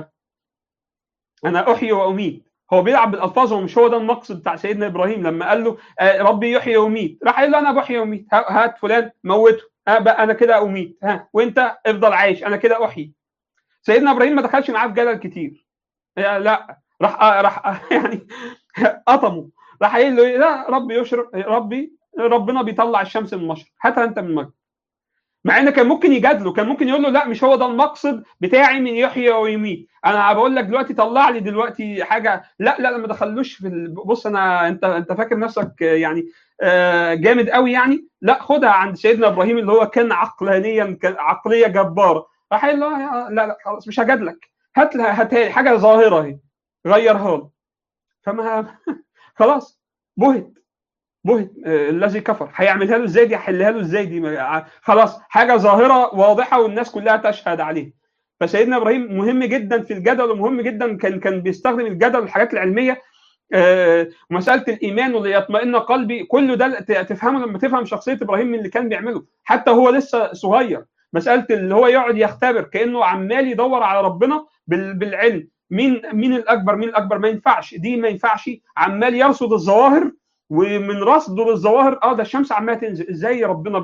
انا احيي واميت هو بيلعب بالالفاظ ومش هو ده المقصد بتاع سيدنا ابراهيم لما قال له ربي يحيي ويميت راح قال له انا بحيي واميت هات فلان موته ها بقى انا كده اميت ها وانت افضل عايش انا كده احيي سيدنا ابراهيم ما دخلش معاه في جدل كتير لا راح راح يعني قطمه راح قايل له لا ربي يشرق ربي ربنا بيطلع الشمس من المشرق هاتها انت من المغرب مع ان كان ممكن يجادله كان ممكن يقول له لا مش هو ده المقصد بتاعي من يحيي ويميت انا بقول لك دلوقتي طلع لي دلوقتي حاجه لا لا ما دخلوش في ال... بص انا انت انت فاكر نفسك يعني جامد قوي يعني لا خدها عند سيدنا ابراهيم اللي هو كان عقلانيا كان عقليه جباره راح قال له لا لا خلاص مش هجادلك هات هات لي حاجه ظاهره اهي غيرها له فما خلاص بهت بهت آه الذي كفر هيعملها له ازاي دي هيحلها له ازاي دي خلاص حاجه ظاهره واضحه والناس كلها تشهد عليه فسيدنا ابراهيم مهم جدا في الجدل ومهم جدا كان كان بيستخدم الجدل والحاجات العلميه آه ومساله الايمان واللي يطمئن قلبي كل ده تفهمه لما تفهم شخصيه ابراهيم من اللي كان بيعمله حتى هو لسه صغير مساله اللي هو يقعد يختبر كانه عمال يدور على ربنا بالعلم مين مين الاكبر مين الاكبر ما ينفعش دي ما ينفعش عمال يرصد الظواهر ومن رصده للظواهر اه ده الشمس عماله تنزل ازاي ربنا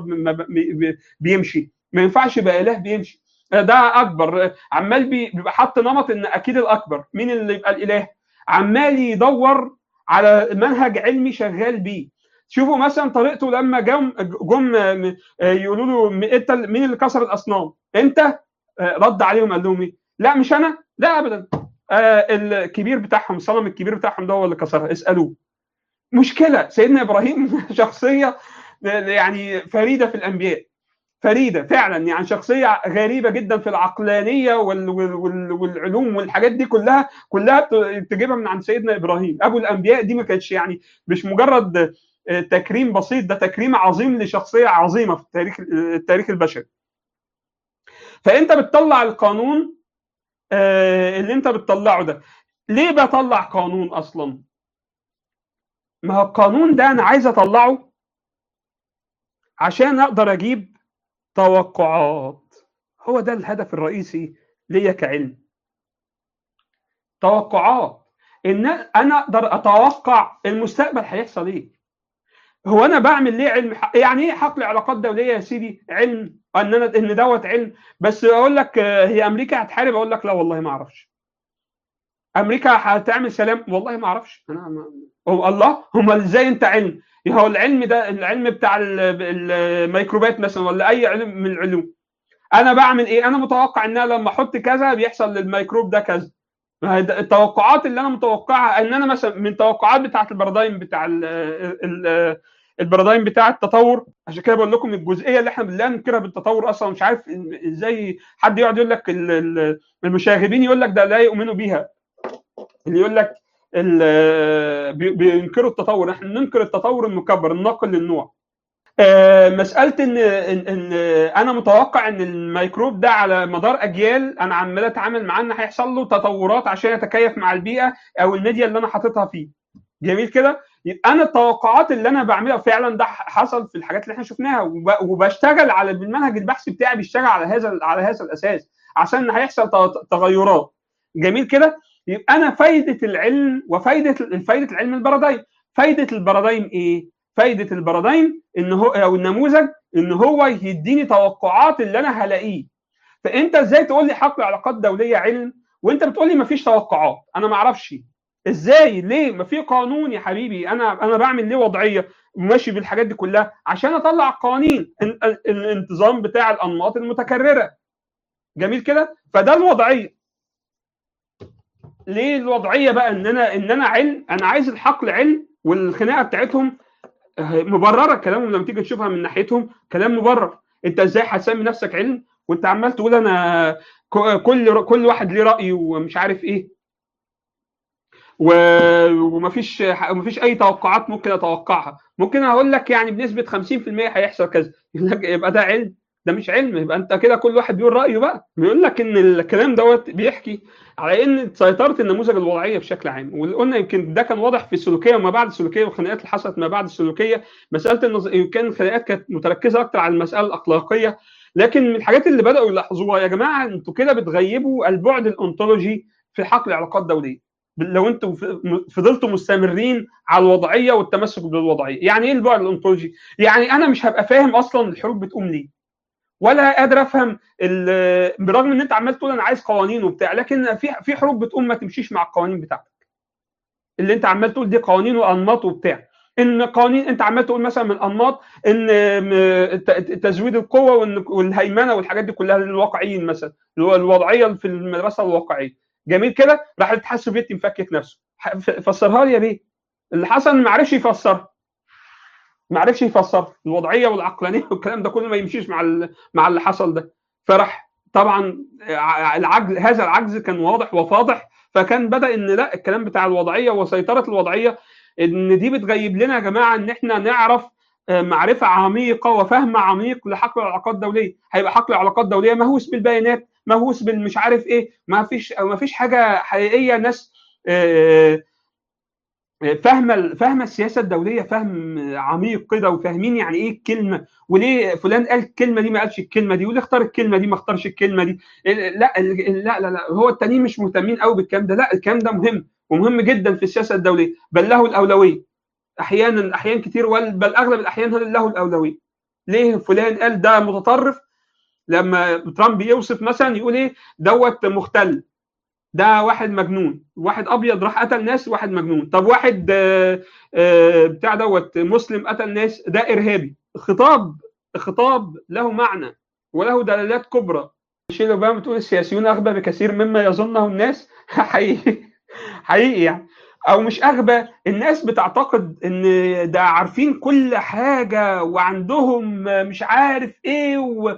بيمشي ما ينفعش يبقى اله بيمشي ده اكبر عمال بيبقى حاط نمط ان اكيد الاكبر مين اللي يبقى الاله عمال يدور على منهج علمي شغال بيه شوفوا مثلا طريقته لما جم جم يقولوا له انت مين اللي كسر الاصنام انت رد عليهم قال لهم ايه لا مش انا لا ابدا الكبير بتاعهم الصنم الكبير بتاعهم ده هو اللي كسرها اسالوه مشكله سيدنا ابراهيم شخصيه يعني فريده في الانبياء فريده فعلا يعني شخصيه غريبه جدا في العقلانيه وال وال والعلوم والحاجات دي كلها كلها تجيبها من عند سيدنا ابراهيم ابو الانبياء دي ما كانتش يعني مش مجرد تكريم بسيط ده تكريم عظيم لشخصيه عظيمه في التاريخ التاريخ البشري فانت بتطلع القانون اللي انت بتطلعه ده ليه بطلع قانون اصلا ما هو القانون ده انا عايز اطلعه عشان اقدر اجيب توقعات هو ده الهدف الرئيسي ليا كعلم توقعات ان انا اقدر اتوقع المستقبل هيحصل ايه هو انا بعمل ليه علم يعني ايه حقل علاقات دوليه يا سيدي علم ان انا ان دوت علم بس اقول لك هي امريكا هتحارب اقول لك لا والله ما اعرفش امريكا هتعمل سلام والله ما اعرفش انا ما... هو الله هم ازاي انت علم هو العلم ده العلم بتاع الميكروبات مثلا ولا اي علم من العلوم انا بعمل ايه انا متوقع ان انا لما احط كذا بيحصل للميكروب ده كذا التوقعات اللي انا متوقعها ان انا مثلا من توقعات بتاعه البارادايم بتاع البارادايم بتاع التطور عشان كده بقول لكم الجزئيه اللي احنا لا ننكرها بالتطور اصلا مش عارف ازاي حد يقعد يقول لك المشاغبين يقول لك ده لا يؤمنوا بيها اللي يقول لك بينكروا التطور احنا ننكر التطور المكبر الناقل للنوع مساله ان ان انا متوقع ان الميكروب ده على مدار اجيال انا عمال اتعامل معاه ان هيحصل له تطورات عشان يتكيف مع البيئه او الميديا اللي انا حاططها فيه جميل كده يبقى انا التوقعات اللي انا بعملها فعلا ده حصل في الحاجات اللي احنا شفناها وبشتغل على المنهج البحثي بتاعي بيشتغل على هذا على هذا الاساس عشان هيحصل تغيرات جميل كده يبقى انا فايده العلم وفايده فايده العلم البارادايم فايده البارادايم ايه فايده البارادايم ان هو او النموذج ان هو يديني توقعات اللي انا هلاقيه فانت ازاي تقول لي حقل علاقات دوليه علم وانت بتقول لي مفيش توقعات انا ما اعرفش ازاي ليه ما في قانون يا حبيبي انا انا بعمل ليه وضعيه وماشي بالحاجات دي كلها عشان اطلع قوانين الانتظام بتاع الانماط المتكرره جميل كده فده الوضعيه ليه الوضعيه بقى ان انا ان انا علم انا عايز الحقل علم والخناقه بتاعتهم مبرره كلامهم لما تيجي تشوفها من ناحيتهم كلام مبرر انت ازاي هتسمي نفسك علم وانت عمال تقول انا كل كل واحد ليه راي ومش عارف ايه ومفيش مفيش اي توقعات ممكن اتوقعها ممكن اقول لك يعني بنسبه 50% هيحصل كذا يبقى ده علم ده مش علم يبقى انت كده كل واحد بيقول رايه بقى بيقول لك ان الكلام دوت بيحكي على ان سيطره النموذج الوضعيه بشكل عام وقلنا يمكن ده كان واضح في السلوكيه وما بعد السلوكيه والخناقات اللي حصلت ما بعد السلوكيه مساله النظ... يمكن الخناقات كانت متركزه اكتر على المساله الاخلاقيه لكن من الحاجات اللي بداوا يلاحظوها يا جماعه انتوا كده بتغيبوا البعد الانطولوجي في حقل العلاقات الدوليه لو انتم فضلتوا مستمرين على الوضعيه والتمسك بالوضعيه يعني ايه البعد الانطولوجي يعني انا مش هبقى فاهم اصلا الحروب بتقوم ليه ولا قادر افهم برغم ان انت عمال تقول انا عايز قوانين وبتاع لكن في في حروب بتقوم ما تمشيش مع القوانين بتاعتك اللي انت عمال تقول دي قوانين وانماط وبتاع ان قوانين انت عمال تقول مثلا من انماط ان تزويد القوه والهيمنه والحاجات دي كلها للواقعيين مثلا الوضعيه في المدرسه الواقعيه جميل كده راح الاتحاد السوفيتي مفكك نفسه فسرها لي يا بيه اللي حصل ما عرفش يفسرها ما عرفش يفسر الوضعيه والعقلانيه والكلام ده كله ما يمشيش مع مع اللي حصل ده فراح طبعا العجز هذا العجز كان واضح وفاضح فكان بدا ان لا الكلام بتاع الوضعيه وسيطره الوضعيه ان دي بتغيب لنا يا جماعه ان احنا نعرف معرفه عميقه وفهم عميق لحقل العلاقات الدوليه هيبقى حقل العلاقات الدوليه مهووس بالبيانات مهووس بالمش عارف ايه ما فيش ما فيش حاجه حقيقيه ناس فاهمه فاهمه السياسه الدوليه فهم عميق كده وفاهمين يعني ايه الكلمه وليه فلان قال الكلمه دي ما قالش الكلمه دي وليه اختار الكلمه دي ما اختارش الكلمه دي لا لا لا, لا هو التانيين مش مهتمين قوي بالكلام ده لا الكلام ده مهم ومهم جدا في السياسه الدوليه بل له الاولويه احيانا احيان كتير بل اغلب الاحيان له الاولويه ليه فلان قال ده متطرف لما ترامب يوصف مثلا يقول ايه دوت مختل ده واحد مجنون واحد ابيض راح قتل ناس واحد مجنون طب واحد آآ آآ بتاع دوت مسلم قتل ناس ده ارهابي خطاب خطاب له معنى وله دلالات كبرى الشيء اللي بقى بتقول السياسيون اغبى بكثير مما يظنه الناس حقيقي حقيقي يعني او مش اغبى الناس بتعتقد ان ده عارفين كل حاجه وعندهم مش عارف ايه و...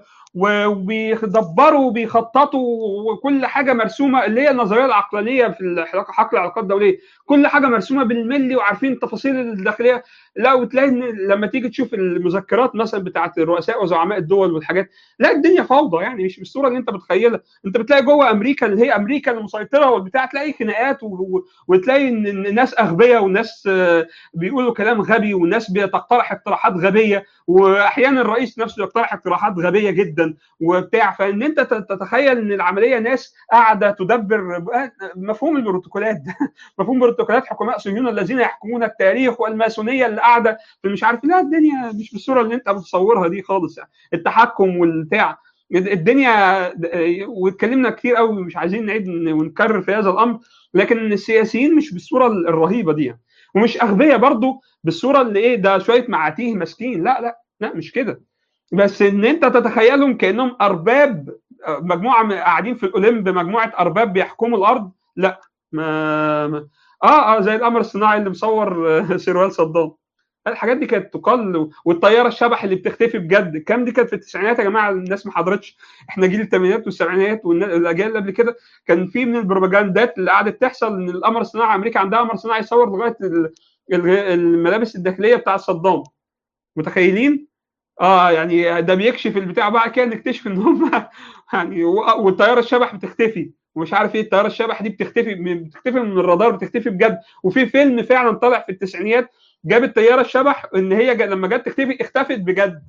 وبيدبروا وبيخططوا وكل حاجه مرسومه اللي هي النظريه العقلانيه في حقل العلاقات الدوليه كل حاجه مرسومه بالملي وعارفين التفاصيل الداخليه لا وتلاقي ان لما تيجي تشوف المذكرات مثلا بتاعت الرؤساء وزعماء الدول والحاجات لا الدنيا فوضى يعني مش بالصوره اللي انت متخيلها انت بتلاقي جوه امريكا اللي هي امريكا المسيطره والبتاع تلاقي خناقات و... وتلاقي ان ناس اغبياء وناس بيقولوا كلام غبي وناس بتقترح اقتراحات غبيه واحيانا الرئيس نفسه يقترح اقتراحات غبيه جدا وبتاع فان انت تتخيل ان العمليه ناس قاعده تدبر مفهوم البروتوكولات ده مفهوم بروتوكولات حكماء صهيون الذين يحكمون التاريخ والماسونيه اللي قاعده في مش عارف لا الدنيا مش بالصوره اللي انت متصورها دي خالص يعني التحكم والبتاع الدنيا واتكلمنا كتير قوي مش عايزين نعيد ونكرر في هذا الامر لكن السياسيين مش بالصوره الرهيبه دي يعني. ومش اغبياء برضو بالصوره اللي ايه ده شويه معاتيه ماسكين لا لا لا مش كده بس ان انت تتخيلهم كانهم ارباب مجموعه قاعدين في الاولمب مجموعه ارباب بيحكموا الارض لا ما, ما اه اه زي القمر الصناعي اللي مصور سروال صدام الحاجات دي كانت تقال والطياره الشبح اللي بتختفي بجد الكلام دي كانت في التسعينات يا جماعه الناس ما حضرتش احنا جيل الثمانينات والسبعينات والاجيال اللي قبل كده كان في من البروباجندات اللي قعدت تحصل ان القمر الصناعي امريكا عندها قمر صناعي يصور لغايه الملابس الداخليه بتاع صدام متخيلين؟ اه يعني ده بيكشف البتاع بقى كده نكتشف ان هم يعني والطياره الشبح بتختفي ومش عارف ايه الطياره الشبح دي بتختفي بتختفي من الرادار بتختفي بجد وفي فيلم فعلا طالع في التسعينيات جاب الطياره الشبح ان هي لما جت تختفي اختفت بجد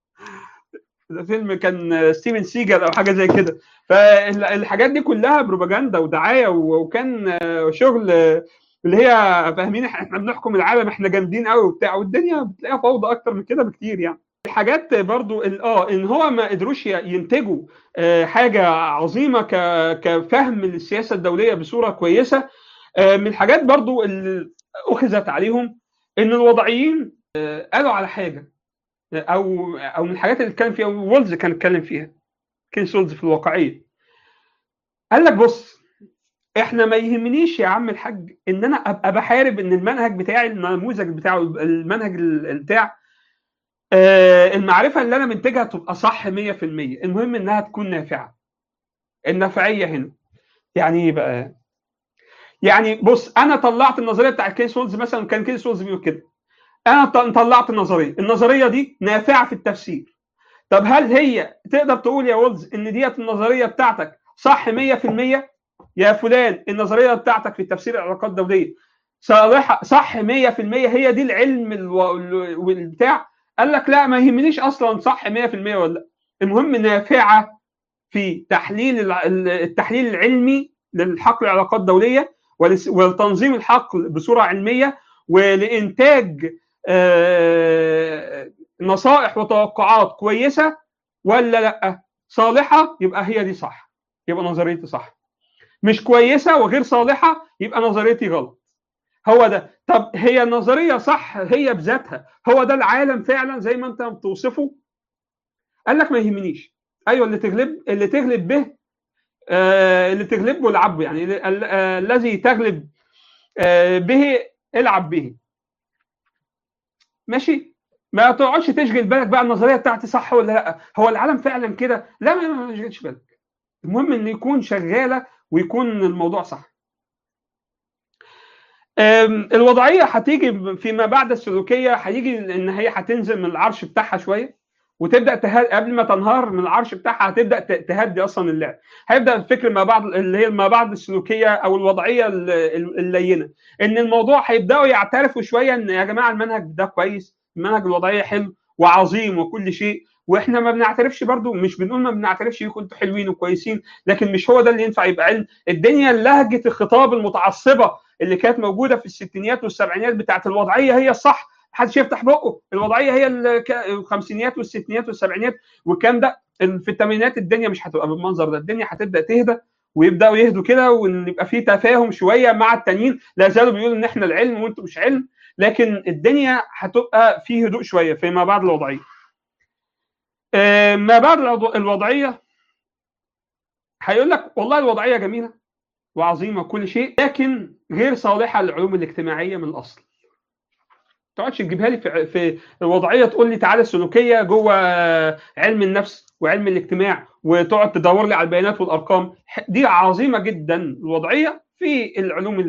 ده فيلم كان ستيفن سيجر او حاجه زي كده فالحاجات دي كلها بروباجندا ودعايه وكان شغل اللي هي فاهمين احنا بنحكم العالم احنا جامدين قوي وبتاع والدنيا بتلاقيها فوضى اكتر من كده بكتير يعني الحاجات برضو اه ان هو ما قدروش ينتجوا حاجه عظيمه كفهم للسياسه الدوليه بصوره كويسه من الحاجات برضو اللي اخذت عليهم ان الوضعيين قالوا على حاجه او او من الحاجات اللي اتكلم فيها وولز كان اتكلم فيها كين سولز في الواقعيه قال لك بص احنا ما يهمنيش يا عم الحاج ان انا ابقى بحارب ان المنهج بتاعي النموذج بتاعه المنهج بتاع المعرفه اللي انا منتجها تبقى صح 100% المهم انها تكون نافعه النفعيه هنا يعني ايه بقى يعني بص انا طلعت النظريه بتاع كيس وولز مثلا كان كيس وولز بيقول كده انا طلعت النظريه النظريه دي نافعه في التفسير طب هل هي تقدر تقول يا وولز ان ديت النظريه بتاعتك صح 100% يا فلان النظريه بتاعتك في تفسير العلاقات الدوليه صالحه صح 100% هي دي العلم والبتاع قال لك لا ما يهمنيش اصلا صح 100% ولا لا المهم نافعه في تحليل التحليل العلمي للحقل العلاقات الدوليه ولتنظيم الحقل بصوره علميه ولانتاج نصائح وتوقعات كويسه ولا لا صالحه يبقى هي دي صح يبقى نظريتي صح مش كويسه وغير صالحه يبقى نظريتي غلط هو ده طب هي النظريه صح هي بذاتها هو ده العالم فعلا زي ما انت بتوصفه قال لك ما يهمنيش ايوه اللي تغلب اللي تغلب به آه اللي تغلبه العب يعني آه الذي تغلب آه به العب به ماشي ما تقعدش تشغل بالك بقى النظريه بتاعتي صح ولا لا هو العالم فعلا كده لا ما تشغلش بالك المهم ان يكون شغاله ويكون الموضوع صح الوضعيه هتيجي فيما بعد السلوكيه هيجي ان هي هتنزل من العرش بتاعها شويه وتبدا تهد... قبل ما تنهار من العرش بتاعها هتبدا تهدي اصلا اللعب هيبدا الفكر ما بعد اللي هي ما بعد السلوكيه او الوضعيه اللينه ان الموضوع هيبداوا يعترفوا شويه ان يا جماعه المنهج ده كويس المنهج الوضعيه حلو وعظيم وكل شيء واحنا ما بنعترفش برضو مش بنقول ما بنعترفش يكون انتوا حلوين وكويسين لكن مش هو ده اللي ينفع يبقى علم الدنيا لهجه الخطاب المتعصبه اللي كانت موجوده في الستينيات والسبعينات بتاعت الوضعيه هي الصح محدش يفتح بقه الوضعيه هي الخمسينيات والستينيات والسبعينات والكلام ده في الثمانينات الدنيا مش هتبقى بالمنظر ده الدنيا هتبدا تهدى ويبداوا يهدوا كده ويبقى في تفاهم شويه مع التانيين لا زالوا بيقولوا ان احنا العلم وانتم مش علم لكن الدنيا هتبقى في هدوء شويه فيما بعد الوضعيه ما بعد الوضعيه هيقول لك والله الوضعيه جميله وعظيمه وكل شيء لكن غير صالحه للعلوم الاجتماعيه من الاصل تقعدش تجيبها لي في في الوضعيه تقول لي تعالى السلوكيه جوه علم النفس وعلم الاجتماع وتقعد تدور لي على البيانات والارقام دي عظيمه جدا الوضعيه في العلوم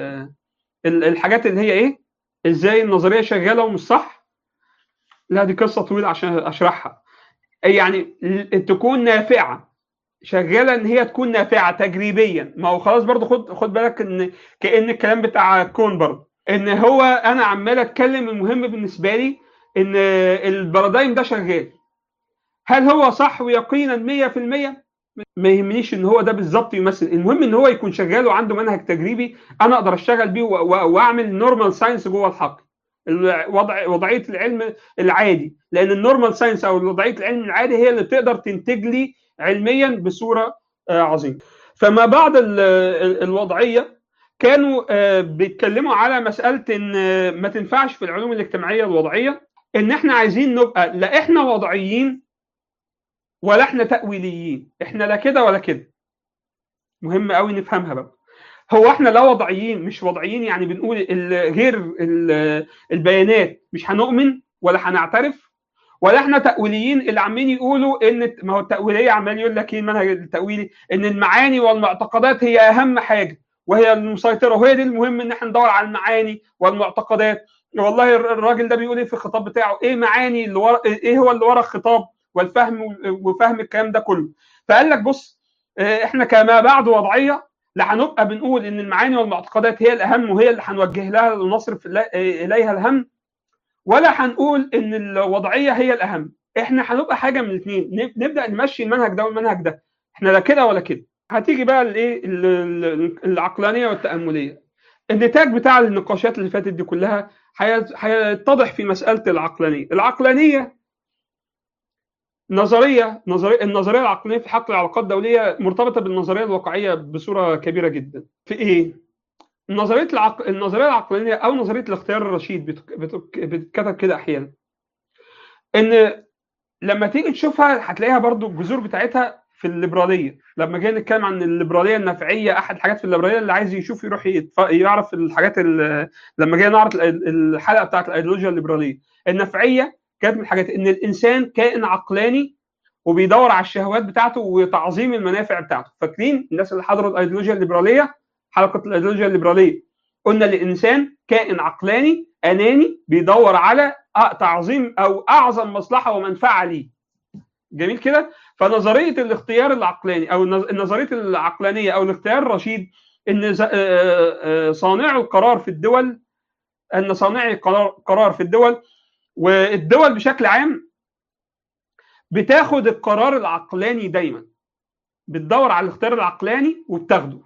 الحاجات اللي هي ايه ازاي النظريه شغاله ومش صح لا دي قصه طويله عشان اشرحها يعني تكون نافعه شغاله ان هي تكون نافعه تجريبيا ما هو خلاص برضو خد خد بالك ان كان الكلام بتاع كون برضو ان هو انا عمال اتكلم المهم بالنسبه لي ان البارادايم ده شغال هل هو صح ويقينا 100% ما يهمنيش ان هو ده بالظبط يمثل المهم ان هو يكون شغال وعنده منهج تجريبي انا اقدر اشتغل بيه واعمل نورمال ساينس جوه الحقل وضع وضعيه العلم العادي لان النورمال ساينس او وضعيه العلم العادي هي اللي بتقدر تنتج لي علميا بصوره عظيمه فما بعد الوضعيه كانوا بيتكلموا على مساله ان ما تنفعش في العلوم الاجتماعيه الوضعيه ان احنا عايزين نبقى لا احنا وضعيين ولا احنا تاويليين احنا لا كده ولا كده مهم قوي نفهمها بقى هو احنا لا وضعيين مش وضعيين يعني بنقول غير البيانات مش هنؤمن ولا هنعترف ولا احنا تاويليين اللي عمالين يقولوا ان ما هو التاويليه عمال يقول لك ايه المنهج التاويلي ان المعاني والمعتقدات هي اهم حاجه وهي المسيطره وهي دي المهم ان احنا ندور على المعاني والمعتقدات والله الراجل ده بيقول ايه في الخطاب بتاعه ايه معاني اللي ورا ايه هو اللي ورا الخطاب والفهم وفهم الكلام ده كله فقال لك بص احنا كما بعد وضعيه لا هنبقى بنقول ان المعاني والمعتقدات هي الاهم وهي اللي هنوجه لها ونصرف اليها الهم ولا هنقول ان الوضعيه هي الاهم احنا هنبقى حاجه من الاثنين نبدا نمشي المنهج ده والمنهج ده احنا لا كده ولا كده هتيجي بقى الايه العقلانيه والتامليه النتاج بتاع النقاشات اللي فاتت دي كلها هيتضح في مساله العقلانيه العقلانيه نظريه نظريه النظريه العقلانيه في حق العلاقات الدوليه مرتبطه بالنظريه الواقعيه بصوره كبيره جدا في ايه نظريه العق... النظريه العقلانيه او نظريه الاختيار الرشيد بتتكتب كده احيانا ان لما تيجي تشوفها هتلاقيها برضو الجذور بتاعتها في الليبراليه لما جينا نتكلم عن الليبراليه النفعيه احد الحاجات في الليبراليه اللي عايز يشوف يروح يتف... يعرف الحاجات اللي... لما جينا نعرض الحلقه بتاعت الايديولوجيا الليبراليه النفعيه كانت من الحاجات ان الانسان كائن عقلاني وبيدور على الشهوات بتاعته وتعظيم المنافع بتاعته فاكرين الناس اللي حضروا الايديولوجيا الليبراليه حلقه الايديولوجيا الليبراليه قلنا الانسان كائن عقلاني اناني بيدور على تعظيم او اعظم مصلحه ومنفعه ليه جميل كده فنظريه الاختيار العقلاني او نظريه العقلانيه او الاختيار الرشيد ان صانع القرار في الدول ان صانعي القرار في الدول والدول بشكل عام بتاخد القرار العقلاني دايما بتدور على الاختيار العقلاني وبتاخده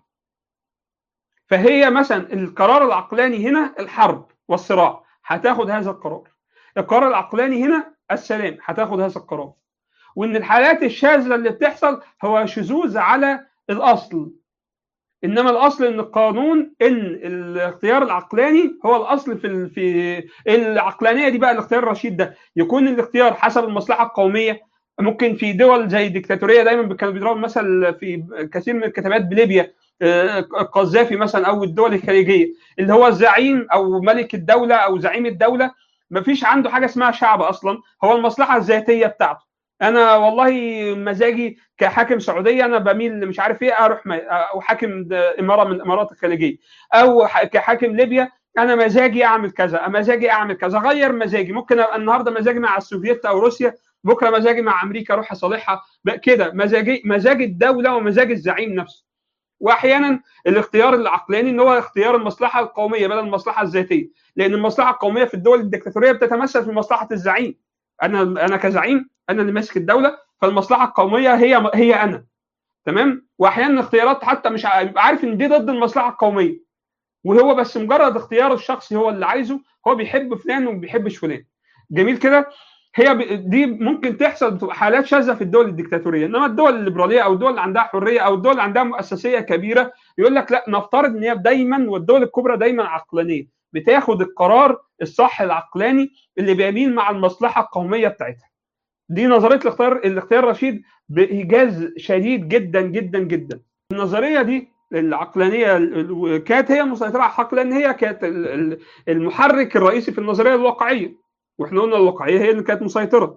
فهي مثلا القرار العقلاني هنا الحرب والصراع هتاخد هذا القرار القرار العقلاني هنا السلام هتاخد هذا القرار وان الحالات الشاذه اللي بتحصل هو شذوذ على الاصل انما الاصل ان القانون ان الاختيار العقلاني هو الاصل في في العقلانيه دي بقى الاختيار الرشيد ده يكون الاختيار حسب المصلحه القوميه ممكن في دول زي ديكتاتوريه دايما كانوا بيضربوا مثل في كثير من الكتابات بليبيا القذافي مثلا او الدول الخليجيه اللي هو الزعيم او ملك الدوله او زعيم الدوله ما فيش عنده حاجه اسمها شعب اصلا هو المصلحه الذاتيه بتاعته انا والله مزاجي كحاكم سعوديه انا بميل مش عارف ايه اروح او حاكم اماره من الامارات الخليجيه او كحاكم ليبيا انا مزاجي اعمل كذا مزاجي اعمل كذا غير مزاجي ممكن النهارده مزاجي مع السوفيت او روسيا بكره مزاجي مع امريكا اروح اصالحها كده مزاجي مزاج الدوله ومزاج الزعيم نفسه واحيانا الاختيار العقلاني ان هو اختيار المصلحه القوميه بدل المصلحه الذاتيه لان المصلحه القوميه في الدول الدكتاتوريه بتتمثل في مصلحه الزعيم انا انا كزعيم انا اللي ماسك الدوله فالمصلحه القوميه هي هي انا تمام واحيانا اختيارات حتى مش عارف ان دي ضد المصلحه القوميه وهو بس مجرد اختياره الشخصي هو اللي عايزه هو بيحب فلان وما بيحبش فلان جميل كده هي دي ممكن تحصل بتبقى حالات شاذه في الدول الدكتاتوريه انما الدول الليبراليه او الدول اللي عندها حريه او الدول اللي عندها مؤسسيه كبيره يقول لك لا نفترض ان هي دايما والدول الكبرى دايما عقلانيه بتاخد القرار الصح العقلاني اللي بيميل مع المصلحه القوميه بتاعتها دي نظريه الاختيار الاختيار الرشيد بايجاز شديد جدا جدا جدا النظريه دي العقلانيه كانت هي مسيطره على الحق لان هي كانت المحرك الرئيسي في النظريه الواقعيه واحنا قلنا الواقعيه هي اللي كانت مسيطره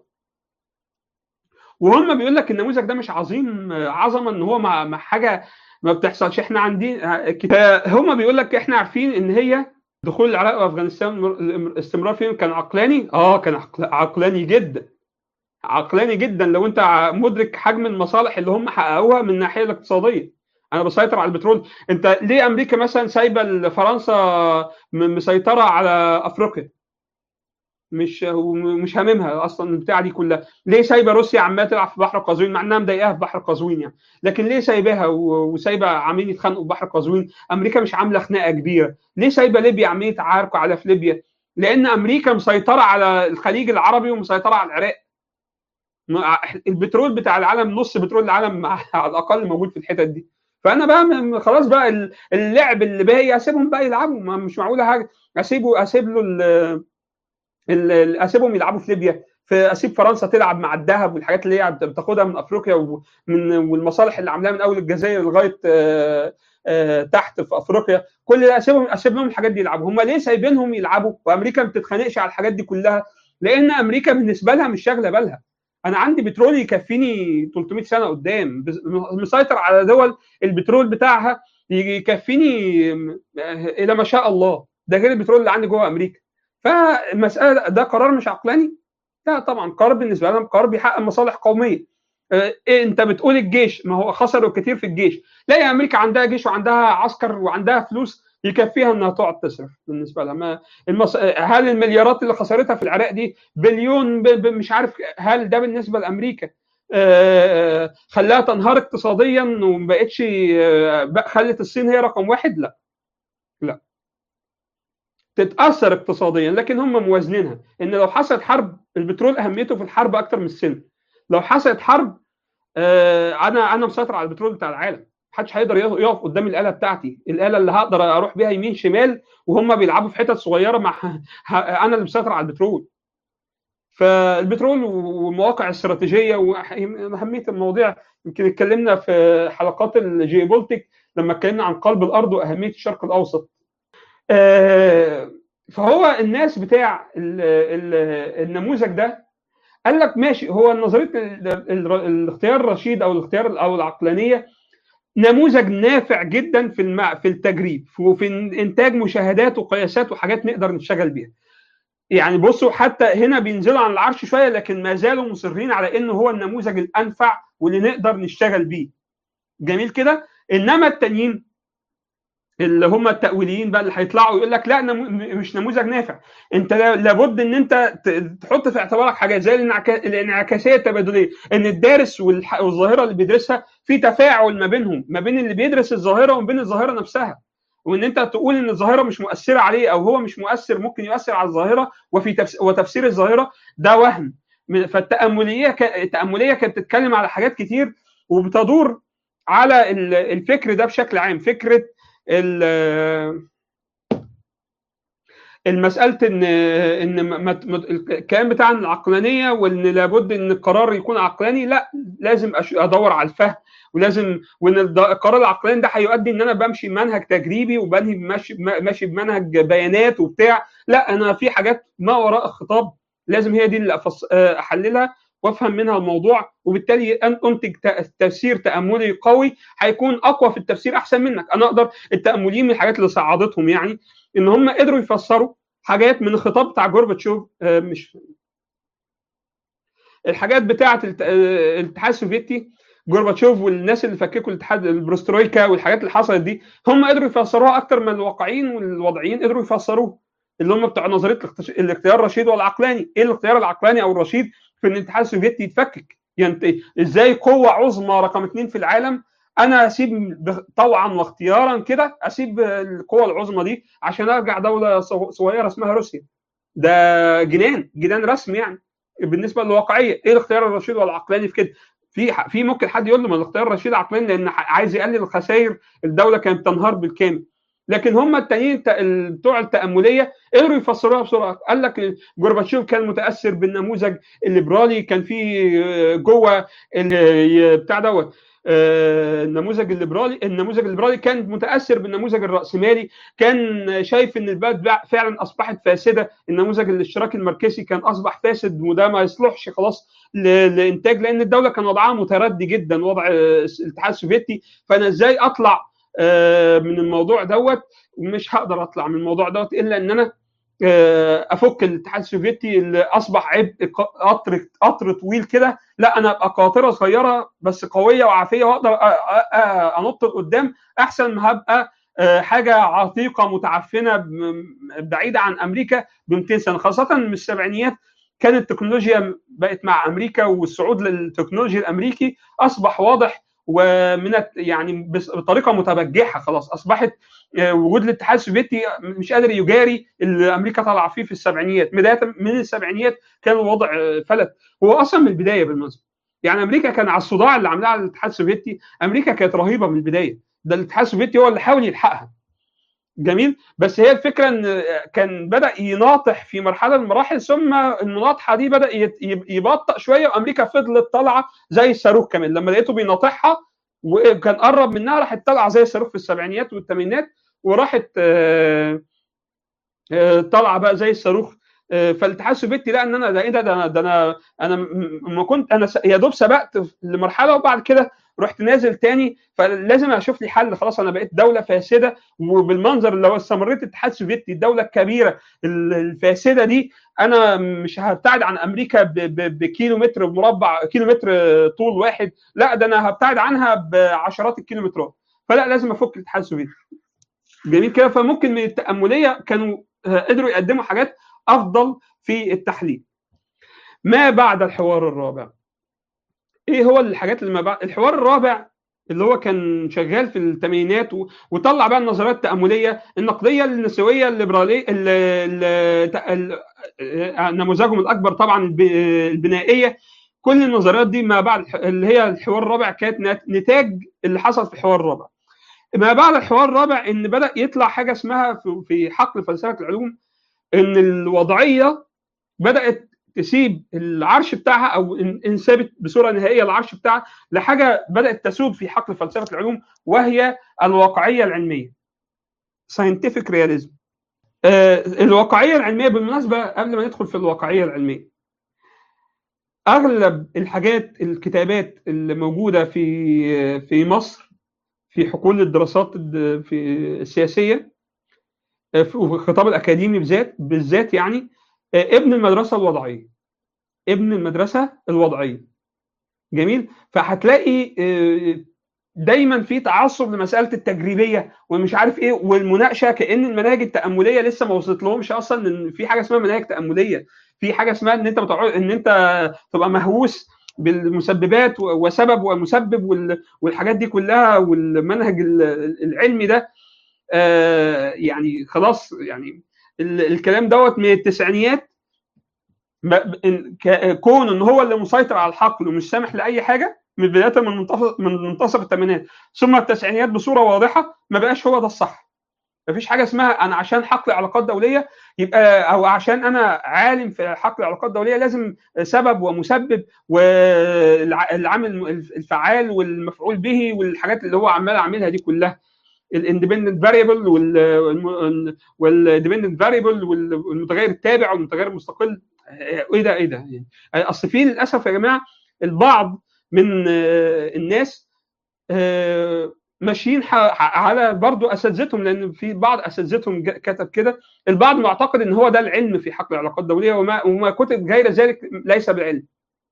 وهم بيقول لك النموذج ده مش عظيم عظمه ان هو مع, مع حاجه ما بتحصلش احنا عندين هم بيقول لك احنا عارفين ان هي دخول العراق وافغانستان الاستمرار فيهم كان عقلاني اه كان عقلاني جدا عقلاني جدا لو انت مدرك حجم المصالح اللي هم حققوها من الناحيه الاقتصاديه انا بسيطر على البترول انت ليه امريكا مثلا سايبه فرنسا مسيطره على افريقيا مش مش هاممها اصلا البتاعه دي كلها ليه سايبه روسيا عماله تلعب في بحر قزوين مع انها مضايقاها في بحر قزوين يعني لكن ليه سايباها وسايبه عاملين يتخانقوا في بحر قزوين امريكا مش عامله خناقه كبيره ليه سايبه ليبيا عاملين يتعاركوا على في ليبيا لان امريكا مسيطره على الخليج العربي ومسيطره على العراق البترول بتاع العالم نص بترول العالم على الاقل موجود في الحتت دي فانا بقى خلاص بقى اللعب اللي باقي اسيبهم بقى يلعبوا مش معقوله حاجه اسيبه اسيب له اسيبهم يلعبوا في ليبيا في اسيب فرنسا تلعب مع الذهب والحاجات اللي هي بتاخدها من افريقيا ومن والمصالح اللي عاملاها من اول الجزائر لغايه آآ آآ تحت في افريقيا كل ده اسيبهم اسيب لهم الحاجات دي يلعبوا هم ليه سايبينهم يلعبوا وامريكا ما بتتخانقش على الحاجات دي كلها لان امريكا بالنسبه لها مش شاغله بالها انا عندي بترول يكفيني 300 سنه قدام مسيطر على دول البترول بتاعها يكفيني الى ما شاء الله ده غير البترول اللي عندي جوه امريكا فالمساله ده قرار مش عقلاني لا طبعا قرار بالنسبه لهم قرار بيحقق مصالح قوميه إيه انت بتقول الجيش ما هو خسروا كتير في الجيش لا يا امريكا عندها جيش وعندها عسكر وعندها فلوس يكفيها انها تقعد تصرف بالنسبه لها ما المص... هل المليارات اللي خسرتها في العراق دي بليون ب... ب... مش عارف هل ده بالنسبه لامريكا آه... خلاها تنهار اقتصاديا وما بقتش آه... خلت الصين هي رقم واحد لا لا تتاثر اقتصاديا لكن هم موازنينها ان لو حصلت حرب البترول اهميته في الحرب اكتر من السن لو حصلت حرب آه انا انا مسيطر على البترول بتاع العالم محدش هيقدر يقف قدام الاله بتاعتي الاله اللي هقدر اروح بيها يمين شمال وهم بيلعبوا في حتت صغيره مع انا اللي مسيطر على البترول فالبترول والمواقع الاستراتيجيه واهميه المواضيع يمكن اتكلمنا في حلقات الجيوبولتيك لما اتكلمنا عن قلب الارض واهميه الشرق الاوسط. فهو الناس بتاع النموذج ده قال لك ماشي هو نظريه الاختيار الرشيد او الاختيار او العقلانيه نموذج نافع جدا في المع... في التجريب وفي انتاج مشاهدات وقياسات وحاجات نقدر نشتغل بيها. يعني بصوا حتى هنا بينزلوا عن العرش شويه لكن ما زالوا مصرين على انه هو النموذج الانفع واللي نقدر نشتغل بيه. جميل كده؟ انما التانيين اللي هم التأويليين بقى اللي هيطلعوا يقول لك لا نمو... مش نموذج نافع انت لابد ان انت تحط في اعتبارك حاجات زي الانعكاسيه التبادليه ان الدارس والح... والظاهره اللي بيدرسها في تفاعل ما بينهم ما بين اللي بيدرس الظاهره وما بين الظاهره نفسها وان انت تقول ان الظاهره مش مؤثره عليه او هو مش مؤثر ممكن يؤثر على الظاهره وفي تفس... وتفسير الظاهره ده وهم فالتامليه ك... التامليه كانت بتتكلم على حاجات كتير وبتدور على الفكر ده بشكل عام فكره المساله ان ان الكلام بتاعنا العقلانيه وان لابد ان القرار يكون عقلاني لا لازم ادور على الفهم ولازم وان القرار العقلاني ده هيؤدي ان انا بمشي بمنهج تجريبي وبنهي ماشي ماشي بمنهج بيانات وبتاع لا انا في حاجات ما وراء الخطاب لازم هي دي اللي احللها وافهم منها الموضوع وبالتالي انتج تفسير تاملي قوي هيكون اقوى في التفسير احسن منك انا اقدر التامليين من الحاجات اللي صعدتهم يعني ان هم قدروا يفسروا حاجات من الخطاب بتاع جورباتشوف مش الحاجات بتاعه الاتحاد السوفيتي جورباتشوف والناس اللي فككوا الاتحاد البروسترويكا والحاجات اللي حصلت دي هم قدروا يفسروها اكتر من الواقعيين والوضعيين قدروا يفسروها اللي هم بتوع نظريه الاختيار الرشيد والعقلاني ايه الاختيار العقلاني او الرشيد في ان الاتحاد السوفيتي يتفكك يعني ازاي قوه عظمى رقم اثنين في العالم انا اسيب طوعا واختيارا كده اسيب القوه العظمى دي عشان ارجع دوله صغيره اسمها روسيا ده جنان جنان رسمي يعني بالنسبه للواقعيه ايه الاختيار الرشيد والعقلاني في كده في في ممكن حد يقول له ما الاختيار الرشيد عقلاني لان عايز يقلل الخسائر الدوله كانت تنهار بالكامل لكن هم التانيين بتوع التامليه قدروا يفسروها بسرعه قال لك جورباتشوف كان متاثر بالنموذج الليبرالي كان في جوه بتاع دوت النموذج الليبرالي النموذج الليبرالي كان متاثر بالنموذج الراسمالي كان شايف ان البلد فعلا اصبحت فاسده النموذج الاشتراكي الماركسي كان اصبح فاسد وده ما يصلحش خلاص لانتاج لان الدوله كان وضعها متردي جدا وضع الاتحاد السوفيتي فانا ازاي اطلع من الموضوع دوت ومش هقدر اطلع من الموضوع دوت الا ان انا افك الاتحاد السوفيتي اللي اصبح عبء قطر قطر طويل كده لا انا ابقى قاطره صغيره بس قويه وعافيه واقدر انط لقدام احسن ما هبقى حاجه عتيقه متعفنه بعيده عن امريكا ب 200 سنه خاصه من السبعينيات كانت التكنولوجيا بقت مع امريكا والصعود للتكنولوجيا الامريكي اصبح واضح ومن يعني بطريقه متبجحه خلاص اصبحت وجود الاتحاد السوفيتي مش قادر يجاري اللي امريكا طالعه فيه في السبعينيات بدايه من السبعينيات كان الوضع فلت هو اصلا من البدايه بالمناسبه يعني امريكا كان على الصداع اللي عاملاه على الاتحاد السوفيتي امريكا كانت رهيبه من البدايه ده الاتحاد السوفيتي هو اللي حاول يلحقها جميل بس هي الفكره ان كان بدا يناطح في مرحله من المراحل ثم المناطحه دي بدا يبطأ شويه وامريكا فضلت طالعه زي الصاروخ كمان لما لقيته بيناطحها وكان قرب منها راحت طالعه زي الصاروخ في السبعينيات والثمانينات وراحت طالعه بقى زي الصاروخ فالاتحاد السوفيتي لا ان انا ده ايه ده ده انا ده انا انا ما كنت انا يا دوب سبقت لمرحله وبعد كده رحت نازل تاني فلازم اشوف لي حل خلاص انا بقيت دوله فاسده وبالمنظر لو استمريت الاتحاد السوفيتي الدوله الكبيره الفاسده دي انا مش هبتعد عن امريكا بكيلو متر مربع كيلو متر طول واحد لا ده انا هبتعد عنها بعشرات الكيلومترات فلا لازم افك الاتحاد السوفيتي جميل كده فممكن من التامليه كانوا قدروا يقدموا حاجات افضل في التحليل ما بعد الحوار الرابع ايه هو الحاجات اللي ما بعد الحوار الرابع اللي هو كان شغال في الثمانينات و... وطلع بقى النظريات التأملية النقدية النسوية الليبرالية ال... ال... ال... نموذجهم الأكبر طبعا الب... البنائية كل النظريات دي ما بعد اللي هي الحوار الرابع كانت نتاج اللي حصل في الحوار الرابع ما بعد الحوار الرابع ان بدأ يطلع حاجة اسمها في حقل فلسفة العلوم ان الوضعية بدأت تسيب العرش بتاعها او ان ثابت بصوره نهائيه العرش بتاعها لحاجه بدات تسود في حقل فلسفه العلوم وهي الواقعيه العلميه scientific realism آه الواقعيه العلميه بالمناسبه قبل ما ندخل في الواقعيه العلميه اغلب الحاجات الكتابات اللي موجوده في في مصر في حقول الدراسات في السياسيه في الخطاب الاكاديمي بالذات بالذات يعني ابن المدرسه الوضعيه ابن المدرسه الوضعيه جميل فهتلاقي دايما في تعصب لمساله التجريبيه ومش عارف ايه والمناقشه كان المناهج التامليه لسه ما وصلت لهمش اصلا ان في حاجه اسمها مناهج تامليه في حاجه اسمها ان انت بتقعد ان انت تبقى مهووس بالمسببات وسبب ومسبب والحاجات دي كلها والمنهج العلمي ده يعني خلاص يعني الكلام دوت من التسعينيات كون ان هو اللي مسيطر على الحقل ومش سامح لاي حاجه من بدايه من منتصف من منتصف الثمانينات ثم التسعينيات بصوره واضحه ما بقاش هو ده الصح مفيش حاجه اسمها انا عشان حقل علاقات دوليه يبقى او عشان انا عالم في حقل علاقات دوليه لازم سبب ومسبب والعامل الفعال والمفعول به والحاجات اللي هو عمال اعملها دي كلها الاندبندنت فاريبل والاندبندنت فاريبل والمتغير التابع والمتغير المستقل ايه ده ايه ده يعني اصل في للاسف يا جماعه البعض من الناس ماشيين على برضه اساتذتهم لان في بعض اساتذتهم كتب كده البعض معتقد ان هو ده العلم في حقل العلاقات الدوليه وما وما كتب غير ذلك ليس بعلم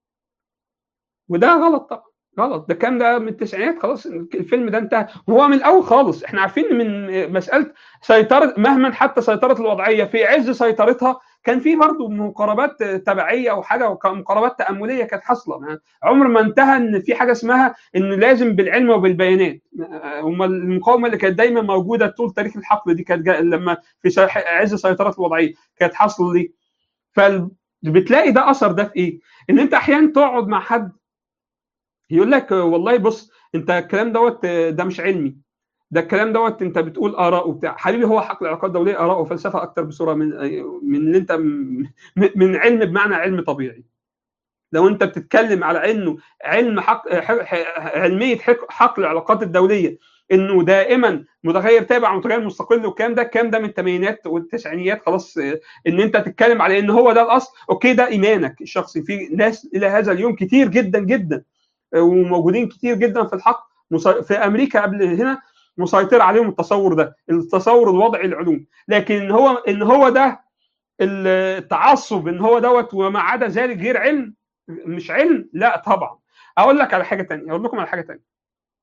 وده غلط طبعا غلط ده كان ده من التسعينات خلاص الفيلم ده انتهى وهو من الاول خالص احنا عارفين من مساله سيطره مهما حتى سيطره الوضعيه في عز سيطرتها كان في برضه مقاربات تبعيه او حاجه مقاربات تامليه كانت حاصله عمر ما انتهى ان في حاجه اسمها ان لازم بالعلم وبالبيانات هم المقاومه اللي كانت دايما موجوده طول تاريخ الحقل دي كانت لما في عز سيطره الوضعيه كانت حاصله دي فبتلاقي ده اثر ده في ايه؟ ان انت احيانا تقعد مع حد يقول لك والله بص انت الكلام دوت ده مش علمي ده الكلام دوت انت بتقول اراء وبتاع حبيبي هو حق العلاقات الدوليه اراء وفلسفه اكتر بصوره من من اللي انت من علم بمعنى علم طبيعي لو انت بتتكلم على انه علم حق علميه حق العلاقات الدوليه انه دائما متغير تابع متغير مستقل والكلام ده الكلام ده من الثمانينات والتسعينيات خلاص ان انت تتكلم على ان هو ده الاصل اوكي ده ايمانك الشخصي في ناس الى هذا اليوم كتير جدا جدا وموجودين كتير جدا في الحق في امريكا قبل هنا مسيطر عليهم التصور ده التصور الوضعي العلوم لكن ان هو ان هو ده التعصب ان هو دوت وما عدا ذلك غير علم مش علم لا طبعا اقول لك على حاجه ثانيه اقول لكم على حاجه ثانيه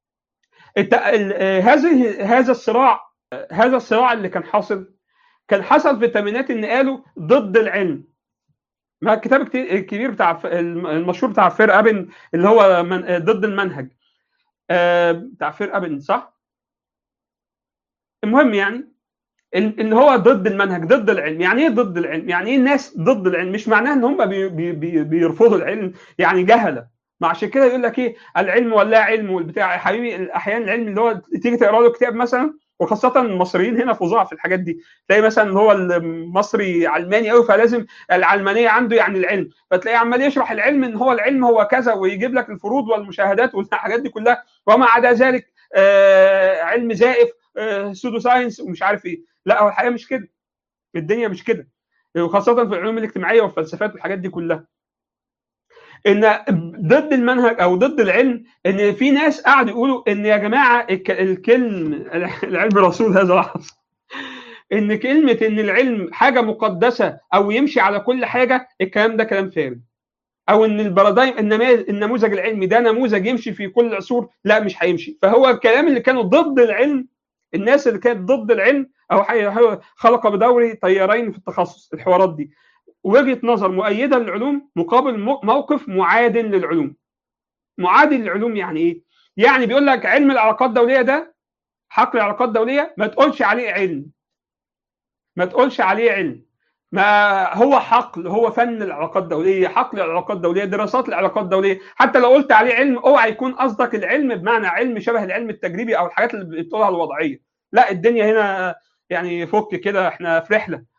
هذه هذا الصراع هذا الصراع اللي كان حاصل كان حصل في الثمانينات ان قالوا ضد العلم ما الكتاب الكبير بتاع المشهور بتاع فير ابن اللي هو من ضد المنهج بتاع فير ابن صح؟ المهم يعني ان هو ضد المنهج ضد العلم يعني ايه ضد العلم يعني ايه الناس ضد العلم مش معناه ان هم بي بي بي بيرفضوا العلم يعني جهله ما عشان كده يقول لك ايه العلم ولا علم والبتاع يا حبيبي احيانا العلم اللي هو تيجي تقرا له كتاب مثلا وخاصة المصريين هنا فظاع في الحاجات دي تلاقي مثلا هو المصري علماني قوي فلازم العلمانية عنده يعني العلم فتلاقيه عمال يشرح العلم ان هو العلم هو كذا ويجيب لك الفروض والمشاهدات والحاجات دي كلها وما عدا ذلك آه علم زائف آه سودو ساينس ومش عارف ايه لا هو الحقيقة مش كده الدنيا مش كده وخاصة في العلوم الاجتماعية والفلسفات والحاجات دي كلها ان ضد المنهج او ضد العلم ان في ناس قاعدوا يقولوا ان يا جماعه الكلم العلم رسول هذا العصر ان كلمه ان العلم حاجه مقدسه او يمشي على كل حاجه الكلام ده كلام فارغ او ان البارادايم النموذج العلمي ده نموذج يمشي في كل العصور لا مش هيمشي فهو الكلام اللي كانوا ضد العلم الناس اللي كانت ضد العلم او خلق بدوري طيارين في التخصص الحوارات دي وجهه نظر مؤيده للعلوم مقابل موقف معاد للعلوم. معاد للعلوم يعني ايه؟ يعني بيقول لك علم العلاقات الدوليه ده حقل العلاقات الدوليه ما تقولش عليه علم. ما تقولش عليه علم. ما هو حقل هو فن العلاقات الدوليه، حقل العلاقات الدوليه، دراسات العلاقات الدوليه، حتى لو قلت عليه علم اوعى يكون قصدك العلم بمعنى علم شبه العلم التجريبي او الحاجات اللي بتقولها الوضعيه. لا الدنيا هنا يعني فك كده احنا في رحله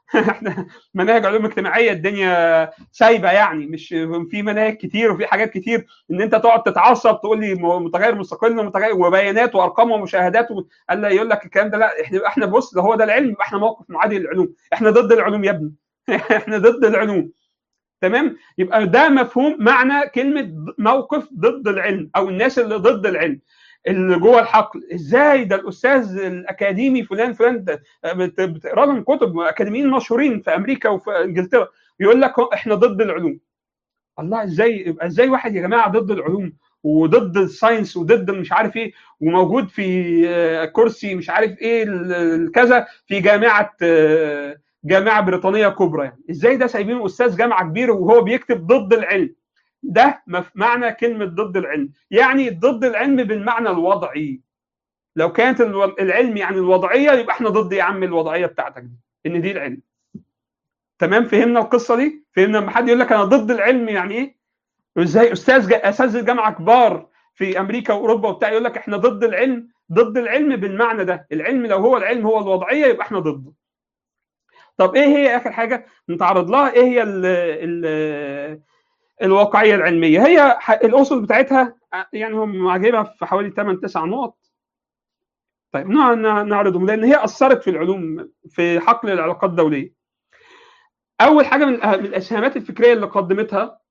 احنا مناهج علوم اجتماعيه الدنيا سايبه يعني مش في مناهج كتير وفي حاجات كتير ان انت تقعد تتعصب تقول لي متغير مستقل ومتغير وبيانات وارقام ومشاهدات و... قال يقول لك الكلام ده لا احنا احنا بص ده هو ده العلم يبقى احنا موقف معادي للعلوم احنا ضد العلوم يا ابني احنا ضد العلوم تمام يبقى ده مفهوم معنى كلمه موقف ضد العلم او الناس اللي ضد العلم اللي جوه الحقل ازاي ده الاستاذ الاكاديمي فلان فلان بتقرا لهم كتب اكاديميين مشهورين في امريكا وفي انجلترا يقول لك احنا ضد العلوم الله ازاي يبقى ازاي واحد يا جماعه ضد العلوم وضد الساينس وضد مش عارف ايه وموجود في كرسي مش عارف ايه كذا في جامعه جامعه بريطانيه كبرى يعني ازاي ده سايبينه استاذ جامعه كبير وهو بيكتب ضد العلم ده معنى كلمة ضد العلم يعني ضد العلم بالمعنى الوضعي لو كانت العلم يعني الوضعية يبقى احنا ضد يا عم الوضعية بتاعتك دي ان دي العلم تمام فهمنا القصة دي فهمنا لما حد يقول لك انا ضد العلم يعني ايه ازاي استاذ اساتذه جامعه كبار في امريكا واوروبا وبتاع يقول لك احنا ضد العلم ضد العلم بالمعنى ده العلم لو هو العلم هو الوضعيه يبقى احنا ضده طب ايه هي اخر حاجه نتعرض لها ايه هي ال ال الواقعيه العلميه هي الاسس بتاعتها يعني هم عاجبها في حوالي 8 9 نقط طيب نعرضهم لان هي اثرت في العلوم في حقل العلاقات الدوليه اول حاجه من الاسهامات الفكريه اللي قدمتها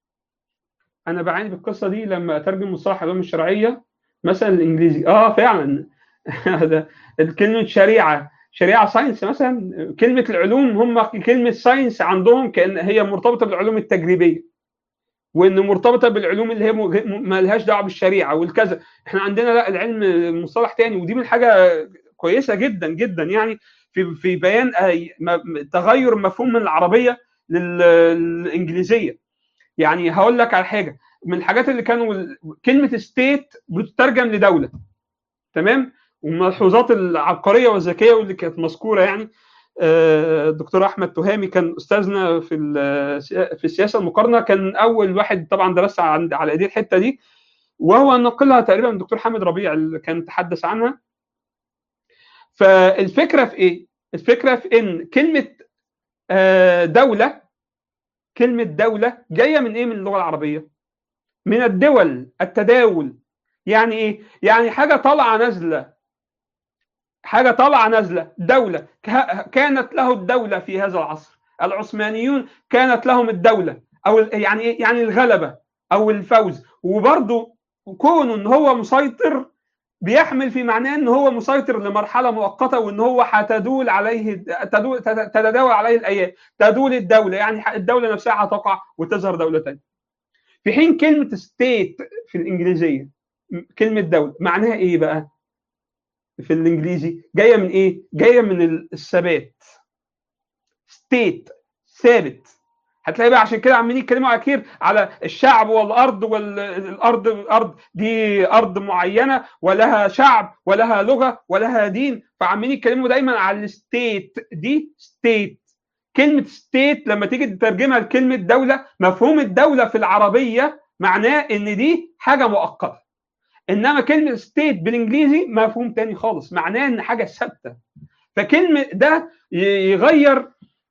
انا بعاني بالقصه دي لما اترجم مصطلح العلوم الشرعيه مثلا الانجليزي اه فعلا هذا كلمه شريعه شريعه ساينس مثلا كلمه العلوم هم كلمه ساينس عندهم كان هي مرتبطه بالعلوم التجريبيه وان مرتبطه بالعلوم اللي هي ما لهاش دعوه بالشريعه والكذا احنا عندنا لا العلم مصطلح تاني ودي من حاجه كويسه جدا جدا يعني في في بيان تغير مفهوم من العربيه للانجليزيه يعني هقول لك على حاجه من الحاجات اللي كانوا كلمه ستيت بتترجم لدوله تمام والملحوظات العبقريه والذكيه واللي كانت مذكوره يعني الدكتور احمد تهامي كان استاذنا في في السياسه المقارنه كان اول واحد طبعا درس عند على ايديه الحته دي وهو نقلها تقريبا الدكتور حامد ربيع اللي كان تحدث عنها فالفكره في ايه؟ الفكره في ان كلمه دوله كلمه دوله جايه من ايه من اللغه العربيه؟ من الدول التداول يعني ايه؟ يعني حاجه طالعه نازله حاجه طالعه نازله دوله كانت له الدوله في هذا العصر العثمانيون كانت لهم الدوله او يعني ايه يعني الغلبه او الفوز وبرضه كونه ان هو مسيطر بيحمل في معناه ان هو مسيطر لمرحله مؤقته وان هو هتدول عليه تدول تتداول عليه الايام تدول الدوله يعني الدوله نفسها هتقع وتظهر دوله ثانيه في حين كلمه ستيت في الانجليزيه كلمه دوله معناها ايه بقى في الانجليزي جايه من ايه جايه من الثبات ستيت ثابت هتلاقي بقى عشان كده عمالين يتكلموا كتير على الشعب والارض والارض الارض دي ارض معينه ولها شعب ولها لغه ولها دين فعمالين يتكلموا دايما على الستيت دي ستيت كلمه ستيت لما تيجي تترجمها لكلمه دوله مفهوم الدوله في العربيه معناه ان دي حاجه مؤقته انما كلمه ستيت بالانجليزي مفهوم تاني خالص معناه ان حاجه ثابته فكلمه ده يغير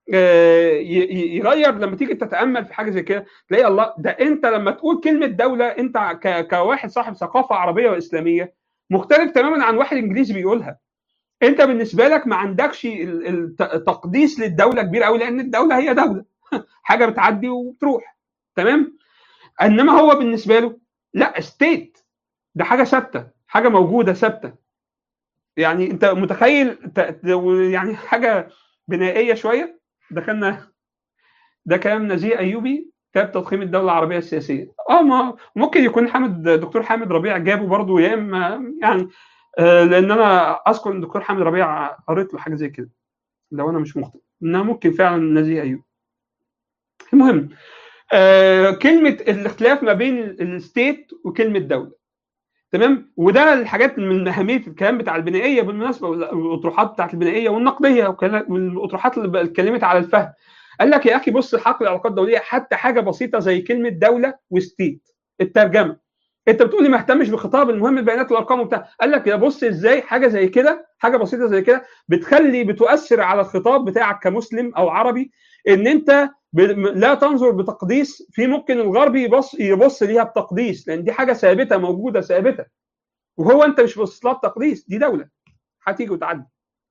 يغير لما تيجي تتامل في حاجه زي كده تلاقي الله ده انت لما تقول كلمه دوله انت كواحد صاحب ثقافه عربيه واسلاميه مختلف تماما عن واحد انجليزي بيقولها انت بالنسبه لك ما عندكش التقديس للدوله كبير قوي لان الدوله هي دوله حاجه بتعدي وبتروح تمام انما هو بالنسبه له لا ستيت ده حاجه ثابته حاجه موجوده ثابته يعني انت متخيل يعني حاجه بنائيه شويه دخلنا ده كلام نزيه ايوبي كتاب تضخيم الدوله العربيه السياسيه اه ما ممكن يكون حامد دكتور حامد ربيع جابه برضه يا اما يعني آه لان انا اذكر ان الدكتور حامد ربيع قريت له حاجه زي كده لو انا مش مخطئ انها ممكن فعلا نزيه ايوبي المهم آه كلمه الاختلاف ما بين الستيت وكلمه دوله تمام وده الحاجات من اهميه الكلام بتاع البنائيه بالمناسبه والاطروحات بتاعت البنائيه والنقديه والاطروحات اللي اتكلمت على الفهم قال لك يا اخي بص حقل العلاقات الدوليه حتى حاجه بسيطه زي كلمه دوله وستيت الترجمه انت بتقول لي ما اهتمش بخطاب المهم البيانات والارقام وبتاع قال لك يا بص ازاي حاجه زي كده حاجه بسيطه زي كده بتخلي بتؤثر على الخطاب بتاعك كمسلم او عربي ان انت لا تنظر بتقديس في ممكن الغربي يبص يبص ليها بتقديس لان دي حاجه ثابته موجوده ثابته وهو انت مش باصص لها بتقديس دي دوله هتيجي وتعدي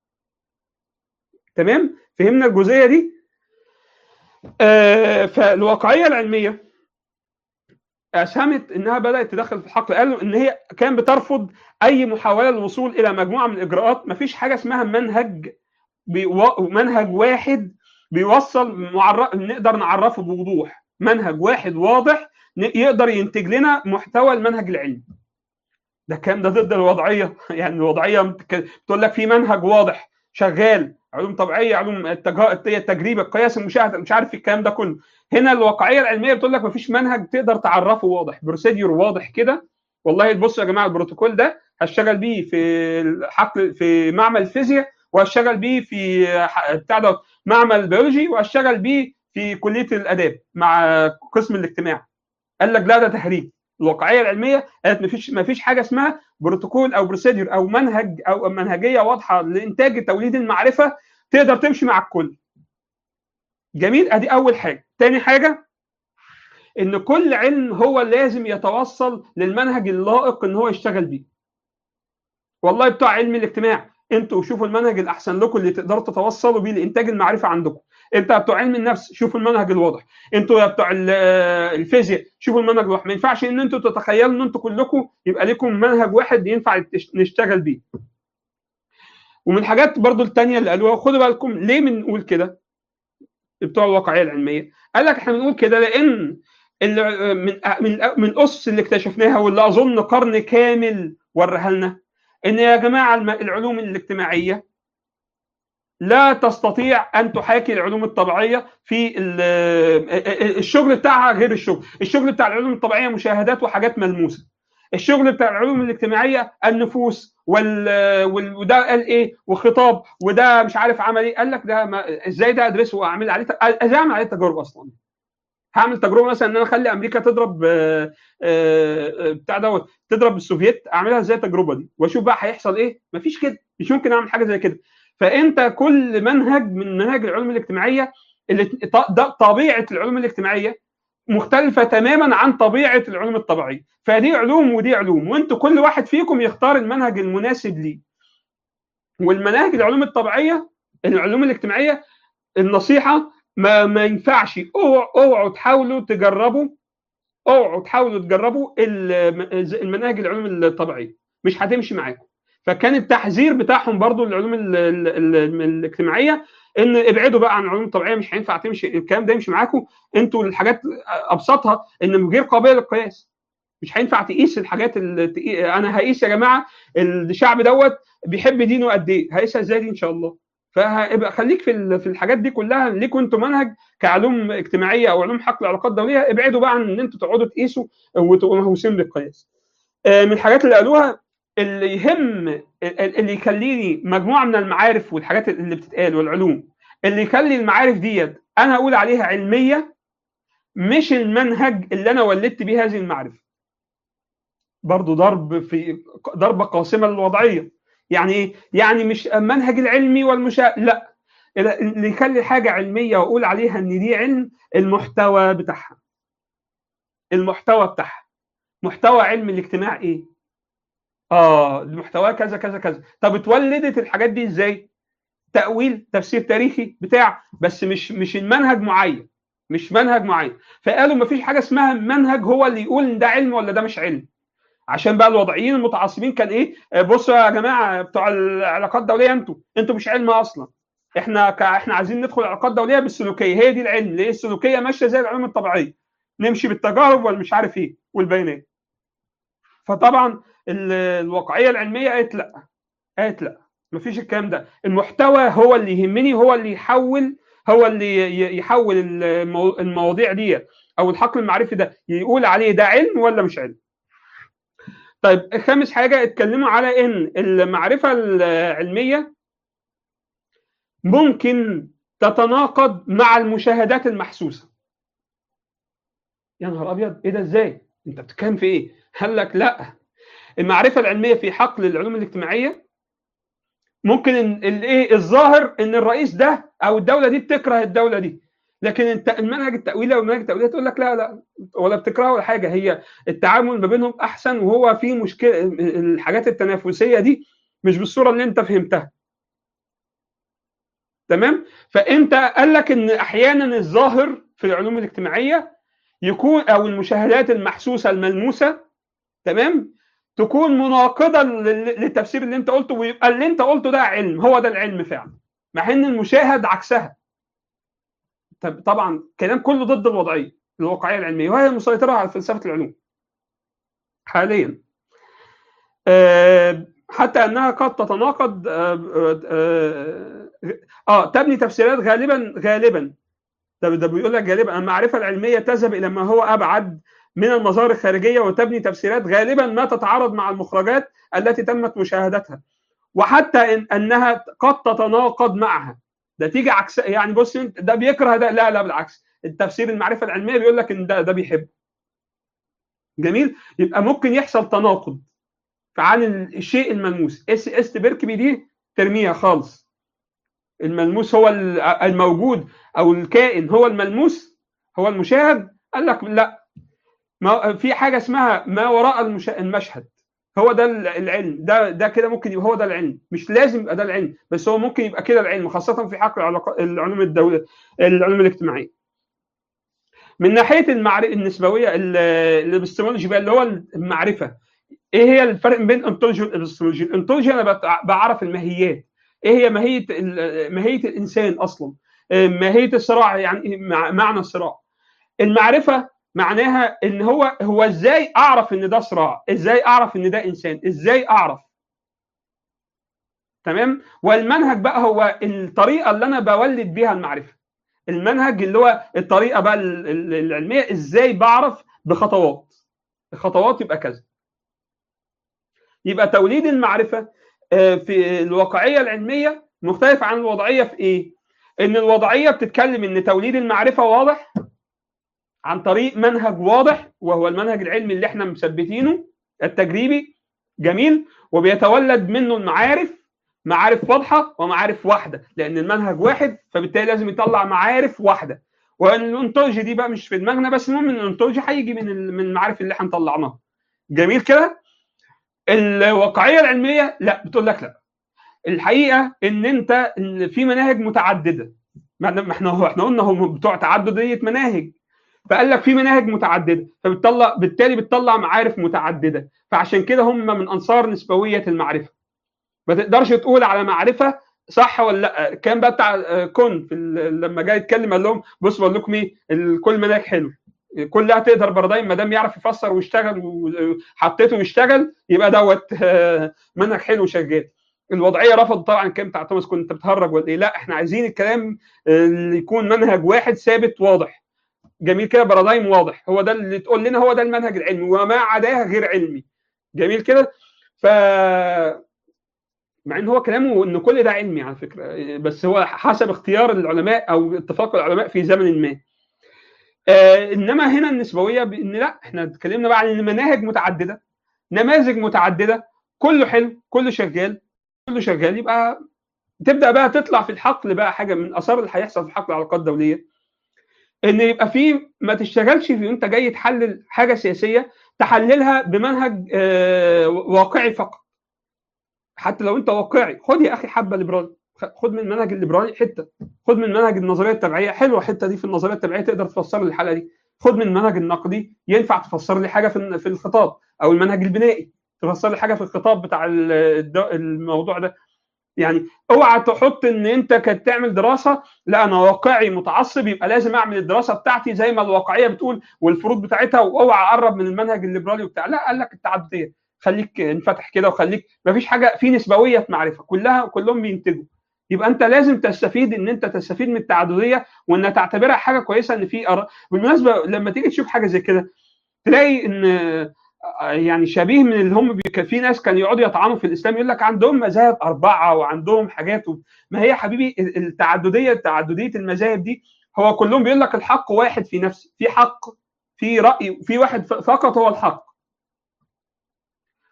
تمام فهمنا الجزئيه دي آه فالواقعيه العلميه اسهمت انها بدات تدخل في الحقل قالوا ان هي كان بترفض اي محاوله للوصول الى مجموعه من الاجراءات ما فيش حاجه اسمها منهج منهج واحد بيوصل معرف نقدر نعرفه بوضوح منهج واحد واضح يقدر ينتج لنا محتوى المنهج العلمي ده كان ده ضد الوضعيه يعني الوضعيه بتقول لك في منهج واضح شغال علوم طبيعيه علوم التجريب القياس المشاهده مش عارف الكلام ده كله هنا الواقعيه العلميه بتقول لك مفيش منهج تقدر تعرفه واضح بروسيديور واضح كده والله بصوا يا جماعه البروتوكول ده هشتغل بيه في حقل في معمل فيزياء وهشتغل بيه في بتاع ده معمل بيولوجي وهشتغل بيه في كليه الاداب مع قسم الاجتماع قال لك لا ده تهريج الواقعيه العلميه قالت مفيش مفيش حاجه اسمها بروتوكول او بروسيدور او منهج او منهجيه واضحه لانتاج توليد المعرفه تقدر تمشي مع الكل جميل ادي اول حاجه تاني حاجه ان كل علم هو لازم يتوصل للمنهج اللائق ان هو يشتغل بيه والله بتوع علم الاجتماع انتوا شوفوا المنهج الاحسن لكم اللي تقدروا تتوصلوا بيه لانتاج المعرفه عندكم انت بتوع علم النفس شوفوا المنهج الواضح انتوا يا بتوع الفيزياء شوفوا المنهج الواضح ما ينفعش ان انتوا تتخيلوا ان انتوا كلكم يبقى لكم منهج واحد ينفع نشتغل بيه ومن الحاجات برضو الثانيه اللي قالوها خدوا بالكم ليه بنقول كده بتوع الواقعيه العلميه قال لك احنا بنقول كده لان اللي من من من الاسس اللي اكتشفناها واللي اظن قرن كامل وريها لنا ان يا جماعه العلوم الاجتماعيه لا تستطيع ان تحاكي العلوم الطبيعيه في الشغل بتاعها غير الشغل، الشغل بتاع العلوم الطبيعيه مشاهدات وحاجات ملموسه. الشغل بتاع العلوم الاجتماعيه النفوس وال... وال... وده قال ايه وخطاب وده مش عارف عمل ايه قال لك ده ما... ازاي ده ادرسه واعمل عليه ازاي اعمل عليه تجارب اصلا هعمل تجربه مثلا ان انا اخلي امريكا تضرب بتاع دوت تضرب السوفييت اعملها ازاي التجربه دي واشوف بقى هيحصل ايه مفيش كده مش ممكن اعمل حاجه زي كده فانت كل منهج من مناهج العلوم الاجتماعيه اللي طبيعه العلوم الاجتماعيه مختلفة تماما عن طبيعة العلوم الطبيعية فدي علوم ودي علوم وانتوا كل واحد فيكم يختار المنهج المناسب ليه والمناهج العلوم الطبيعية العلوم الاجتماعية النصيحة ما ما ينفعش اوعوا اوعوا تحاولوا تجربوا اوعوا تحاولوا تجربوا المناهج العلوم الطبيعية مش هتمشي معاكم فكان التحذير بتاعهم برضو للعلوم الاجتماعيه ان ابعدوا بقى عن العلوم الطبيعيه مش هينفع تمشي الكلام ده يمشي معاكم انتوا الحاجات ابسطها ان غير قابله للقياس مش هينفع تقيس الحاجات اللي انا هقيس يا جماعه الشعب دوت بيحب دينه قد ايه هقيسها ازاي دي ان شاء الله فابقى خليك في في الحاجات دي كلها ليكوا انتوا منهج كعلوم اجتماعيه او علوم حقل العلاقات الدوليه ابعدوا بقى عن ان انتوا تقعدوا تقيسوا وتبقوا مهووسين بالقياس من الحاجات اللي قالوها اللي يهم اللي يخليني مجموعه من المعارف والحاجات اللي بتتقال والعلوم اللي يخلي المعارف ديت انا اقول عليها علميه مش المنهج اللي انا ولدت بيه هذه المعرفه برضه ضرب في ضربه قاسمه للوضعيه يعني ايه يعني مش المنهج العلمي والمشا لا اللي يخلي حاجه علميه واقول عليها ان دي علم المحتوى بتاعها المحتوى بتاعها محتوى علم الاجتماع ايه اه المحتوى كذا كذا كذا طب اتولدت الحاجات دي ازاي تاويل تفسير تاريخي بتاع بس مش مش المنهج معين مش منهج معين فقالوا ما فيش حاجه اسمها منهج هو اللي يقول ان ده علم ولا ده مش علم عشان بقى الوضعيين المتعصبين كان ايه بصوا يا جماعه بتوع العلاقات الدوليه انتوا انتوا مش علم اصلا احنا ك... احنا عايزين ندخل علاقات دوليه بالسلوكيه هي دي العلم ليه السلوكيه ماشيه زي العلوم الطبيعيه نمشي بالتجارب والمش عارف ايه والبيانات فطبعا الواقعيه العلميه قالت لا قالت لا مفيش الكلام ده المحتوى هو اللي يهمني هو اللي يحول هو اللي يحول المواضيع دي او الحقل المعرفي ده يقول عليه ده علم ولا مش علم طيب خامس حاجه اتكلموا على ان المعرفه العلميه ممكن تتناقض مع المشاهدات المحسوسه يا نهار ابيض ايه ده ازاي انت بتتكلم في ايه قال لك لا المعرفه العلميه في حقل العلوم الاجتماعيه ممكن الايه الظاهر ان الرئيس ده او الدوله دي بتكره الدوله دي لكن انت المنهج التاويلي والمنهج التاويلي تقول لك لا لا ولا بتكرهه ولا حاجه هي التعامل ما بينهم احسن وهو في مشكله الحاجات التنافسيه دي مش بالصوره اللي انت فهمتها تمام فانت قال لك ان احيانا الظاهر في العلوم الاجتماعيه يكون او المشاهدات المحسوسه الملموسه تمام تكون مناقضه للتفسير اللي انت قلته ويبقى اللي انت قلته ده علم هو ده العلم فعلا مع ان المشاهد عكسها طبعا كلام كله ضد الوضعيه الواقعيه العلميه وهي المسيطره على فلسفه العلوم حاليا أه حتى انها قد تتناقض أه, أه, آه تبني تفسيرات غالبا غالبا ده, ده بيقول لك غالبا المعرفه العلميه تذهب الى ما هو ابعد من المظاهر الخارجيه وتبني تفسيرات غالبا ما تتعارض مع المخرجات التي تمت مشاهدتها وحتى إن انها قد تتناقض معها ده تيجي عكس يعني بص انت ده بيكره ده لا لا بالعكس التفسير المعرفه العلميه بيقول لك ان ده ده بيحب جميل يبقى ممكن يحصل تناقض عن الشيء الملموس اس اس بيركبي دي ترميها خالص الملموس هو الموجود او الكائن هو الملموس هو المشاهد قال لك لا ما في حاجه اسمها ما وراء المشهد هو ده العلم ده ده كده ممكن يبقى هو ده العلم مش لازم يبقى ده العلم بس هو ممكن يبقى كده العلم خاصه في حق العلوم الدولة العلوم الاجتماعيه من ناحيه المعرفه النسبويه الابستمولوجي بقى اللي هو المعرفه ايه هي الفرق بين الانتولوجي والابستمولوجي الانتولوجي انا بعرف الماهيات ايه هي ماهيه ماهيه الانسان اصلا ماهيه الصراع يعني معنى الصراع المعرفه معناها ان هو هو ازاي اعرف ان ده صراع ازاي اعرف ان ده انسان ازاي اعرف تمام والمنهج بقى هو الطريقه اللي انا بولد بيها المعرفه المنهج اللي هو الطريقه بقى العلميه ازاي بعرف بخطوات الخطوات يبقى كذا يبقى توليد المعرفه في الواقعيه العلميه مختلف عن الوضعيه في ايه ان الوضعيه بتتكلم ان توليد المعرفه واضح عن طريق منهج واضح وهو المنهج العلمي اللي احنا مثبتينه التجريبي جميل وبيتولد منه المعارف معارف واضحه ومعارف واحده لان المنهج واحد فبالتالي لازم يطلع معارف واحده والانتولوجي دي بقى مش في دماغنا بس المهم ان الانتولوجي هيجي من من المعارف اللي احنا طلعناها جميل كده الواقعيه العلميه لا بتقول لك لا الحقيقه ان انت إن في مناهج متعدده ما احنا هو احنا قلنا هم بتوع تعدديه مناهج فقال لك في مناهج متعدده فبتطلع بالتالي بتطلع معارف متعدده فعشان كده هم من انصار نسبويه المعرفه ما تقدرش تقول على معرفه صح ولا لا كان بقى بتاع كون في لما جاي يتكلم قال لهم بص بقول لكم ايه كل مناهج حلو كلها تقدر بردايم ما دام يعرف يفسر ويشتغل وحطيته يشتغل يبقى دوت منهج حلو شغال الوضعيه رفض طبعا الكلام بتاع توماس كنت بتهرج ولا ايه لا احنا عايزين الكلام اللي يكون منهج واحد ثابت واضح جميل كده بارادايم واضح هو ده اللي تقول لنا هو ده المنهج العلمي وما عداه غير علمي جميل كده ف مع ان هو كلامه ان كل ده علمي على فكره بس هو حسب اختيار العلماء او اتفاق العلماء في زمن ما آه انما هنا النسبويه بان لا احنا اتكلمنا بقى عن مناهج متعدده نماذج متعدده كله حلو كله شغال كله شغال يبقى تبدا بقى تطلع في الحقل بقى حاجه من اثار اللي هيحصل في حقل العلاقات الدوليه ان يبقى في ما تشتغلش في انت جاي تحلل حاجه سياسيه تحللها بمنهج آه واقعي فقط حتى لو انت واقعي خد يا اخي حبه ليبرالي خد من المنهج الليبرالي حته خد من منهج النظريه التبعيه حلوه الحته دي في النظريه التبعيه تقدر تفسر لي الحلقه دي خد من المنهج النقدي ينفع تفسر لي حاجه في في الخطاب او المنهج البنائي تفسر لي حاجه في الخطاب بتاع الموضوع ده يعني اوعى تحط ان انت كنت تعمل دراسه لا انا واقعي متعصب يبقى لازم اعمل الدراسه بتاعتي زي ما الواقعيه بتقول والفروض بتاعتها واوعى اقرب من المنهج الليبرالي وبتاع لا قال لك التعدديه خليك انفتح كده وخليك ما فيش حاجه في نسبويه معرفه كلها كلهم بينتجوا يبقى انت لازم تستفيد ان انت تستفيد من التعدديه وان تعتبرها حاجه كويسه ان في أر... بالمناسبه لما تيجي تشوف حاجه زي كده تلاقي ان يعني شبيه من اللي هم بي... في ناس كانوا يقعدوا يطعنوا في الاسلام يقول لك عندهم مذاهب اربعه وعندهم حاجات و... ما هي حبيبي التعدديه تعدديه المذاهب دي هو كلهم بيقول لك الحق واحد في نفسه في حق في راي في واحد فقط هو الحق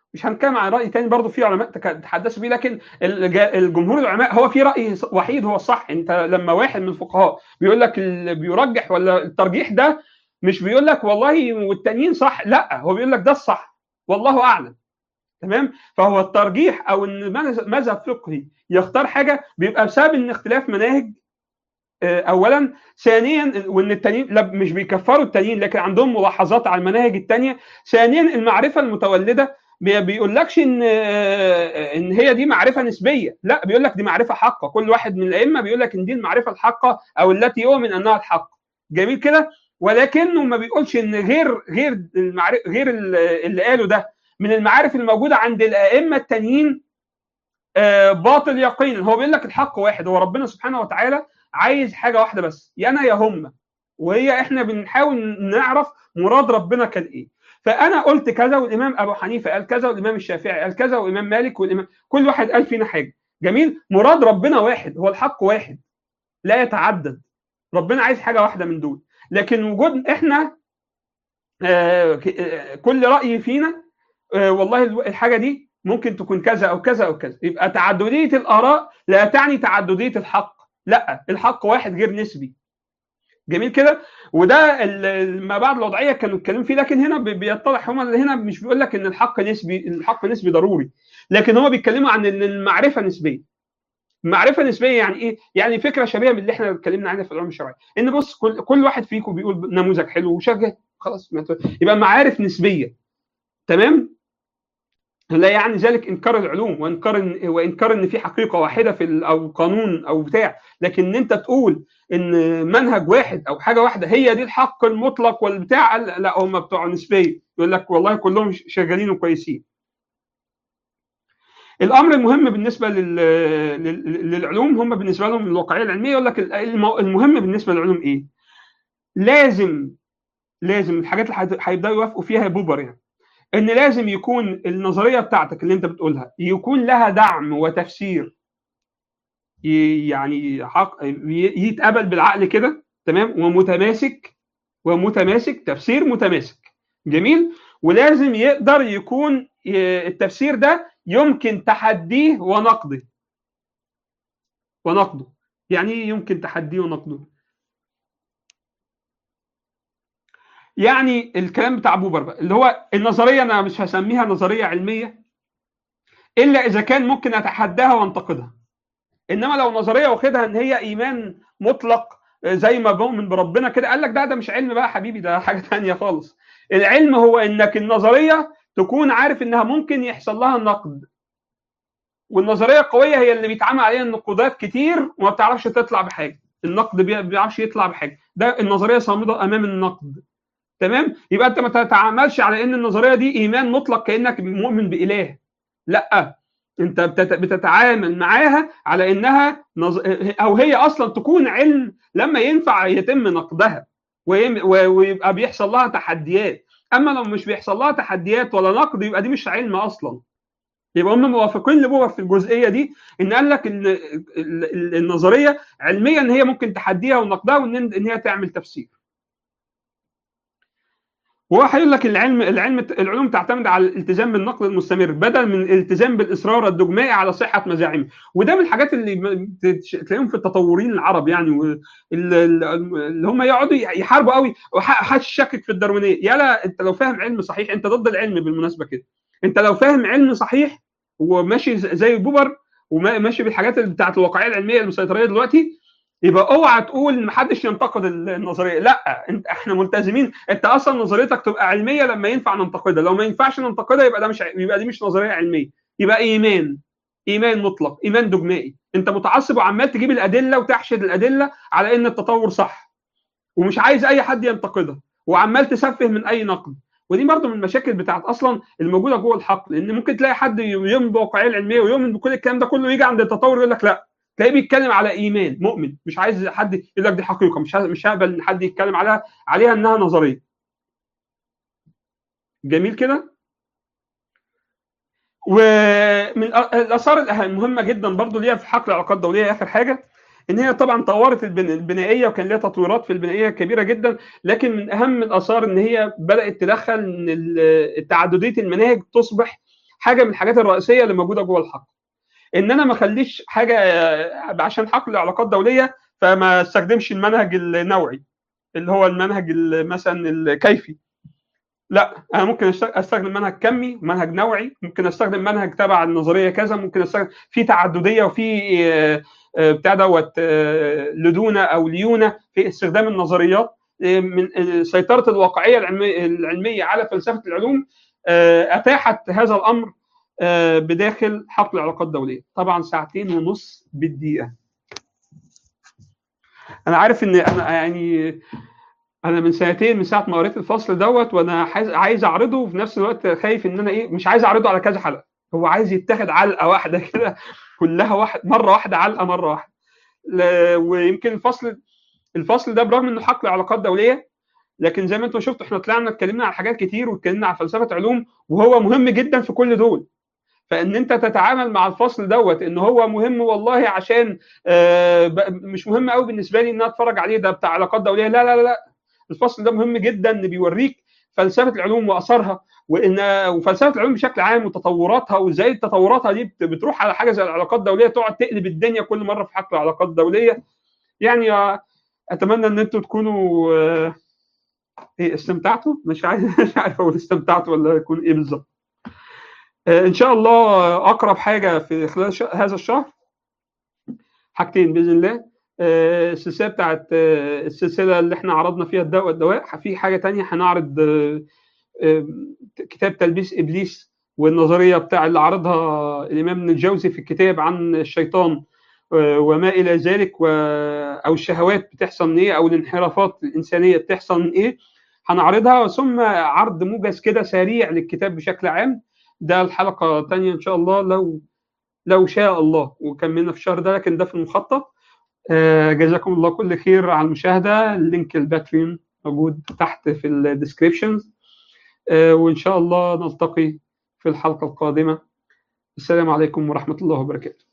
مش هنتكلم عن راي تاني برضه في علماء تحدثوا بيه لكن الجمهور العلماء هو في راي وحيد هو الصح انت لما واحد من الفقهاء بيقول لك بيرجح ولا الترجيح ده مش بيقول لك والله والتانيين صح لا هو بيقول لك ده الصح والله اعلم تمام فهو الترجيح او ان مذهب فقهي يختار حاجه بيبقى بسبب ان اختلاف مناهج اولا ثانيا وان التانيين مش بيكفروا التانيين لكن عندهم ملاحظات على المناهج التانيه ثانيا المعرفه المتولده بيقولكش ان ان هي دي معرفه نسبيه لا بيقول لك دي معرفه حقه كل واحد من الائمه بيقول لك ان دي المعرفه الحقه او التي يؤمن انها الحق جميل كده ولكنه ما بيقولش ان غير غير المعرفة غير اللي قاله ده من المعارف الموجوده عند الائمه التانيين باطل يقينا هو بيقول لك الحق واحد هو ربنا سبحانه وتعالى عايز حاجه واحده بس يا انا يا هم وهي احنا بنحاول نعرف مراد ربنا كان ايه فانا قلت كذا والامام ابو حنيفه قال كذا والامام الشافعي قال كذا والامام مالك والامام كل واحد قال فينا حاجه جميل مراد ربنا واحد هو الحق واحد لا يتعدد ربنا عايز حاجه واحده من دول لكن وجود احنا آه كل راي فينا آه والله الحاجه دي ممكن تكون كذا او كذا او كذا يبقى تعدديه الاراء لا تعني تعدديه الحق لا الحق واحد غير نسبي جميل كده وده ما بعد الوضعيه كانوا اتكلموا فيه لكن هنا بيتضح هم هنا مش بيقول لك ان الحق نسبي الحق نسبي ضروري لكن هم بيتكلموا عن ان المعرفه نسبيه معرفه نسبيه يعني ايه؟ يعني فكره شبيهه من اللي احنا اتكلمنا عنها في العلوم الشرعيه ان بص كل كل واحد فيكم بيقول نموذج حلو وشجع خلاص يبقى معارف نسبيه تمام؟ لا يعني ذلك انكار العلوم وانكار إن وانكار ان في حقيقه واحده في او قانون او بتاع لكن ان انت تقول ان منهج واحد او حاجه واحده هي دي الحق المطلق والبتاع لا هم بتوع نسبيه يقول لك والله كلهم شغالين وكويسين الامر المهم بالنسبه لل... للعلوم هم بالنسبه لهم الواقعيه العلميه يقول لك المهم بالنسبه للعلوم ايه لازم لازم الحاجات اللي هيبداوا يوافقوا فيها بوبر يعني ان لازم يكون النظريه بتاعتك اللي انت بتقولها يكون لها دعم وتفسير يعني حق يتقبل بالعقل كده تمام ومتماسك ومتماسك تفسير متماسك جميل ولازم يقدر يكون التفسير ده يمكن تحديه ونقده ونقده يعني ايه يمكن تحديه ونقده يعني الكلام بتاع بوبر بقى اللي هو النظريه انا مش هسميها نظريه علميه الا اذا كان ممكن اتحداها وانتقدها انما لو نظريه واخدها ان هي ايمان مطلق زي ما بؤمن بربنا كده قال لك ده ده مش علم بقى حبيبي ده حاجه ثانيه خالص العلم هو انك النظريه تكون عارف انها ممكن يحصل لها نقد والنظريه القويه هي اللي بيتعمل عليها نقودات كتير وما بتعرفش تطلع بحاجه النقد ما بيعرفش يطلع بحاجه ده النظريه صامده امام النقد تمام يبقى انت ما تتعاملش على ان النظريه دي ايمان مطلق كانك مؤمن باله لا انت بتتعامل معاها على انها نظ... او هي اصلا تكون علم لما ينفع يتم نقدها ويبقى بيحصل لها تحديات اما لو مش بيحصل لها تحديات ولا نقد يبقى دي مش علم اصلا يبقى هم موافقين لبوبر في الجزئيه دي ان قال لك ان النظريه علميا ان هي ممكن تحديها ونقدها وان هي تعمل تفسير وهو هيقول لك العلم العلم العلوم تعتمد على الالتزام بالنقد المستمر بدل من الالتزام بالاصرار الدجمائي على صحه مزاعمه وده من الحاجات اللي تلاقيهم في التطورين العرب يعني اللي هم يقعدوا يحاربوا قوي وهتشكك في الداروينيه يلا انت لو فاهم علم صحيح انت ضد العلم بالمناسبه كده انت لو فاهم علم صحيح وماشي زي بوبر وماشي بالحاجات بتاعت الواقعيه العلميه المسيطريه دلوقتي يبقى اوعى تقول ان محدش ينتقد النظريه لا انت احنا ملتزمين انت اصلا نظريتك تبقى علميه لما ينفع ننتقدها لو ما ينفعش ننتقدها يبقى ده مش يبقى دي مش نظريه علميه يبقى ايمان ايمان مطلق ايمان دجمائي انت متعصب وعمال تجيب الادله وتحشد الادله على ان التطور صح ومش عايز اي حد ينتقدها وعمال تسفه من اي نقد ودي برضه من المشاكل بتاعت اصلا الموجوده جوه الحق لان ممكن تلاقي حد يؤمن بالواقعيه العلميه ويؤمن بكل الكلام ده كله يجي عند التطور يقول لك لا تلاقيه بيتكلم على ايمان مؤمن مش عايز حد يقول لك دي حقيقه مش مش هقبل ان حد يتكلم عليها عليها انها نظريه جميل كده ومن الاثار المهمه جدا برضو ليها في حقل العلاقات الدوليه اخر حاجه ان هي طبعا طورت البنائيه وكان ليها تطويرات في البنائيه كبيره جدا لكن من اهم الاثار ان هي بدات تدخل ان تعدديه المناهج تصبح حاجه من الحاجات الرئيسيه اللي موجوده جوه الحقل ان انا ما اخليش حاجه آه، عشان حقل علاقات دوليه فما استخدمش المنهج النوعي اللي هو المنهج ال- مثلا الكيفي لا انا ممكن أشت- استخدم منهج كمي منهج نوعي ممكن استخدم منهج تبع النظريه كذا ممكن استخدم في تعدديه وفي آه، آه، بتاع دوت آه، لدونه او ليونه في استخدام النظريات آه، من آه، سيطره الواقعيه العلمي- العلميه على فلسفه العلوم آه، اتاحت هذا الامر آه، بداخل حقل العلاقات الدوليه طبعا ساعتين ونص بالدقيقه انا عارف ان انا يعني انا من سنتين من ساعه ما قريت الفصل دوت وانا عايز عايز اعرضه وفي نفس الوقت خايف ان انا ايه مش عايز اعرضه على كذا حلقه هو عايز يتاخد علقه واحده كده كلها واحد مره واحده علقه مره واحده ل- ويمكن الفصل الفصل ده برغم انه حقل علاقات دوليه لكن زي ما انتم شفتوا احنا طلعنا اتكلمنا عن حاجات كتير واتكلمنا عن فلسفه علوم وهو مهم جدا في كل دول فان انت تتعامل مع الفصل دوت ان هو مهم والله عشان آه، ب- مش مهم قوي بالنسبه لي ان انا اتفرج عليه ده بتاع علاقات دوليه لا لا لا, لا. الفصل ده مهم جدا ان بيوريك فلسفه العلوم واثارها وان وفلسفه العلوم بشكل عام وتطوراتها وازاي تطوراتها دي بت- بتروح على حاجه زي العلاقات الدوليه تقعد تقلب الدنيا كل مره في حق العلاقات الدوليه يعني آه، اتمنى ان انتم تكونوا آه، ايه استمتعتوا مش عارف مش عارف اقول استمتعتوا ولا يكون ايه بالظبط آه، ان شاء الله آه، اقرب حاجه في خلال ش- هذا الشهر حاجتين باذن الله آه، السلسله بتاعت آه، السلسله اللي احنا عرضنا فيها الدواء والدواء في حاجه تانية هنعرض آه، آه، كتاب تلبيس ابليس والنظريه بتاع اللي عرضها الامام ابن الجوزي في الكتاب عن الشيطان آه، وما الى ذلك و... او الشهوات بتحصل من ايه او الانحرافات الانسانيه بتحصل من ايه هنعرضها ثم عرض موجز كده سريع للكتاب بشكل عام ده الحلقه الثانيه ان شاء الله لو لو شاء الله وكملنا في الشهر ده لكن ده في المخطط آه، جزاكم الله كل خير على المشاهده اللينك الباتريون موجود تحت في الديسكريبشن وان شاء الله نلتقي في الحلقه القادمه السلام عليكم ورحمه الله وبركاته